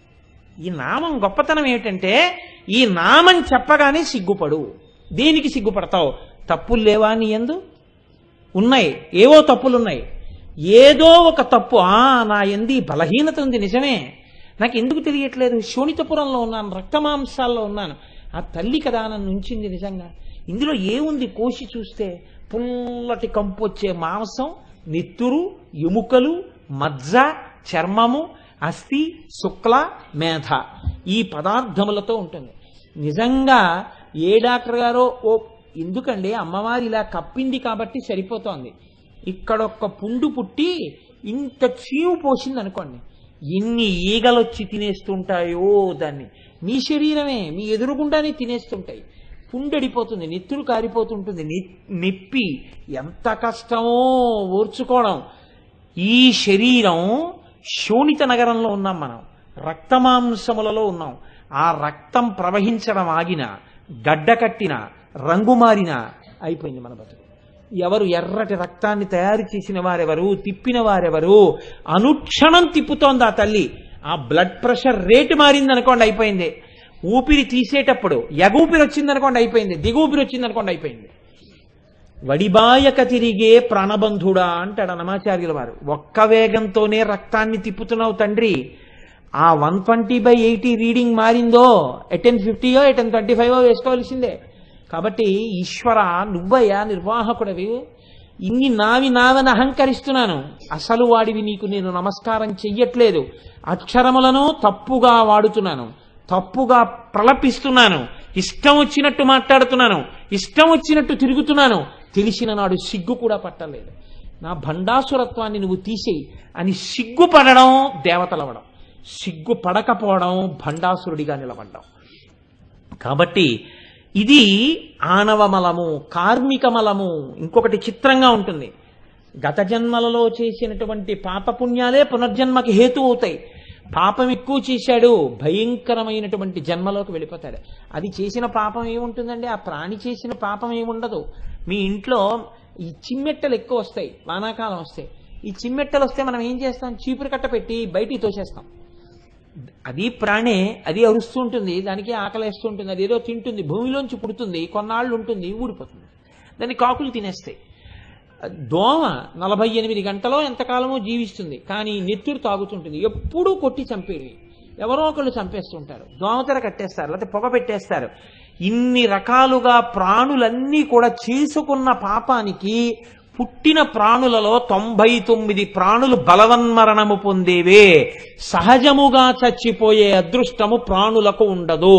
ఈ నామం గొప్పతనం ఏమిటంటే ఈ నామం చెప్పగానే సిగ్గుపడు దేనికి సిగ్గుపడతావు తప్పులు లేవా నీ ఎందు ఉన్నాయి ఏవో తప్పులు ఉన్నాయి ఏదో ఒక తప్పు ఆ నా ఎంది బలహీనత ఉంది నిజమే నాకు ఎందుకు తెలియట్లేదు శోణితపురంలో ఉన్నాను రక్తమాంసాల్లో ఉన్నాను ఆ తల్లి కదా నన్ను ఉంచింది నిజంగా ఇందులో ఏముంది కోసి చూస్తే పుల్లటి కంపు వచ్చే మాంసం నెత్తురు ఎముకలు మజ్జ చర్మము అస్థి శుక్ల మేధ ఈ పదార్థములతో ఉంటుంది నిజంగా ఏ డాక్టర్ గారో ఓ ఎందుకండి అమ్మవారి ఇలా కప్పింది కాబట్టి సరిపోతోంది ఇక్కడ ఒక్క పుండు పుట్టి ఇంత చీవు పోసింది అనుకోండి ఎన్ని ఈగలొచ్చి తినేస్తుంటాయో దాన్ని మీ శరీరమే మీ ఎదురుగుండానే తినేస్తుంటాయి పుండడిపోతుంది నెత్తురు కారిపోతుంటుంది నె- నొప్పి ఎంత కష్టమో ఓర్చుకోవడం ఈ శరీరం శోణిత నగరంలో ఉన్నాం మనం రక్తమాంసములలో ఉన్నాం ఆ రక్తం ప్రవహించడం ఆగిన గడ్డ కట్టిన రంగు మారిన అయిపోయింది మన బతుకు ఎవరు ఎర్రటి రక్తాన్ని తయారు చేసిన వారెవరు తిప్పిన వారెవరు అనుక్షణం తిప్పుతోంది ఆ తల్లి ఆ బ్లడ్ ప్రెషర్ రేటు మారింది అనుకోండి అయిపోయింది ఊపిరి తీసేటప్పుడు ఎగూపిరి వచ్చింది అనుకోండి అయిపోయింది దిగూపిరి వచ్చింది అనుకోండి అయిపోయింది వడిబాయక తిరిగే ప్రాణబంధుడా అంటాడు అనమాచార్యుల వారు ఒక్క వేగంతోనే రక్తాన్ని తిప్పుతున్నావు తండ్రి ఆ one twenty by eighty reading మారిందో ఎటెన్ ఫిఫ్టీయో ఎటెన్ ట్వంటీ ఫైవ్ వేసుకోవాల్సిందే కాబట్టి ఈశ్వర నువ్వయ్యా నిర్వాహకుడవి ఇన్ని నావి నావని అహంకరిస్తున్నాను అసలు వాడివి నీకు నేను నమస్కారం చెయ్యట్లేదు అక్షరములను తప్పుగా వాడుతున్నాను తప్పుగా ప్రలపిస్తున్నాను ఇష్టం వచ్చినట్టు మాట్లాడుతున్నాను ఇష్టం వచ్చినట్టు తిరుగుతున్నాను తెలిసిన నాడు సిగ్గు కూడా పట్టలేదు నా భండాసురత్వాన్ని నువ్వు తీసేయి అని సిగ్గుపడడం దేవతలవడం సిగ్గు పడకపోవడం భండాసురుడిగా నిలబడ్డం కాబట్టి ఇది ఆణవమలము కార్మికమలము ఇంకొకటి చిత్రంగా ఉంటుంది గత జన్మలలో చేసినటువంటి పాపపుణ్యాలే పునర్జన్మకి హేతు అవుతాయి పాపం ఎక్కువ చేశాడు భయంకరమైనటువంటి జన్మలోకి వెళ్ళిపోతాడు అది చేసిన పాపం ఏముంటుందండి ఆ ప్రాణి చేసిన పాపం ఏముండదు మీ ఇంట్లో ఈ చిమ్మెట్టలు ఎక్కువ వస్తాయి వానాకాలం వస్తాయి ఈ చిమ్మెట్టలు వస్తే మనం ఏం చేస్తాం చీపురు కట్ట పెట్టి బయటికి తోసేస్తాం అది ప్రాణే అది అరుస్తూ ఉంటుంది దానికి ఆకలేస్తూ ఉంటుంది అది ఏదో తింటుంది భూమిలోంచి పుడుతుంది కొన్నాళ్ళు ఉంటుంది ఊడిపోతుంది దాన్ని కాకులు తినేస్తాయి దోమ నలభై ఎనిమిది గంటలో ఎంతకాలమో జీవిస్తుంది కానీ నెత్తురు తాగుతుంటుంది ఎప్పుడూ కొట్టి చంపేవి ఎవరో ఒకళ్ళు చంపేస్తుంటారు దోమతెర కట్టేస్తారు లేకపోతే పొగ పెట్టేస్తారు ఇన్ని రకాలుగా ప్రాణులన్నీ కూడా చేసుకున్న పాపానికి పుట్టిన ప్రాణులలో తొంభై తొమ్మిది ప్రాణులు బలవన్మరణము పొందేవే సహజముగా చచ్చిపోయే అదృష్టము ప్రాణులకు ఉండదు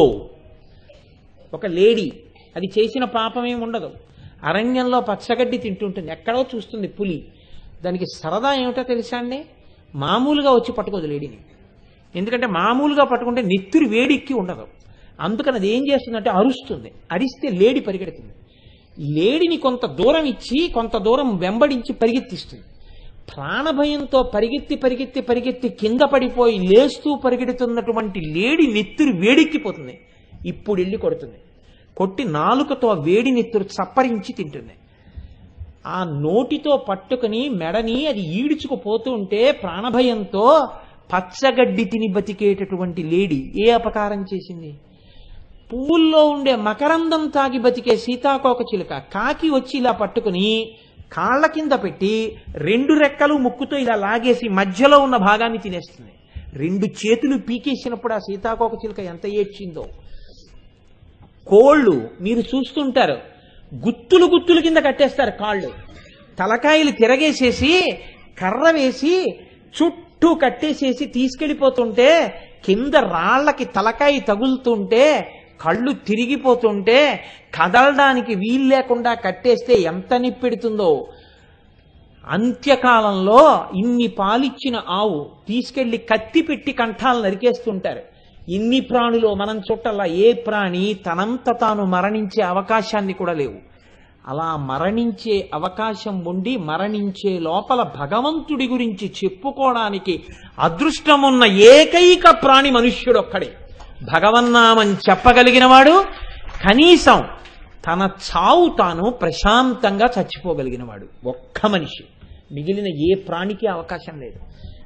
ఒక లేడీ అది చేసిన పాపం ఏమి ఉండదు అరణ్యంలో పచ్చగడ్డి తింటుంటుంది ఎక్కడో చూస్తుంది పులి దానికి సరదా ఏమిటో తెలుసా అండి మామూలుగా వచ్చి పట్టుకోదు లేడీని ఎందుకంటే మామూలుగా పట్టుకుంటే నెత్తురు వేడెక్కి ఉండదు అందుకని అది ఏం చేస్తుందంటే అరుస్తుంది అరిస్తే లేడి పరిగెడుతుంది లేడిని కొంత దూరం ఇచ్చి కొంత దూరం వెంబడించి పరిగెత్తిస్తుంది ప్రాణభయంతో పరిగెత్తి పరిగెత్తి పరిగెత్తి కింద పడిపోయి లేస్తూ పరిగెడుతున్నటువంటి లేడి నెత్తురు వేడెక్కిపోతుంది ఇప్పుడు వెళ్ళి కొడుతుంది కొట్టి నాలుకతో ఆ వేడి నెత్తురు చప్పరించి తింటుంది ఆ నోటితో పట్టుకుని మెడని అది ఈడ్చుకుపోతూ ఉంటే ప్రాణభయంతో పచ్చగడ్డి తిని బతికేటటువంటి లేడి ఏ అపకారం చేసింది పువ్వుల్లో ఉండే మకరందం తాగి బతికే సీతాకోక చిలుక కాకి వచ్చి ఇలా పట్టుకుని కాళ్ళ కింద పెట్టి రెండు రెక్కలు ముక్కుతో ఇలా లాగేసి మధ్యలో ఉన్న భాగాన్ని తినేస్తుంది రెండు చేతులు పీకేసినప్పుడు ఆ సీతాకోక చిలుక ఎంత ఏడ్చిందో కోళ్ళు మీరు చూస్తుంటారు గుత్తులు గుత్తులు కింద కట్టేస్తారు కాళ్ళు తలకాయలు తిరగేసేసి కర్ర వేసి చుట్టూ కట్టేసేసి తీసుకెళ్ళిపోతుంటే కింద రాళ్ళకి తలకాయ తగులుతుంటే కళ్ళు తిరిగిపోతుంటే కదలడానికి వీలు లేకుండా కట్టేస్తే ఎంత నిప్పెడుతుందో అంత్యకాలంలో ఇన్ని పాలిచ్చిన ఆవు తీసుకెళ్లి కత్తి పెట్టి కంఠాలు నరికేస్తుంటారు ఇన్ని ప్రాణులు మనం చుట్టల్లా ఏ ప్రాణి తనంత తాను మరణించే అవకాశాన్ని కూడా లేవు అలా మరణించే అవకాశం ఉండి మరణించే లోపల భగవంతుడి గురించి చెప్పుకోవడానికి అదృష్టమున్న ఏకైక ప్రాణి మనుష్యుడొక్కడే భగవన్నామం చెప్పగలిగినవాడు కనీసం తన చావు తాను ప్రశాంతంగా చచ్చిపోగలిగినవాడు ఒక్క మనిషి మిగిలిన ఏ ప్రాణికి అవకాశం లేదు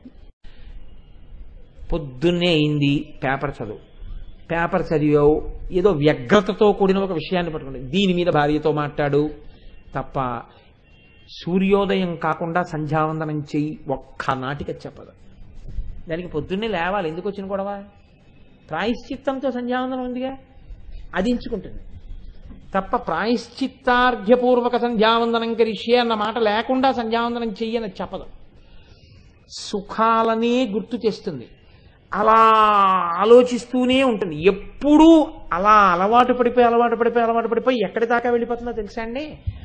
పొద్దున్నే అయింది పేపర్ చదువు పేపర్ చదివావు ఏదో వ్యగ్రతతో కూడిన ఒక విషయాన్ని పట్టుకుంది దీని మీద భార్యతో మాట్లాడు తప్ప సూర్యోదయం కాకుండా సంధ్యావందనం చెయ్యి ఒక్క నాటిక చెప్పదు దానికి పొద్దున్నే లేవాలి ఎందుకు వచ్చిన గొడవ ప్రాయశ్చిత్తంతో సంధ్యావందనం ఉందిగా అది ఎంచుకుంటుంది తప్ప ప్రాయశ్చిత్తార్ఘ్యపూర్వక సంధ్యావందనం కరిష్యే అన్న మాట లేకుండా సంధ్యావందనం చెయ్యని చెప్పదు సుఖాలనే గుర్తు చేస్తుంది అలా ఆలోచిస్తూనే ఉంటుంది ఎప్పుడూ అలా అలవాటు పడిపోయి అలవాటు పడిపోయి అలవాటు పడిపోయి ఎక్కడి దాకా వెళ్ళిపోతుందో తెలుసా అండి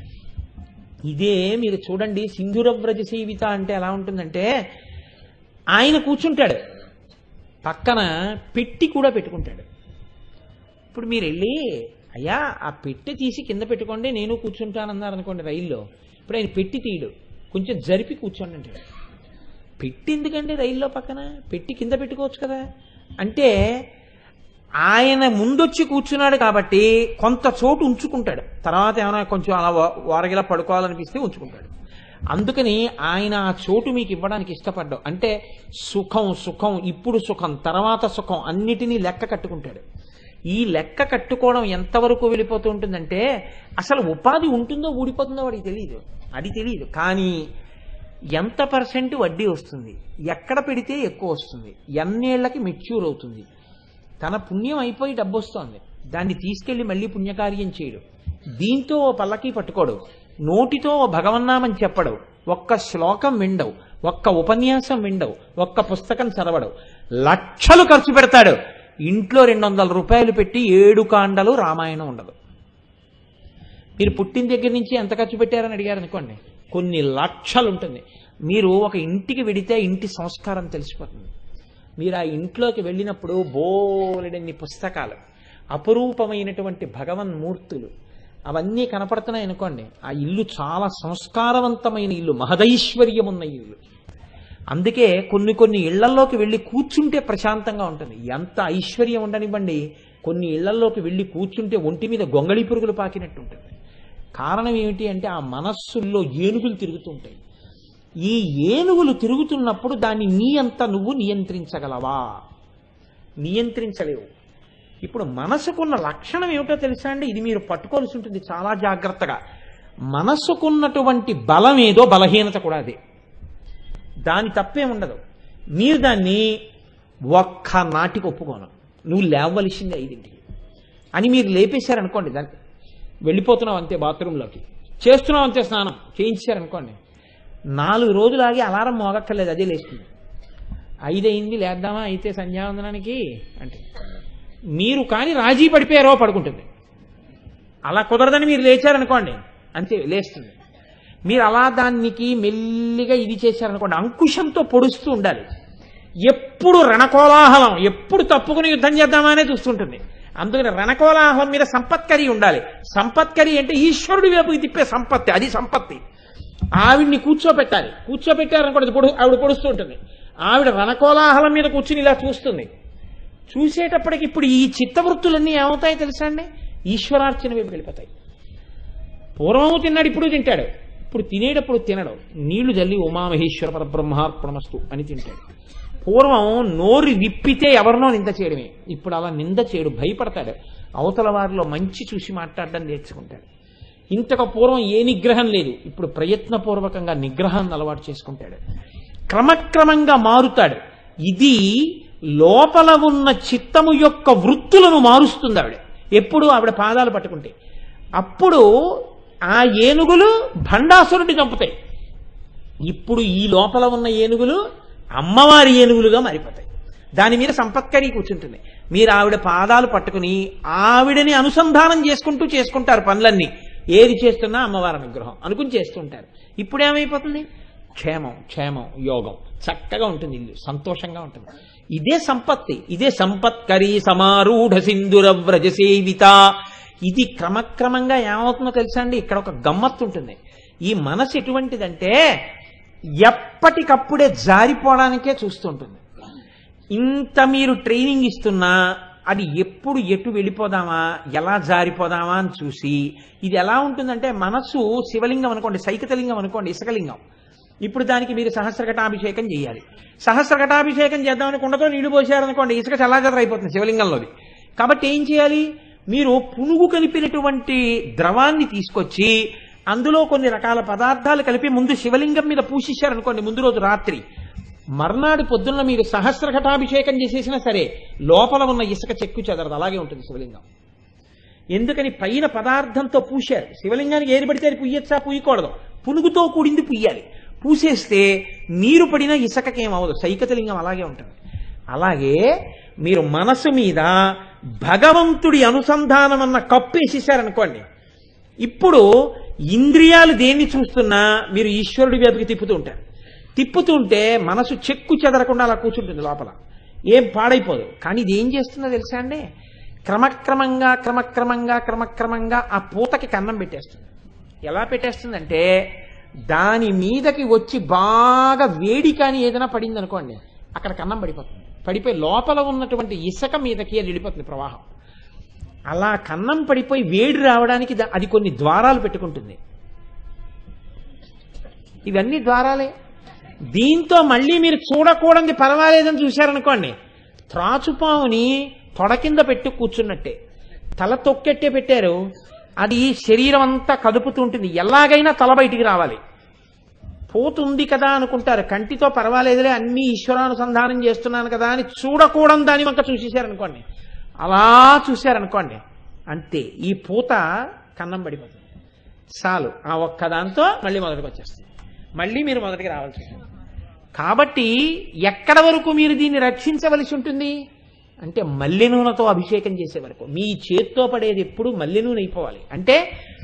ఇదే మీరు చూడండి సింధురవ్రజ సేవిత అంటే ఎలా ఉంటుందంటే ఆయన కూర్చుంటాడు పక్కన పెట్టి కూడా పెట్టుకుంటాడు ఇప్పుడు మీరు వెళ్ళి అయ్యా ఆ పెట్టి తీసి కింద పెట్టుకోండి నేను కూర్చుంటానన్నారు అనుకోండి రైల్లో ఇప్పుడు ఆయన పెట్టి తీయడు కొంచెం జరిపి కూర్చోండి అంటాడు పెట్టి ఎందుకండి రైల్లో పక్కన పెట్టి కింద పెట్టుకోవచ్చు కదా అంటే ఆయన ముందొచ్చి కూర్చున్నాడు కాబట్టి కొంత చోటు ఉంచుకుంటాడు తర్వాత ఏమైనా కొంచెం అలా వారగిలా పడుకోవాలనిపిస్తే ఉంచుకుంటాడు అందుకని ఆయన ఆ చోటు మీకు ఇవ్వడానికి ఇష్టపడ్డావు అంటే సుఖం సుఖం ఇప్పుడు సుఖం తర్వాత సుఖం అన్నిటినీ లెక్క కట్టుకుంటాడు ఈ లెక్క కట్టుకోవడం ఎంతవరకు వెళ్ళిపోతూ ఉంటుందంటే అసలు ఉపాధి ఉంటుందో ఊడిపోతుందో వాడికి తెలియదు అది తెలియదు కానీ ఎంత పర్సెంట్ వడ్డీ వస్తుంది ఎక్కడ పెడితే ఎక్కువ వస్తుంది ఎన్నేళ్లకి మెచ్యూర్ అవుతుంది తన పుణ్యం అయిపోయి డబ్బు వస్తోంది దాన్ని తీసుకెళ్లి మళ్ళీ పుణ్యకార్యం చేయడు దీంతో ఓ పల్లకి పట్టుకోడు నోటితో ఓ భగవన్నామం చెప్పడు ఒక్క శ్లోకం విండవు ఒక్క ఉపన్యాసం విండవు ఒక్క పుస్తకం చదవడు లక్షలు ఖర్చు పెడతాడు ఇంట్లో రెండు వందల రూపాయలు పెట్టి ఏడు కాండలు రామాయణం ఉండదు మీరు పుట్టిన దగ్గర నుంచి ఎంత ఖర్చు పెట్టారని అడిగారు అనుకోండి కొన్ని లక్షలు ఉంటుంది మీరు ఒక ఇంటికి వెడితే ఇంటి సంస్కారం తెలిసిపోతుంది మీరు ఆ ఇంట్లోకి వెళ్ళినప్పుడు బోలెడన్ని పుస్తకాలు అపురూపమైనటువంటి భగవన్మూర్తులు అవన్నీ కనపడుతున్నాయి అనుకోండి ఆ ఇల్లు చాలా సంస్కారవంతమైన ఇల్లు మహదైశ్వర్యం ఉన్న ఇల్లు అందుకే కొన్ని కొన్ని ఇళ్లల్లోకి వెళ్ళి కూర్చుంటే ప్రశాంతంగా ఉంటుంది ఎంత ఐశ్వర్యం ఉండనివ్వండి కొన్ని ఇళ్లల్లోకి వెళ్ళి కూర్చుంటే ఒంటి మీద గొంగళి పురుగులు పాకినట్టు ఉంటుంది కారణం ఏమిటి అంటే ఆ మనస్సుల్లో ఏనుగులు తిరుగుతుంటాయి ఈ ఏనుగులు తిరుగుతున్నప్పుడు దాన్ని నీ అంత నువ్వు నియంత్రించగలవా నియంత్రించలేవు ఇప్పుడు మనసుకున్న లక్షణం ఏమిటో తెలుసా అండి ఇది మీరు పట్టుకోవాల్సి ఉంటుంది చాలా జాగ్రత్తగా మనసుకున్నటువంటి బలం ఏదో బలహీనత కూడా అదే దాని తప్పే ఉండదు మీరు దాన్ని ఒక్క నాటికి ఒప్పుకోను నువ్వు లేవలసిందే ఐదింటికి అని మీరు లేపేశారనుకోండి దాన్ని వెళ్ళిపోతున్నావు అంతే బాత్రూంలోకి చేస్తున్నావు అంతే స్నానం చేయించారనుకోండి నాలుగు రోజులు ఆగి అలారం మోగక్కర్లేదు అదే లేస్తుంది ఐదయింది లేద్దామా అయితే సంధ్యావందనానికి అంటే మీరు కానీ రాజీ పడిపోయారో పడుకుంటుంది అలా కుదరదని మీరు లేచారనుకోండి అంతే లేస్తుంది మీరు అలా దానికి మెల్లిగా ఇది చేశారనుకోండి అంకుశంతో పొడుస్తూ ఉండాలి ఎప్పుడు రణకోలాహలం ఎప్పుడు తప్పుకుని యుద్ధం చేద్దామనే చూస్తుంటుంది అందుకని రణకోలాహలం మీద సంపత్కరి ఉండాలి సంపత్కరి అంటే ఈశ్వరుడి వైపుకి తిప్పే సంపత్తి అది సంపత్తి ఆవిడ్ని కూర్చోబెట్టాలి కూర్చోబెట్టారనుకోండి అది పొడు ఆవిడ పొడుస్తూ ఉంటుంది ఆవిడ రణకోలాహలం మీద కూర్చుని ఇలా చూస్తుంది చూసేటప్పటికి ఇప్పుడు ఈ చిత్తవృత్తులన్నీ ఏమవుతాయి తెలుసా అండి ఈశ్వరార్చన వైపు వెళ్ళిపోతాయి పూర్వము తిన్నాడు ఇప్పుడు తింటాడు ఇప్పుడు తినేటప్పుడు తినడు నీళ్లు జల్లి ఉమామహేశ్వర పరబ్రహ్మార్పణమస్తు అని తింటాడు పూర్వం నోరు విప్పితే ఎవరినో నింద చేయడమే ఇప్పుడు అలా నింద చేయడు భయపడతాడు అవతల వారిలో మంచి చూసి మాట్లాడడం నేర్చుకుంటాడు ఇంతకు పూర్వం ఏ నిగ్రహం లేదు ఇప్పుడు ప్రయత్నపూర్వకంగా నిగ్రహాన్ని అలవాటు చేసుకుంటాడు క్రమక్రమంగా మారుతాడు ఇది లోపల ఉన్న చిత్తము యొక్క వృత్తులను మారుస్తుంది ఆవిడ ఎప్పుడు ఆవిడ పాదాలు పట్టుకుంటే అప్పుడు ఆ ఏనుగులు భండాసురుడిని చంపుతాయి ఇప్పుడు ఈ లోపల ఉన్న ఏనుగులు అమ్మవారి ఏనుగులుగా మారిపోతాయి దాని మీద సంపత్కరి కూర్చుంటుంది మీరు ఆవిడ పాదాలు పట్టుకుని ఆవిడని అనుసంధానం చేసుకుంటూ చేసుకుంటారు పనులన్నీ ఏది చేస్తున్నా అమ్మవారి అనుగ్రహం అనుకుని చేస్తుంటారు ఇప్పుడు ఏమైపోతుంది క్షేమం క్షేమం యోగం చక్కగా ఉంటుంది ఇల్లు సంతోషంగా ఉంటుంది ఇదే సంపత్తి ఇదే సంపత్కరి సమారూఢ సింధుర వ్రజ సేవిత ఇది క్రమక్రమంగా ఏమవుతుందో తెలుసా అండి ఇక్కడ ఒక గమ్మత్తు ఉంటుంది ఈ మనసు ఎటువంటిదంటే ఎప్పటికప్పుడే జారిపోవడానికే చూస్తుంటుంది ఇంత మీరు ట్రైనింగ్ ఇస్తున్నా అది ఎప్పుడు ఎటు వెళ్ళిపోదామా ఎలా జారిపోదామా అని చూసి ఇది ఎలా ఉంటుందంటే మనసు శివలింగం అనుకోండి సైకతలింగం అనుకోండి ఇసుకలింగం ఇప్పుడు దానికి మీరు సహస్రఘటాభిషేకం చేయాలి సహస్రఘటాభిషేకం చేద్దామని కుండతో నీళ్లు పోసారనుకోండి ఇసుక చల్లాచదర అయిపోతుంది శివలింగంలోది కాబట్టి ఏం చేయాలి మీరు పునుగు కలిపినటువంటి ద్రవాన్ని తీసుకొచ్చి అందులో కొన్ని రకాల పదార్థాలు కలిపి ముందు శివలింగం మీద పూసిశారనుకోండి ముందు రోజు రాత్రి మర్నాడు పొద్దున్న మీరు సహస్ర ఘటాభిషేకం చేసేసినా సరే లోపల ఉన్న ఇసుక చెక్కు చెదరదు అలాగే ఉంటుంది శివలింగం ఎందుకని పైన పదార్థంతో పూశారు శివలింగానికి ఏది పడితే అది పుయ్యచ్చా పుయ్యకూడదు పునుగుతో కూడింది పుయ్యాలి పూసేస్తే నీరు పడిన ఇసుకకేమవదు సైకతలింగం అలాగే ఉంటుంది అలాగే మీరు మనసు మీద భగవంతుడి అనుసంధానం అన్న కప్పు వేసేసారనుకోండి ఇప్పుడు ఇంద్రియాలు దేన్ని చూస్తున్నా మీరు ఈశ్వరుడి వైపుకి తిప్పుతూ ఉంటారు తిప్పుతుంటే మనసు చెక్కు చెదరకుండా అలా కూర్చుంటుంది లోపల ఏం పాడైపోదు కానీ ఇది ఏం చేస్తుందో తెలుసా అండి క్రమక్రమంగా క్రమక్రమంగా క్రమక్రమంగా ఆ పూతకి కన్నం పెట్టేస్తుంది ఎలా పెట్టేస్తుందంటే దాని మీదకి వచ్చి బాగా వేడి కానీ ఏదైనా పడింది అనుకోండి అక్కడ కన్నం పడిపోతుంది పడిపోయి లోపల ఉన్నటువంటి ఇసుక మీదకి అది వెళ్ళిపోతుంది ప్రవాహం అలా కన్నం పడిపోయి వేడి రావడానికి దా- అది కొన్ని ద్వారాలు పెట్టుకుంటుంది ఇవన్నీ ద్వారాలే దీంతో మళ్ళీ మీరు చూడకూడదు పర్వాలేదని చూశారనుకోండి త్రాచుపాముని తొడ కింద పెట్టి కూర్చున్నట్టే తల తొక్కెట్టే పెట్టారు అది శరీరం అంతా కదుపుతూ ఉంటుంది ఎలాగైనా తల బయటికి రావాలి పోతుంది కదా అనుకుంటారు కంటితో పర్వాలేదులే అన్ని ఈశ్వరానుసంధానం చేస్తున్నాను కదా అని చూడకూడని దాని వంక చూసేశారనుకోండి అలా చూశారనుకోండి అంతే ఈ పూత కన్నం పడిపోతుంది చాలు ఆ ఒక్క దాంతో మళ్ళీ మొదటికి వచ్చేస్తుంది మళ్ళీ మీరు మొదటికి రావాల్సి ఉంటుంది కాబట్టి ఎక్కడ వరకు మీరు దీన్ని రక్షించవలసి ఉంటుంది అంటే మల్లె నూనెతో అభిషేకం చేసే వరకు మీ చేత్తో పడేది ఎప్పుడు మల్లె నూనె అయిపోవాలి అంటే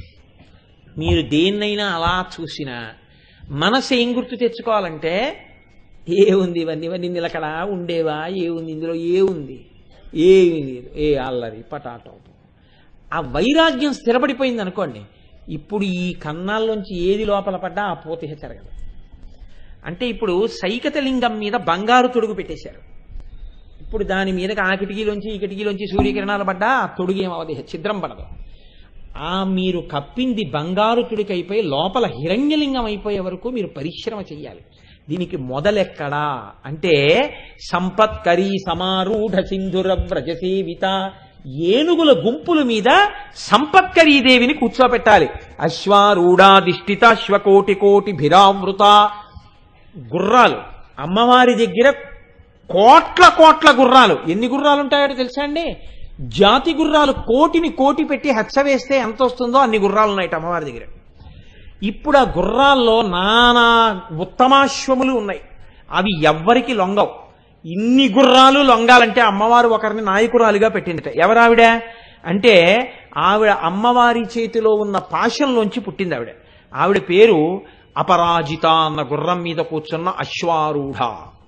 మీరు దేన్నైనా అలా చూసినా మనసు ఏం గుర్తు తెచ్చుకోవాలంటే ఏ ఉంది ఇవన్నీ ఇవన్నీ నిలకడ ఉండేవా ఏ ఉంది ఇందులో ఏ ఉంది ఏమీ లేదు ఏ అల్లరి పటాటో ఆ వైరాగ్యం స్థిరపడిపోయింది అనుకోండి ఇప్పుడు ఈ కన్నాల్లోంచి ఏది లోపల పడ్డా ఆ పోతే జరగదు అంటే ఇప్పుడు సైకత లింగం మీద బంగారు తొడుగు పెట్టేశారు ఇప్పుడు దాని మీదకి ఆ కిటికీలోంచి ఈ కిటికీలోంచి సూర్యకిరణాలు పడ్డా ఆ తొడుగు ఏమవది ఛిద్రం పడదు ఆ మీరు కప్పింది బంగారు తుడికైపోయి లోపల హిరణ్యలింగం అయిపోయే వరకు మీరు పరిశ్రమ చెయ్యాలి దీనికి మొదలెక్కడా అంటే సంపత్కరి సమారూఢ సింధుర వ్రజసేవిత ఏనుగుల గుంపుల మీద సంపత్కరీదేవిని కూర్చోబెట్టాలి అశ్వారూఢాధిష్ఠిత అశ్వకోటి కోటి భిరావృత గుర్రాలు అమ్మవారి దగ్గర కోట్ల కోట్ల గుర్రాలు ఎన్ని గుర్రాలు ఉంటాయో తెలుసా అండి జాతి గుర్రాలు కోటిని కోటి పెట్టి హెచ్చ వేస్తే ఎంత వస్తుందో అన్ని గుర్రాలు ఉన్నాయి అమ్మవారి దగ్గర ఇప్పుడు ఆ గుర్రాల్లో నానా ఉత్తమాశ్వములు ఉన్నాయి అవి ఎవ్వరికి లొంగవు ఇన్ని గుర్రాలు లొంగాలంటే అమ్మవారు ఒకరిని నాయకురాలుగా పెట్టిందట ఎవరావిడ అంటే ఆవిడ అమ్మవారి చేతిలో ఉన్న పాశంలోంచి పుట్టింది ఆవిడ ఆవిడ పేరు అపరాజిత అన్న గుర్రం మీద కూర్చున్న అశ్వారూఢ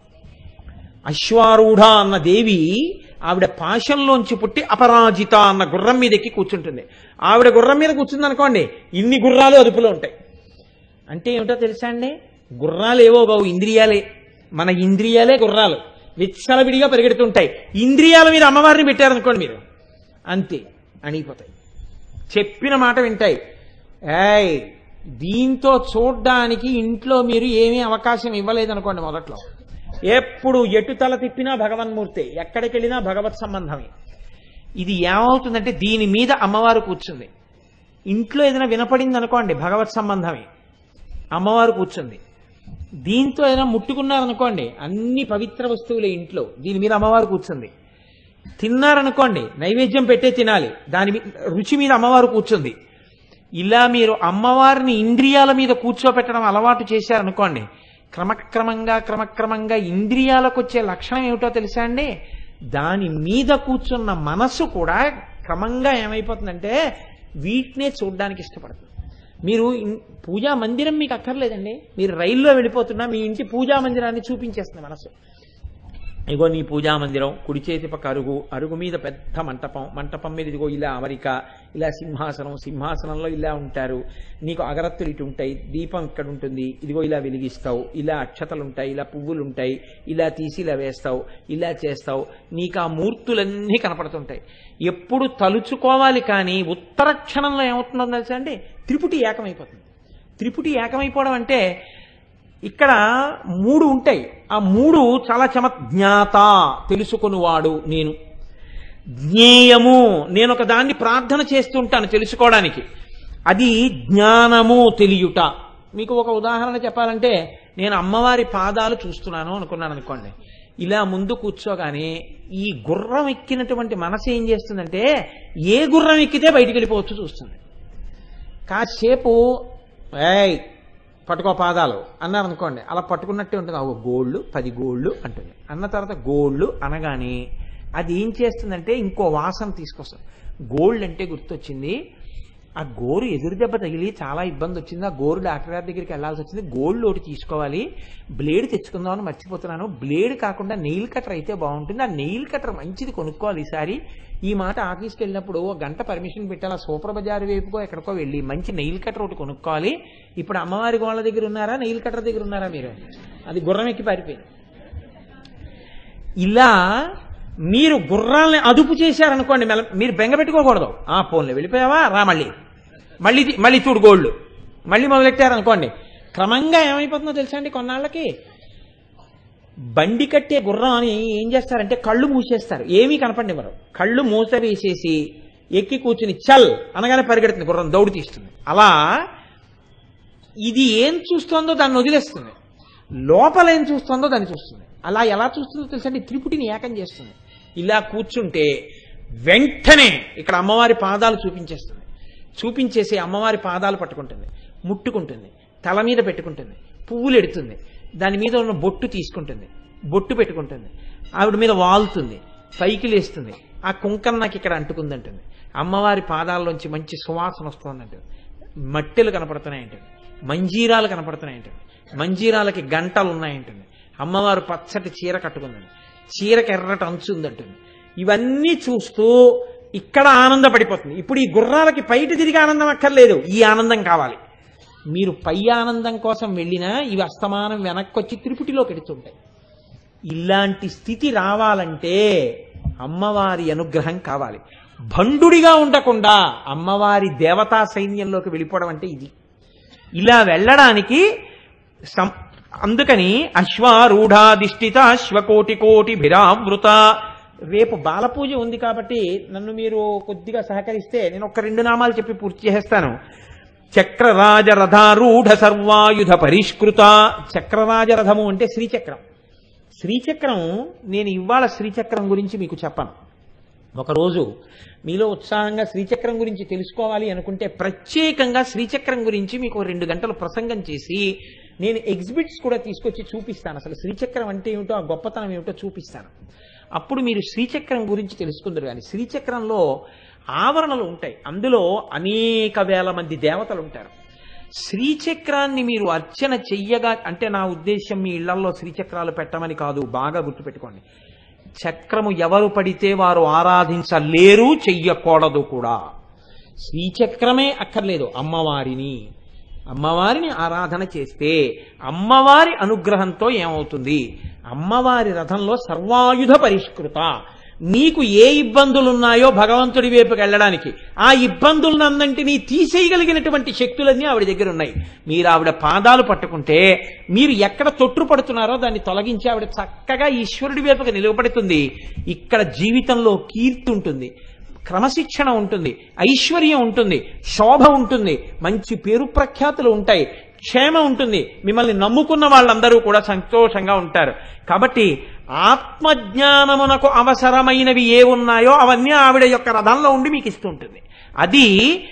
అశ్వారూఢ అన్న దేవి ఆవిడ పాశంలోంచి పుట్టి అపరాజిత అన్న గుర్రం మీద ఎక్కి కూర్చుంటుంది ఆవిడ గుర్రం మీద కూర్చుంది అనుకోండి ఇన్ని గుర్రాలు అదుపులో ఉంటాయి అంటే ఏమిటో తెలుసా అండి గుర్రాలు ఏవో బావు ఇంద్రియాలే మన ఇంద్రియాలే గుర్రాలు విచ్చలవిడిగా పరిగెడుతుంటాయి ఇంద్రియాల మీద అమ్మవారిని పెట్టారనుకోండి మీరు అంతే అణిగిపోతాయి చెప్పిన మాట వింటాయి ఏయ్ దీంతో చూడ్డానికి ఇంట్లో మీరు ఏమీ అవకాశం ఇవ్వలేదనుకోండి మొదట్లో ఎప్పుడు ఎటు తల తిప్పినా భగవన్మూర్తే ఎక్కడికి వెళ్ళినా భగవత్ సంబంధమే ఇది ఏమవుతుందంటే దీని మీద అమ్మవారు కూర్చుంది ఇంట్లో ఏదైనా వినపడింది అనుకోండి భగవత్ సంబంధమే అమ్మవారు కూర్చుంది దీంతో ఏదైనా ముట్టుకున్నారనుకోండి అన్ని పవిత్ర వస్తువులే ఇంట్లో దీని మీద అమ్మవారు కూర్చుంది తిన్నారనుకోండి నైవేద్యం పెట్టే తినాలి దాని మీ- రుచి మీద అమ్మవారు కూర్చుంది ఇలా మీరు అమ్మవారిని ఇంద్రియాల మీద కూర్చోపెట్టడం అలవాటు చేశారనుకోండి క్రమక్రమంగా క్రమక్రమంగా ఇంద్రియాలకు వచ్చే లక్షణం ఏమిటో తెలుసా అండి దాని మీద కూర్చున్న మనస్సు కూడా క్రమంగా ఏమైపోతుందంటే వీటినే చూడడానికి ఇష్టపడుతుంది మీరు ఇన్- పూజా మందిరం మీకు అక్కర్లేదండి మీరు రైల్లో వెళ్ళిపోతున్నా మీ ఇంటి పూజా మందిరాన్ని చూపించేస్తుంది మనసు ఇగో నీ పూజా మందిరం కుడి చేతి పక్క అరుగు అరుగు మీద పెద్ద మంటపం మంటపం మీద ఇదిగో ఇలా అమరిక ఇలా సింహాసనం సింహాసనంలో ఇలా ఉంటారు నీకు అగరత్తులు ఇటు ఉంటాయి దీపం ఇక్కడ ఉంటుంది ఇదిగో ఇలా వెలిగిస్తావు ఇలా అక్షతలు ఉంటాయి ఇలా పువ్వులు ఉంటాయి ఇలా తీసి ఇలా వేస్తావు ఇలా చేస్తావు నీకు ఆ మూర్తులన్నీ కనపడుతుంటాయి ఎప్పుడు తలుచుకోవాలి కానీ ఉత్తర క్షణంలో ఏమవుతుందో తెలుసా అండి త్రిపుటి ఏకమైపోతుంది త్రిపుటి ఏకమైపోవడం అంటే ఇక్కడ మూడు ఉంటాయి ఆ మూడు చాలా చమ జ్ఞాత తెలుసుకునివాడు నేను జ్ఞేయము నేను ఒక దాన్ని ప్రార్థన చేస్తుంటాను తెలుసుకోవడానికి అది జ్ఞానము తెలియుట మీకు ఒక ఉదాహరణ చెప్పాలంటే నేను అమ్మవారి పాదాలు చూస్తున్నాను అనుకున్నాను అనుకోండి ఇలా ముందు కూర్చోగానే ఈ గుర్రం ఎక్కినటువంటి మనసు ఏం చేస్తుందంటే ఏ గుర్రం ఎక్కితే బయటికి వెళ్ళిపోవచ్చు చూస్తుంది కాసేపు ఏయ్ పట్టుకో పాదాలు అన్నారు అనుకోండి అలా పట్టుకున్నట్టే ఉంటుంది ఒక గోళ్ళు పది గోళ్ళు అంటుంది అన్న తర్వాత గోళ్ళు అనగానే అది ఏం చేస్తుందంటే ఇంకో వాసన తీసుకొస్తుంది గోల్డ్ అంటే గుర్తొచ్చింది ఆ గోరు ఎదురు దెబ్బ తగిలి చాలా ఇబ్బంది వచ్చింది ఆ గోరు డాక్టర్ గారి దగ్గరికి వెళ్ళాల్సి వచ్చింది గోల్డ్ ఒకటి తీసుకోవాలి బ్లేడ్ తెచ్చుకుందామని మర్చిపోతున్నాను బ్లేడ్ కాకుండా నెయిల్ కటర్ అయితే బాగుంటుంది ఆ నెయిల్ కటర్ మంచిది కొనుక్కోవాలి ఈసారి ఈ మాట ఆఫీస్కి వెళ్ళినప్పుడు ఒక గంట పర్మిషన్ పెట్టాలి ఆ సూపర్ బజార్ వైపుకో ఎక్కడికో వెళ్ళి మంచి నెయిల్ కటర్ ఒకటి కొనుక్కోవాలి ఇప్పుడు అమ్మవారి గోళ్ళ దగ్గర ఉన్నారా నెయిల్ కటర్ దగ్గర ఉన్నారా మీరు అది గుర్రం ఎక్కి పారిపోయింది ఇలా మీరు గుర్రాల్ని అదుపు చేశారనుకోండి మెల్ల మీరు బెంగ పెట్టుకోకూడదు ఆ ఫోన్లో వెళ్ళిపోయావా రా మళ్ళీ మళ్ళీ తీ- మళ్ళీ చూడు గోల్డ్ మళ్ళీ మొదలెట్టారనుకోండి క్రమంగా ఏమైపోతుందో తెలుసా అండి కొన్నాళ్ళకి బండి కట్టే గుర్రం అని ఏం చేస్తారంటే కళ్ళు మూసేస్తారు ఏమీ కనపడివ్వరు కళ్ళు మూత వేసేసి ఎక్కి కూర్చుని చల్ అనగానే పరిగెడుతుంది గుర్రం దౌడు తీస్తుంది అలా ఇది ఏం చూస్తోందో దాన్ని వదిలేస్తుంది లోపల ఏం చూస్తోందో దాన్ని చూస్తుంది అలా ఎలా చూస్తుందో తెలుసండి త్రిపుటిని ఏకం చేస్తుంది ఇలా కూర్చుంటే వెంటనే ఇక్కడ అమ్మవారి పాదాలు చూపించేస్తుంది చూపించేసి అమ్మవారి పాదాలు పట్టుకుంటుంది ముట్టుకుంటుంది తల మీద పెట్టుకుంటుంది పువ్వులు ఎడుతుంది దాని మీద ఉన్న బొట్టు తీసుకుంటుంది బొట్టు పెట్టుకుంటుంది ఆవిడ మీద వాలుతుంది పైకి లేస్తుంది ఆ కుంకం నాకు ఇక్కడ అంటుకుందంటుంది అమ్మవారి పాదాల్లోంచి మంచి సువాసన వస్తుందంటుంది మట్టెలు కనపడుతున్నాయంటుంది మంజీరాలు కనపడుతున్నాయంటుంది మంజీరాలకి గంటలు ఉన్నాయంటుంది అమ్మవారు పచ్చటి చీర కట్టుకుందండి చీరకి ఎర్రటి అంచు ఉందంటుంది ఇవన్నీ చూస్తూ ఇక్కడ ఆనందపడిపోతుంది ఇప్పుడు ఈ గుర్రాలకి బయట తిరిగి ఆనందం అక్కర్లేదు ఈ ఆనందం కావాలి మీరు పై ఆనందం కోసం వెళ్ళినా ఇవి అస్తమానం వెనక్కి వచ్చి త్రిపుటిలోకి ఎడుతుంటాయి ఇలాంటి స్థితి రావాలంటే అమ్మవారి అనుగ్రహం కావాలి భండుడిగా ఉండకుండా అమ్మవారి దేవతా సైన్యంలోకి వెళ్ళిపోవడం అంటే ఇది ఇలా వెళ్ళడానికి సం- అందుకని అశ్వారూఢాధిష్ఠిత అశ్వకోటి కోటి భిరావృత రేపు బాలపూజ ఉంది కాబట్టి నన్ను మీరు కొద్దిగా సహకరిస్తే నేను ఒక రెండు నామాలు చెప్పి పూర్తి చేసేస్తాను చక్రరాజ రథారూఢ సర్వాయుధ పరిష్కృత చక్రరాజ రథము అంటే శ్రీచక్రం శ్రీచక్రం నేను ఇవాళ శ్రీచక్రం గురించి మీకు చెప్పను ఒకరోజు మీలో ఉత్సాహంగా శ్రీచక్రం గురించి తెలుసుకోవాలి అనుకుంటే ప్రత్యేకంగా శ్రీచక్రం గురించి మీకు ఓ రెండు గంటలు ప్రసంగం చేసి నేను ఎగ్జిబిట్స్ కూడా తీసుకొచ్చి చూపిస్తాను అసలు శ్రీచక్రం అంటే ఏమిటో ఆ గొప్పతనం ఏమిటో చూపిస్తాను అప్పుడు మీరు శ్రీచక్రం గురించి తెలుసుకుందరు కానీ శ్రీచక్రంలో ఆవరణలు ఉంటాయి అందులో అనేక వేల మంది దేవతలు ఉంటారు శ్రీచక్రాన్ని మీరు అర్చన చెయ్యగా అంటే నా ఉద్దేశం మీ ఇళ్లలో శ్రీచక్రాలు పెట్టమని కాదు బాగా గుర్తుపెట్టుకోండి చక్రము ఎవరు పడితే వారు ఆరాధించలేరు చెయ్యకూడదు కూడా శ్రీచక్రమే అక్కర్లేదు అమ్మవారిని అమ్మవారిని ఆరాధన చేస్తే అమ్మవారి అనుగ్రహంతో ఏమవుతుంది అమ్మవారి రథంలో సర్వాయుధ పరిష్కృత నీకు ఏ ఇబ్బందులున్నాయో భగవంతుడి వైపుకి వెళ్ళడానికి ఆ ఇబ్బందులనందంటినీ తీసేయగలిగినటువంటి శక్తులన్నీ ఆవిడ దగ్గర ఉన్నాయి మీరు ఆవిడ పాదాలు పట్టుకుంటే మీరు ఎక్కడ తొట్టు పడుతున్నారో దాన్ని తొలగించి ఆవిడ చక్కగా ఈశ్వరుడి వైపుకి నిలబడుతుంది ఇక్కడ జీవితంలో కీర్తి ఉంటుంది క్రమశిక్షణ ఉంటుంది ఐశ్వర్యం ఉంటుంది శోభ ఉంటుంది మంచి పేరు ప్రఖ్యాతులు ఉంటాయి క్షేమం ఉంటుంది మిమ్మల్ని నమ్ముకున్న వాళ్ళందరూ కూడా సంతోషంగా ఉంటారు కాబట్టి ఆత్మజ్ఞానమునకు అవసరమైనవి ఏ ఉన్నాయో అవన్నీ ఆవిడ యొక్క రథంలో ఉండి మీకు ఇస్తుంటుంది అది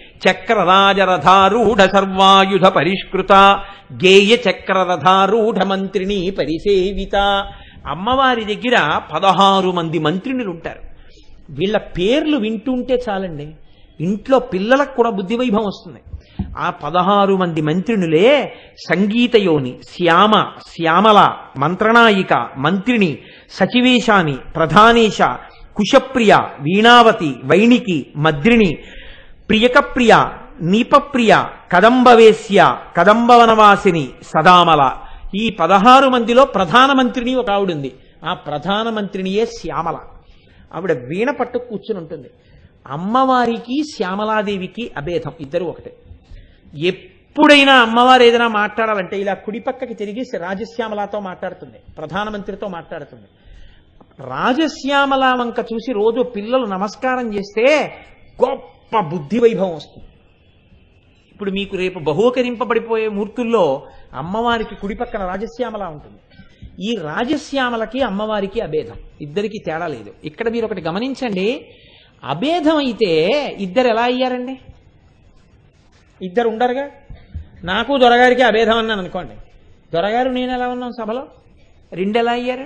చక్రరాజరథారూఢ సర్వాయుధ పరిష్కృత గేయ చక్రరథారూఢ మంత్రిని పరిసేవిత అమ్మవారి దగ్గర పదహారు మంది మంత్రినులు ఉంటారు వీళ్ళ పేర్లు వింటుంటే చాలండి ఇంట్లో పిల్లలకు కూడా బుద్ధి వైభవం వస్తుంది ఆ పదహారు మంది మంత్రినులే సంగీతయోని శ్యామ శ్యామల మంత్రనాయిక మంత్రిని సచివేశాని ప్రధానేశ కుశప్రియ వీణావతి వైణికి మద్రిని ప్రియకప్రియ నీపప్రియ కదంబవేశ్య కదంబవనవాసిని సదామల ఈ పదహారు మందిలో ప్రధానమంత్రిని ఒక ఆవిడుంది ఆ ప్రధానమంత్రినియే శ్యామల ఆవిడ వీణ పట్టు కూర్చుని ఉంటుంది అమ్మవారికి శ్యామలాదేవికి అభేదం ఇద్దరు ఒకటే ఎప్పుడైనా అమ్మవారు ఏదైనా మాట్లాడాలంటే ఇలా కుడి పక్కకి తిరిగి రాజశ్యామలతో మాట్లాడుతుంది ప్రధానమంత్రితో మాట్లాడుతుంది రాజశ్యామల వంక చూసి రోజు పిల్లలు నమస్కారం చేస్తే గొప్ప బుద్ధి వైభవం వస్తుంది ఇప్పుడు మీకు రేపు బహుకరింపబడిపోయే మూర్తుల్లో అమ్మవారికి కుడి పక్కన రాజశ్యామల ఉంటుంది ఈ రాజశ్యామలకి అమ్మవారికి అభేదం ఇద్దరికి తేడా లేదు ఇక్కడ మీరు ఒకటి గమనించండి అభేదం అయితే ఇద్దరు ఎలా అయ్యారండి ఇద్దరు ఉండరుగా నాకు దొరగారికి అభేదం అన్నాను అనుకోండి దొరగారు నేను ఎలా ఉన్నాం సభలో రెండు ఎలా అయ్యారు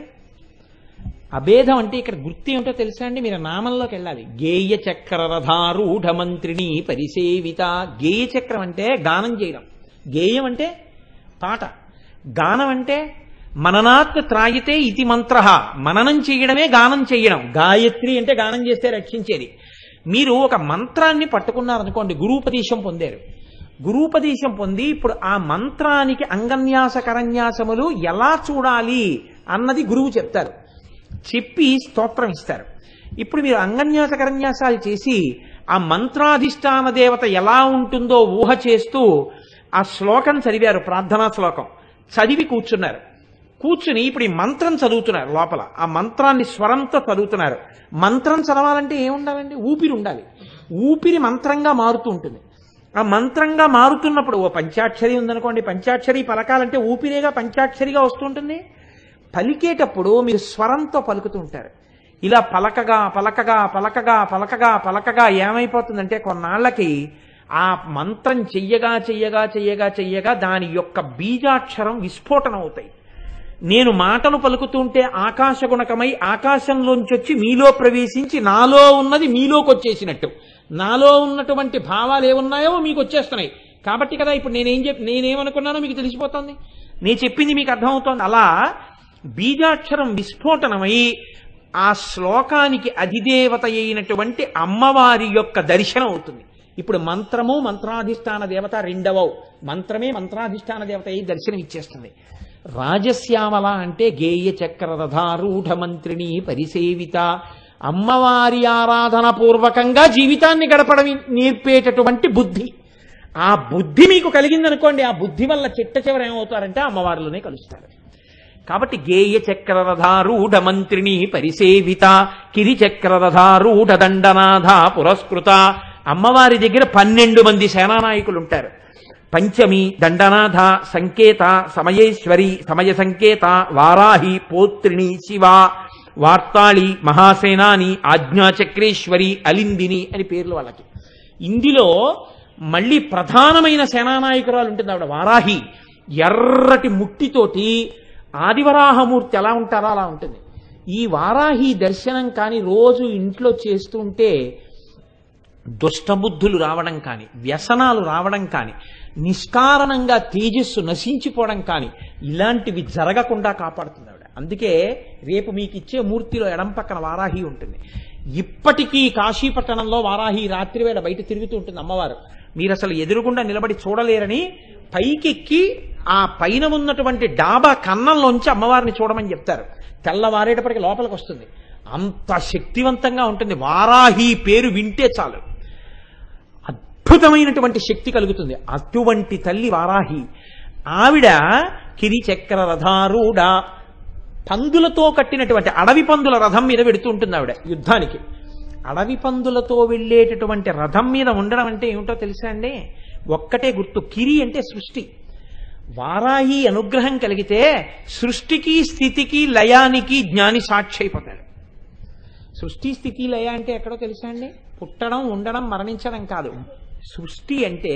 అభేదం అంటే ఇక్కడ గుర్తు ఏమిటో తెలుసా అండి మీరు నామంలోకి వెళ్ళాలి గేయ చక్రరథారూఢ మంత్రిని పరిసేవిత గేయ చక్రం అంటే గానం చేయడం గేయం అంటే పాట గానం అంటే మననాత్ త్రాయితే ఇతి మంత్ర మననం చేయడమే గానం చేయడం గాయత్రి అంటే గానం చేస్తే రక్షించేది మీరు ఒక మంత్రాన్ని పట్టుకున్నారనుకోండి గురూపదేశం పొందారు గురూపదేశం పొంది ఇప్పుడు ఆ మంత్రానికి అంగన్యాస కరన్యాసములు ఎలా చూడాలి అన్నది గురువు చెప్తారు చెప్పి స్తోత్రం ఇస్తారు ఇప్పుడు మీరు అంగన్యాస కరన్యాసాలు చేసి ఆ మంత్రాధిష్టాన దేవత ఎలా ఉంటుందో ఊహ చేస్తూ ఆ శ్లోకం చదివారు ప్రార్థనా శ్లోకం చదివి కూర్చున్నారు కూర్చుని ఇప్పుడు ఈ మంత్రం చదువుతున్నారు లోపల ఆ మంత్రాన్ని స్వరంతో చదువుతున్నారు మంత్రం చదవాలంటే ఏముండాలండి ఊపిరి ఉండాలి ఊపిరి మంత్రంగా మారుతూ ఉంటుంది ఆ మంత్రంగా మారుతున్నప్పుడు ఓ పంచాక్షరి ఉందనుకోండి పంచాక్షరి పలకాలంటే ఊపిరేగా పంచాక్షరిగా వస్తుంటుంది పలికేటప్పుడు మీరు స్వరంతో పలుకుతూ ఉంటారు ఇలా పలకగా పలకగా పలకగా పలకగా పలకగా ఏమైపోతుందంటే కొన్నాళ్ళకి ఆ మంత్రం చెయ్యగా చెయ్యగా చెయ్యగా చెయ్యగా దాని యొక్క బీజాక్షరం విస్ఫోటనం అవుతాయి నేను మాటలు పలుకుతుంటే ఆకాశగుణకమై ఆకాశంలోంచి వచ్చి మీలో ప్రవేశించి నాలో ఉన్నది మీలోకి వచ్చేసినట్టు నాలో ఉన్నటువంటి భావాలు ఏమున్నాయో మీకు వచ్చేస్తున్నాయి కాబట్టి కదా ఇప్పుడు నేనేం చెప్పి నేనేమనుకున్నానో మీకు తెలిసిపోతుంది నేను చెప్పింది మీకు అర్థమవుతోంది అలా బీజాక్షరం విస్ఫోటనమై ఆ శ్లోకానికి అధిదేవత అయినటువంటి అమ్మవారి యొక్క దర్శనం అవుతుంది ఇప్పుడు మంత్రము మంత్రాధిష్టాన దేవత రెండవ మంత్రమే మంత్రాధిష్టాన దేవత అయి దర్శనం ఇచ్చేస్తుంది రాజశ్యామల అంటే గేయ చక్రరథారూఢ మంత్రిని పరిసేవిత అమ్మవారి ఆరాధన పూర్వకంగా జీవితాన్ని గడపడం నేర్పేటటువంటి బుద్ధి ఆ బుద్ధి మీకు కలిగిందనుకోండి ఆ బుద్ధి వల్ల చిట్ట చివర ఏమవుతారంటే అమ్మవారిలోనే కలుస్తారు కాబట్టి గేయ చక్రరథారూఢ మంత్రిని పరిసేవిత కిరి చక్రరథారూఢ దండనాథ పురస్కృత అమ్మవారి దగ్గర పన్నెండు మంది సేనానాయకులు ఉంటారు పంచమి దండనాథ సంకేత సమయేశ్వరి సమయ సంకేత వారాహి పోత్రిణి శివ వార్తాళి మహాసేనాని ఆజ్ఞాచక్రేశ్వరి అలిందిని అని పేర్లు వాళ్ళకి ఇందులో మళ్ళీ ప్రధానమైన సేనానాయకురాలు ఉంటుంది ఆవిడ వారాహి ఎర్రటి ముట్టితోటి ఆదివరాహమూర్తి ఎలా ఉంటారో అలా ఉంటుంది ఈ వారాహి దర్శనం కానీ రోజు ఇంట్లో చేస్తుంటే దుష్టబుద్ధులు రావడం కానీ వ్యసనాలు రావడం కానీ నిష్కారణంగా తేజస్సు నశించిపోవడం కానీ ఇలాంటివి జరగకుండా కాపాడుతుంది ఆవిడ అందుకే రేపు మీకు ఇచ్చే మూర్తిలో ఎడం పక్కన వారాహి ఉంటుంది ఇప్పటికీ కాశీపట్టణంలో వారాహి రాత్రివేళ బయట తిరుగుతూ ఉంటుంది అమ్మవారు మీరు అసలు ఎదురుగుండా నిలబడి చూడలేరని పైకెక్కి ఆ పైన ఉన్నటువంటి డాబా కన్నంలోంచి అమ్మవారిని చూడమని చెప్తారు తెల్లవారేటప్పటికి లోపలికి వస్తుంది అంత శక్తివంతంగా ఉంటుంది వారాహి పేరు వింటే చాలు అద్భుతమైనటువంటి శక్తి కలుగుతుంది అటువంటి తల్లి వారాహి ఆవిడ కిరిచక్ర రథారూఢ పందులతో కట్టినటువంటి అడవి పందుల రథం మీద పెడుతూ ఉంటుంది ఆవిడ యుద్ధానికి అడవి పందులతో వెళ్ళేటటువంటి రథం మీద ఉండడం అంటే ఏమిటో తెలుసా అండి ఒక్కటే గుర్తు కిరి అంటే సృష్టి వారాహి అనుగ్రహం కలిగితే సృష్టికి స్థితికి లయానికి జ్ఞాని సాక్షి అయిపోతాడు సృష్టి స్థితి లయ అంటే ఎక్కడో తెలుసా అండి పుట్టడం ఉండడం మరణించడం కాదు సృష్టి అంటే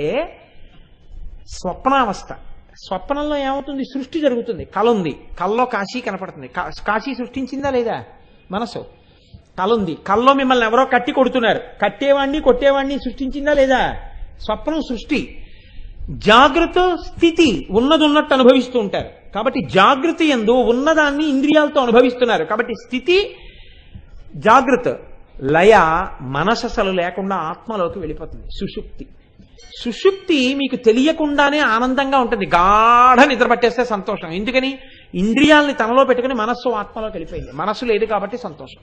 స్వప్నావస్థ స్వప్నంలో ఏమవుతుంది సృష్టి జరుగుతుంది కళ ఉంది కల్లో కాశీ కనపడుతుంది కా- కాశీ సృష్టించిందా లేదా మనసు కళ ఉంది కల్లో మిమ్మల్ని ఎవరో కట్టి కొడుతున్నారు కట్టేవాణ్ణి కొట్టేవాణ్ణి సృష్టించిందా లేదా స్వప్నం సృష్టి జాగ్రత్త స్థితి ఉన్నది ఉన్నట్టు అనుభవిస్తూ ఉంటారు కాబట్టి జాగృతి ఎందు ఉన్నదాన్ని ఇంద్రియాలతో అనుభవిస్తున్నారు కాబట్టి స్థితి జాగ్రత్త లయ మనసు అసలు లేకుండా ఆత్మలోకి వెళ్ళిపోతుంది సుషుప్తి సుషుప్తి మీకు తెలియకుండానే ఆనందంగా ఉంటుంది గాఢ నిద్ర పట్టేస్తే సంతోషం ఎందుకని ఇంద్రియాల్ని తనలో పెట్టుకుని మనస్సు ఆత్మలోకి వెళ్ళిపోయింది మనస్సు లేదు కాబట్టి సంతోషం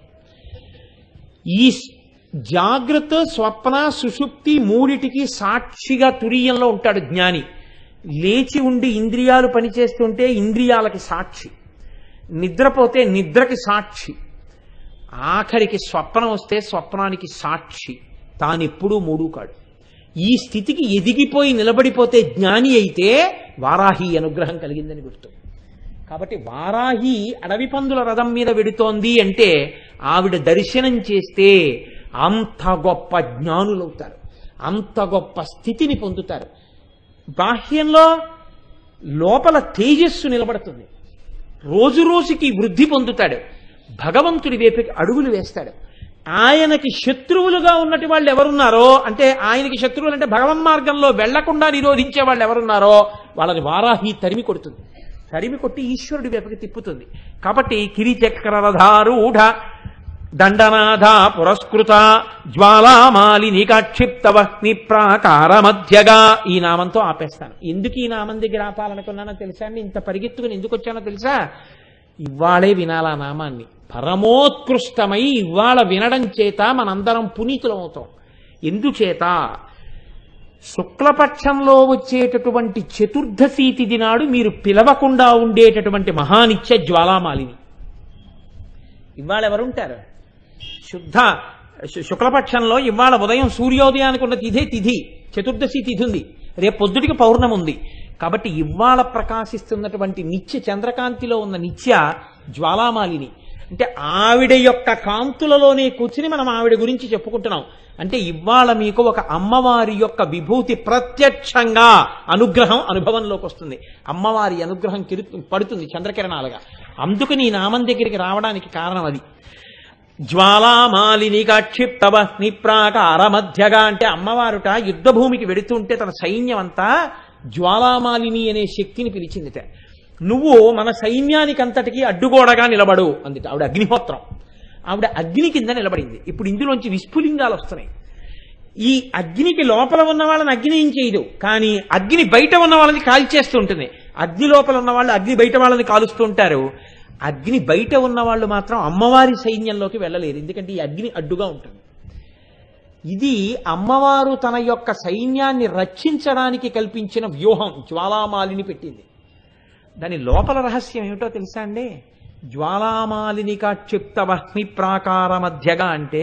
ఈ స్- జాగ్రత్త స్వప్న సుషుప్తి మూడిటికి సాక్షిగా తురీయంలో ఉంటాడు జ్ఞాని లేచి ఉండి ఇంద్రియాలు పనిచేస్తుంటే ఇంద్రియాలకి సాక్షి నిద్రపోతే నిద్రకి సాక్షి ఆఖరికి స్వప్నం వస్తే స్వప్నానికి సాక్షి తానెప్పుడూ మూడు కాడు ఈ స్థితికి ఎదిగిపోయి నిలబడిపోతే జ్ఞాని అయితే వారాహి అనుగ్రహం కలిగిందని గుర్తు కాబట్టి వారాహి అడవి పందుల రథం మీద వెడుతోంది అంటే ఆవిడ దర్శనం చేస్తే అంత గొప్ప జ్ఞానులవుతారు అంత గొప్ప స్థితిని పొందుతారు బాహ్యంలో లోపల తేజస్సు నిలబడుతుంది రోజు రోజుకి వృద్ధి పొందుతాడు భగవంతుడి వైపుకి అడుగులు వేస్తాడు ఆయనకి శత్రువులుగా ఉన్నటి వాళ్ళు ఎవరున్నారో అంటే ఆయనకి శత్రువులు అంటే భగవన్ మార్గంలో వెళ్లకుండా నిరోధించే వాళ్ళు ఎవరున్నారో వాళ్ళని వారాహి తరిమి కొడుతుంది తరిమి కొట్టి ఈశ్వరుడి వైపుకి తిప్పుతుంది కాబట్టి కిరిచక్రరధారూఢ దండనాథ పురస్కృత జ్వాలామాలిని కాక్షిప్తవహ్ని ప్రాకార మధ్యగా ఈ నామంతో ఆపేస్తాను ఎందుకు ఈ నామం దగ్గర ఆపాలనుకున్నానో తెలుసా అండి ఇంత పరిగెత్తుకుని ఎందుకు వచ్చానో తెలుసా ఇవాళే వినాలా నామాన్ని పరమోత్కృష్టమై ఇవాళ వినడం చేత మనందరం పునీతులమవుతాం ఎందుచేత శుక్లపక్షంలో వచ్చేటటువంటి చతుర్దశి తిథి నాడు మీరు పిలవకుండా ఉండేటటువంటి మహానిత్య జ్వాలామాలిని ఇవాళ ఎవరుంటారు శుద్ధ శు- శుక్లపక్షంలో ఇవాళ ఉదయం సూర్యోదయానికి ఉన్న తిథే తిథి చతుర్దశి తిథి ఉంది రేపు పొద్దుటికి పౌర్ణమి ఉంది కాబట్టి ఇవాళ ప్రకాశిస్తున్నటువంటి నిత్య చంద్రకాంతిలో ఉన్న నిత్య జ్వాలామాలిని అంటే ఆవిడ యొక్క కాంతులలోనే కూర్చుని మనం ఆవిడ గురించి చెప్పుకుంటున్నాం అంటే ఇవాళ మీకు ఒక అమ్మవారి యొక్క విభూతి ప్రత్యక్షంగా అనుగ్రహం అనుభవంలోకి వస్తుంది అమ్మవారి అనుగ్రహం కిరు- పడుతుంది చంద్రకిరణాలుగా అందుకని ఈ నామం దగ్గరికి రావడానికి కారణం అది జ్వాలామాలిని కాక్షిప్తవ నిప్రాకార మధ్యగా అంటే అమ్మవారుట యుద్ధ భూమికి వెడుతుంటే తన సైన్యం అంతా జ్వాలామాలిని అనే శక్తిని పిలిచిందిట నువ్వు మన సైన్యానికి అంతటికి అడ్డుగోడగా నిలబడు అందిట ఆవిడ అగ్నిహోత్రం ఆవిడ అగ్ని కింద నిలబడింది ఇప్పుడు ఇందులోంచి విస్ఫులింగాలు వస్తున్నాయి ఈ అగ్నికి లోపల ఉన్న వాళ్ళని అగ్ని ఏం చేయదు కానీ అగ్ని బయట ఉన్న వాళ్ళని కాల్చేస్తూ ఉంటుంది అగ్ని లోపల ఉన్న వాళ్ళు అగ్ని బయట వాళ్ళని కాలుస్తూ ఉంటారు అగ్ని బయట ఉన్న వాళ్ళు మాత్రం అమ్మవారి సైన్యంలోకి వెళ్ళలేరు ఎందుకంటే ఈ అగ్ని అడ్డుగా ఉంటుంది ఇది అమ్మవారు తన యొక్క సైన్యాన్ని రక్షించడానికి కల్పించిన వ్యూహం జ్వాలామాలిని పెట్టింది దాని లోపల రహస్యం ఏమిటో తెలుసా అండి జ్వాలామాలిని కాక్షిప్తవహ్ని ప్రాకార మధ్యగా అంటే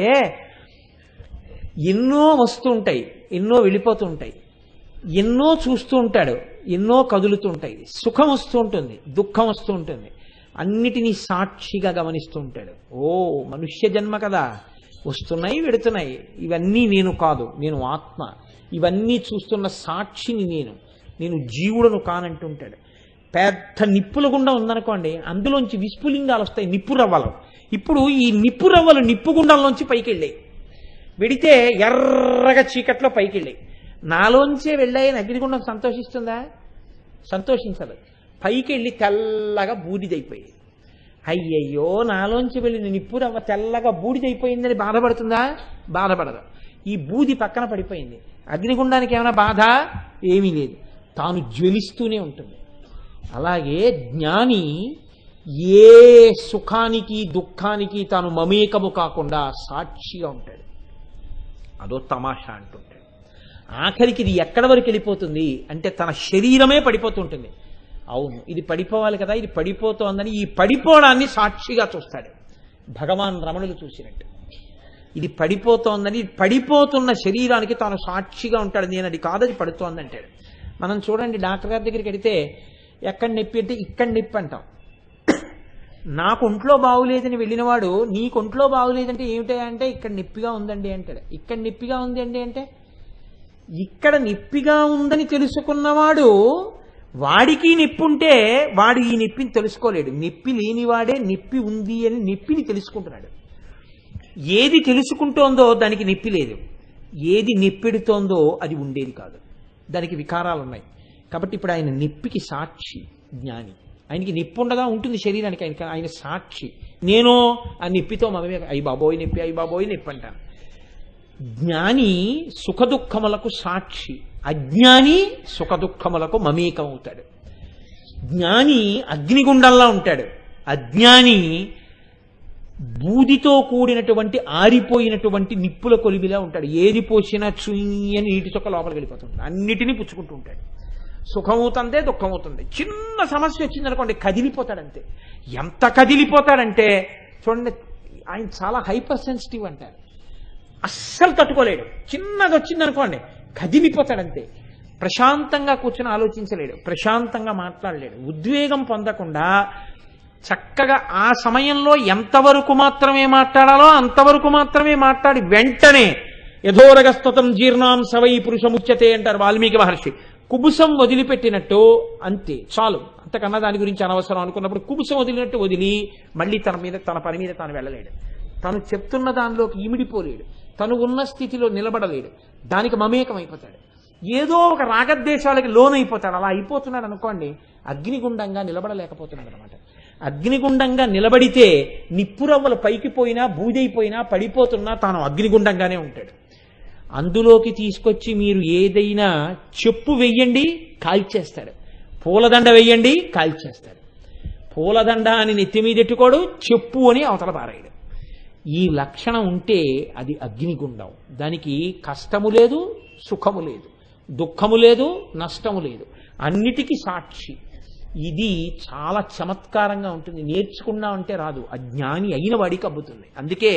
ఎన్నో వస్తూ ఉంటాయి ఎన్నో వెళ్ళిపోతూ ఉంటాయి ఎన్నో చూస్తూ ఉంటాడు ఎన్నో కదులుతూ ఉంటాయి సుఖం వస్తూ ఉంటుంది దుఃఖం వస్తూ ఉంటుంది అన్నిటినీ సాక్షిగా గమనిస్తూ ఉంటాడు ఓ మనుష్య జన్మ కదా వస్తున్నాయి వెడుతున్నాయి ఇవన్నీ నేను కాదు నేను ఆత్మ ఇవన్నీ చూస్తున్న సాక్షిని నేను నేను జీవుడను కానంటుంటాడు పెద్ద నిప్పుల గుండా ఉందనుకోండి అందులోంచి విస్ఫులింగాలు వస్తాయి నిప్పు రవ్వలు ఇప్పుడు ఈ నిప్పు రవ్వలు నిప్పు గుండంలోంచి పైకి వెళ్ళాయి వెడితే ఎర్రగా చీకట్లో పైకి వెళ్ళాయి నాలోంచే వెళ్ళాయని అగ్నిగుండం సంతోషిస్తుందా సంతోషించదు పైకి వెళ్ళి తెల్లగా బూడిదైపోయింది అయ్యయ్యో నాలోంచి వెళ్ళిన నిప్పురవ్వ తెల్లగా బూడిదైపోయిందని బాధపడుతుందా బాధపడదు ఈ బూది పక్కన పడిపోయింది అగ్నిగుండానికి ఏమైనా బాధ ఏమీ లేదు తాను జ్వలిస్తూనే ఉంటుంది అలాగే జ్ఞాని ఏ సుఖానికి దుఃఖానికి తాను మమేకము కాకుండా సాక్షిగా ఉంటాడు అదో తమాషా అంటుంటాడు ఆఖరికి ఇది ఎక్కడి వరకు వెళ్ళిపోతుంది అంటే తన శరీరమే పడిపోతుంటుంది అవును ఇది పడిపోవాలి కదా ఇది పడిపోతోందని ఈ పడిపోవడాన్ని సాక్షిగా చూస్తాడు భగవాన్ రమణులు చూసినట్టు ఇది పడిపోతోందని ఇది పడిపోతున్న శరీరానికి తాను సాక్షిగా ఉంటాడు నేను అది కాదది పడుతోంది అంటాడు మనం చూడండి డాక్టర్ గారి దగ్గరికి వెడితే ఎక్కడ నొప్పి అంటే ఇక్కడ నొప్పి అంటాం నాకు ఒంట్లో బాగులేదని వెళ్ళినవాడు నీకు ఒంట్లో బాగులేదంటే ఏమిటా అంటే ఇక్కడ నొప్పిగా ఉందండి అంటాడు ఇక్కడ నొప్పిగా ఉంది అండి అంటే ఇక్కడ నొప్పిగా ఉందని తెలుసుకున్నవాడు వాడికి నొప్పి ఉంటే వాడు ఈ నొప్పిని తెలుసుకోలేడు నొప్పి లేనివాడే నొప్పి ఉంది అని నొప్పిని తెలుసుకుంటున్నాడు ఏది తెలుసుకుంటోందో దానికి నొప్పి లేదు ఏది నొప్పెడుతోందో అది ఉండేది కాదు దానికి వికారాలు ఉన్నాయి కాబట్టి ఇప్పుడు ఆయన నొప్పికి సాక్షి జ్ఞాని ఆయనకి నొప్పి ఉండగా ఉంటుంది శరీరానికి ఆయన ఆయన సాక్షి నేను ఆ నొప్పితో మమమే అయ్యి బాబోయ్ నొప్పి అయ్యి బాబోయ్ నొప్పి అంటాను జ్ఞాని సుఖదుఖములకు సాక్షి అజ్ఞాని సుఖదుఖములకు మమేకం అవుతాడు జ్ఞాని అగ్నిగుండంలా ఉంటాడు అజ్ఞాని బూదితో కూడినటువంటి ఆరిపోయినటువంటి నిప్పుల కొలిమిలా ఉంటాడు ఏది పోసినా చుయ్యని నీటి చొక్క లోపలికి వెళ్ళిపోతుంటాడు అన్నిటినీ పుచ్చుకుంటూ ఉంటాడు సుఖమవుతుంది దుఃఖమవుతుంది చిన్న సమస్య వచ్చిందనుకోండి కదిలిపోతాడంతే ఎంత కదిలిపోతాడంటే చూడండి ఆయన చాలా హైపర్ సెన్సిటివ్ అంటారు అస్సలు తట్టుకోలేడు చిన్నది వచ్చిందనుకోండి కదిలిపోతాడంతే ప్రశాంతంగా కూర్చొని ఆలోచించలేడు ప్రశాంతంగా మాట్లాడలేడు ఉద్వేగం పొందకుండా చక్కగా ఆ సమయంలో ఎంతవరకు మాత్రమే మాట్లాడాలో అంతవరకు మాత్రమే మాట్లాడి వెంటనే యథోరగస్తతం జీర్ణాం సవై పురుషముచ్యతే అంటారు వాల్మీకి మహర్షి కుబుసం వదిలిపెట్టినట్టు అంతే చాలు అంతకన్నా దాని గురించి అనవసరం అనుకున్నప్పుడు కుబుసం వదిలినట్టు వదిలి మళ్ళీ తన మీద తన పని మీద తాను వెళ్ళలేడు తను చెప్తున్న దానిలోకి ఇమిడిపోలేడు తను ఉన్న స్థితిలో నిలబడలేడు దానికి మమేకం అయిపోతాడు ఏదో ఒక రాగద్వేషాలకి లోనైపోతాడు అలా అయిపోతున్నాడు అనుకోండి అగ్నిగుండంగా నిలబడలేకపోతున్నాడు అనమాట అగ్నిగుండంగా నిలబడితే నిప్పురవ్వలు పైకి పోయినా బూదైపోయినా పడిపోతున్నా తాను అగ్నిగుండంగానే ఉంటాడు అందులోకి తీసుకొచ్చి మీరు ఏదైనా చెప్పు వెయ్యండి కాల్చేస్తాడు పూలదండ వెయ్యండి కాల్చేస్తాడు పూలదండ అని నెత్తి మీదెట్టుకోడు చెప్పు అని అవతల పారాయడు ఈ లక్షణం ఉంటే అది అగ్నిగుండం దానికి కష్టము లేదు సుఖము లేదు దుఃఖము లేదు నష్టము లేదు అన్నిటికీ సాక్షి ఇది చాలా చమత్కారంగా ఉంటుంది నేర్చుకున్నా అంటే రాదు అజ్ఞాని అయిన వాడికి అబ్బుతుంది అందుకే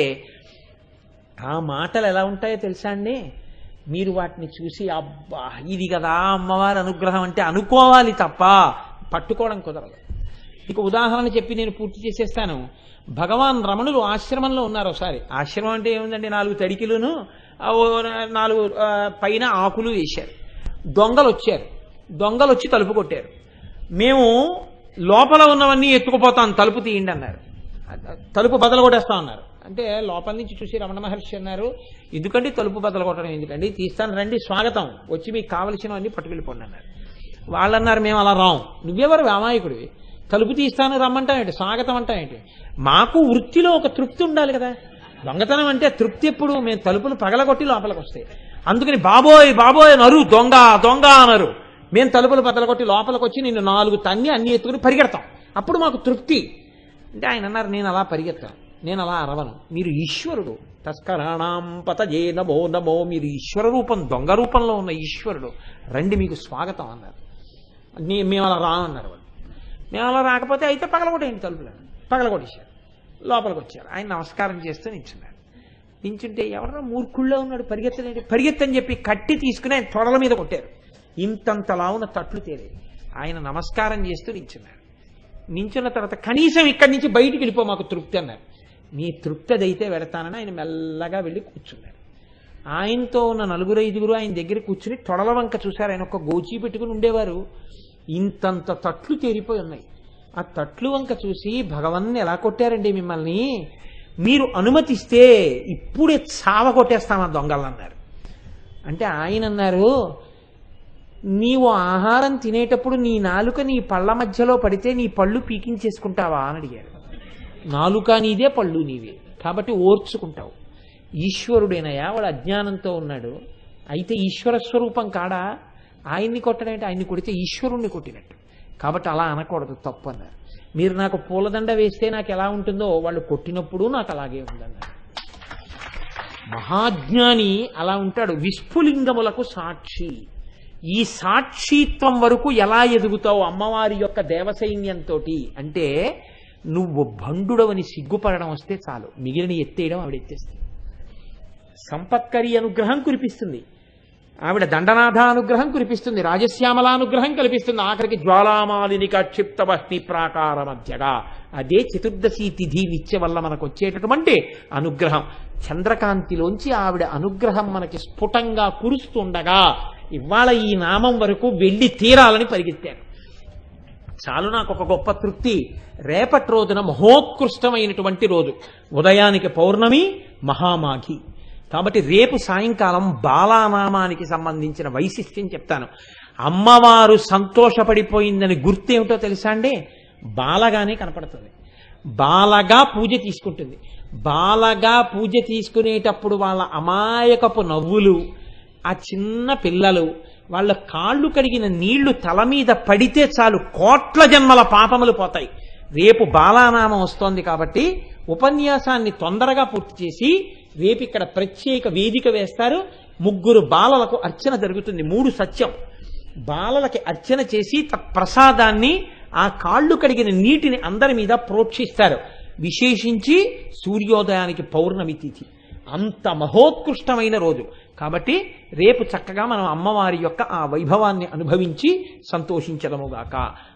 ఆ మాటలు ఎలా ఉంటాయో తెలుసా అండి మీరు వాటిని చూసి అబ్బా ఇది కదా అమ్మవారి అనుగ్రహం అంటే అనుకోవాలి తప్ప పట్టుకోవడం కుదరదు ఇక ఉదాహరణ చెప్పి నేను పూర్తి చేసేస్తాను భగవాన్ రమణులు ఆశ్రమంలో ఉన్నారు ఒకసారి ఆశ్రమం అంటే ఏముందండి నాలుగు తడికిలును ఆ ఓ నాలుగు ఆ, పైన ఆకులు వేశారు దొంగలు వచ్చారు దొంగలు వచ్చి తలుపు కొట్టారు మేము లోపల ఉన్నవన్నీ ఎత్తుకుపోతాం తలుపు తీయండి అన్నారు తలుపు బదలు కొట్టేస్తా ఉన్నారు అంటే లోపల నుంచి చూసి రమణ మహర్షి అన్నారు ఎందుకండి తలుపు బదలు కొట్టడం ఎందుకండి తీస్తాను రండి స్వాగతం వచ్చి మీకు కావలసినవన్నీ పట్టుకెళ్ళిపోండి అన్నారు వాళ్ళన్నారు మేము అలా రాం నువ్వెవరు అమాయకుడివి తలుపు తీస్తాను రమ్మంటావేంటి స్వాగతం అంటావేంటి మాకు వృత్తిలో ఒక తృప్తి ఉండాలి కదా దొంగతనం అంటే తృప్తి ఎప్పుడు మేము తలుపులు పగలగొట్టి లోపలికి వస్తాయి అందుకని బాబోయ్ బాబోయ్ నరు దొంగ దొంగ అనరు మేము తలుపులు బదలగొట్టి లోపలికి వచ్చి నిన్ను నాలుగు తన్ని అన్ని ఎత్తుకుని పరిగెడతాం అప్పుడు మాకు తృప్తి అంటే ఆయన అన్నారు నేను అలా పరిగెత్తాను నేను అలా అరవను మీరు ఈశ్వరుడు తస్కరాణం పతజే నమో నమో మీరు ఈశ్వర రూపం దొంగ రూపంలో ఉన్న ఈశ్వరుడు రండి మీకు స్వాగతం అన్నారు నీ మేము అలా రామన్నారు వాళ్ళు మేము అలా రాకపోతే అయితే పగలగొట్టేయండి తలుపులు పగలగొట్టేశారు లోపలికి వచ్చారు ఆయన నమస్కారం చేస్తూ నించున్నారు నించుంటే ఎవరన్నా మూర్ఖుల్లో ఉన్నాడు పరిగెత్తలేండి పరిగెత్తని చెప్పి కట్టి తీసుకుని ఆయన తొడల మీద కొట్టారు ఇంతంతలా ఉన్న తట్లు తేలేదు ఆయన నమస్కారం చేస్తూ నించున్నారు నించున్న తర్వాత కనీసం ఇక్కడి నుంచి బయటికి వెళ్ళిపో మాకు తృప్తి అన్నారు నీ తృప్తి అదైతే వెడతానని ఆయన మెల్లగా వెళ్ళి కూర్చున్నారు ఆయనతో ఉన్న నలుగురు ఐదుగురు ఆయన దగ్గర కూర్చుని తొడల వంక చూశారు ఆయన ఒక గోచి పెట్టుకుని ఉండేవారు ఇంతంత తట్లు తేరిపోయి ఉన్నాయి ఆ తట్లు వంక చూసి భగవన్ని ఎలా కొట్టారండి మిమ్మల్ని మీరు అనుమతిస్తే ఇప్పుడే చావ కొట్టేస్తామా దొంగలు అన్నారు అంటే ఆయన అన్నారు నీవు ఆహారం తినేటప్పుడు నీ నాలుక నీ పళ్ళ మధ్యలో పడితే నీ పళ్ళు పీకించేసుకుంటావా అని అడిగారు నాలుక నీదే పళ్ళు నీవే కాబట్టి ఓర్చుకుంటావు ఈశ్వరుడేనయా వాడు అజ్ఞానంతో ఉన్నాడు అయితే ఈశ్వర స్వరూపం కాడా ఆయన్ని కొట్టడంటే ఆయన్ని కొడితే ఈశ్వరుణ్ణి కొట్టినట్టు కాబట్టి అలా అనకూడదు తప్పు అన్నారు మీరు నాకు పూలదండ వేస్తే నాకు ఎలా ఉంటుందో వాళ్ళు కొట్టినప్పుడు నాకు అలాగే ఉందన్నారు మహాజ్ఞాని అలా ఉంటాడు విస్ఫులింగములకు సాక్షి ఈ సాక్షిత్వం వరకు ఎలా ఎదుగుతావు అమ్మవారి యొక్క దేవసైన్యంతో అంటే నువ్వు భండుడవని సిగ్గుపడడం వస్తే చాలు మిగిలిన ఎత్తేయడం ఆవిడ ఎత్తేస్తుంది సంపత్కరి అనుగ్రహం కురిపిస్తుంది ఆవిడ దండనాథ అనుగ్రహం కురిపిస్తుంది రాజశ్యామల అనుగ్రహం కల్పిస్తుంది ఆఖరికి జ్వాలామాలినిక క్షిప్త వహ్ని ప్రాకార మధ్యగా అదే చతుర్దశి తిథి నిత్య వల్ల మనకు వచ్చేటటువంటి అనుగ్రహం చంద్రకాంతిలోంచి ఆవిడ అనుగ్రహం మనకి స్ఫుటంగా కురుస్తుండగా ఇవాళ ఈ నామం వరకు వెళ్ళి తీరాలని పరిగెత్తాను చాలు నాకు ఒక గొప్ప తృప్తి రేపటి రోజున మహోత్కృష్టమైనటువంటి రోజు ఉదయానికి పౌర్ణమి మహామాఘి కాబట్టి రేపు సాయంకాలం బాలానామానికి సంబంధించిన వైశిష్ట్యం చెప్తాను అమ్మవారు సంతోషపడిపోయిందని గుర్తేమిటో తెలుసా అండి బాలగానే కనపడుతుంది బాలగా పూజ తీసుకుంటుంది బాలగా పూజ తీసుకునేటప్పుడు వాళ్ళ అమాయకపు నవ్వులు ఆ చిన్న పిల్లలు వాళ్ళ కాళ్ళు కడిగిన నీళ్లు తల మీద పడితే చాలు కోట్ల జన్మల పాపములు పోతాయి రేపు బాలానామం వస్తోంది కాబట్టి ఉపన్యాసాన్ని తొందరగా పూర్తి చేసి రేపు ఇక్కడ ప్రత్యేక వేదిక వేస్తారు ముగ్గురు బాలలకు అర్చన జరుగుతుంది మూడు సత్యం బాలలకి అర్చన చేసి త- ప్రసాదాన్ని ఆ కాళ్ళు కడిగిన నీటిని అందరి మీద ప్రోక్షిస్తారు విశేషించి సూర్యోదయానికి పౌర్ణమి తిథి అంత మహోత్కృష్టమైన రోజు కాబట్టి రేపు చక్కగా మనం అమ్మవారి యొక్క ఆ వైభవాన్ని అనుభవించి సంతోషించదముగాక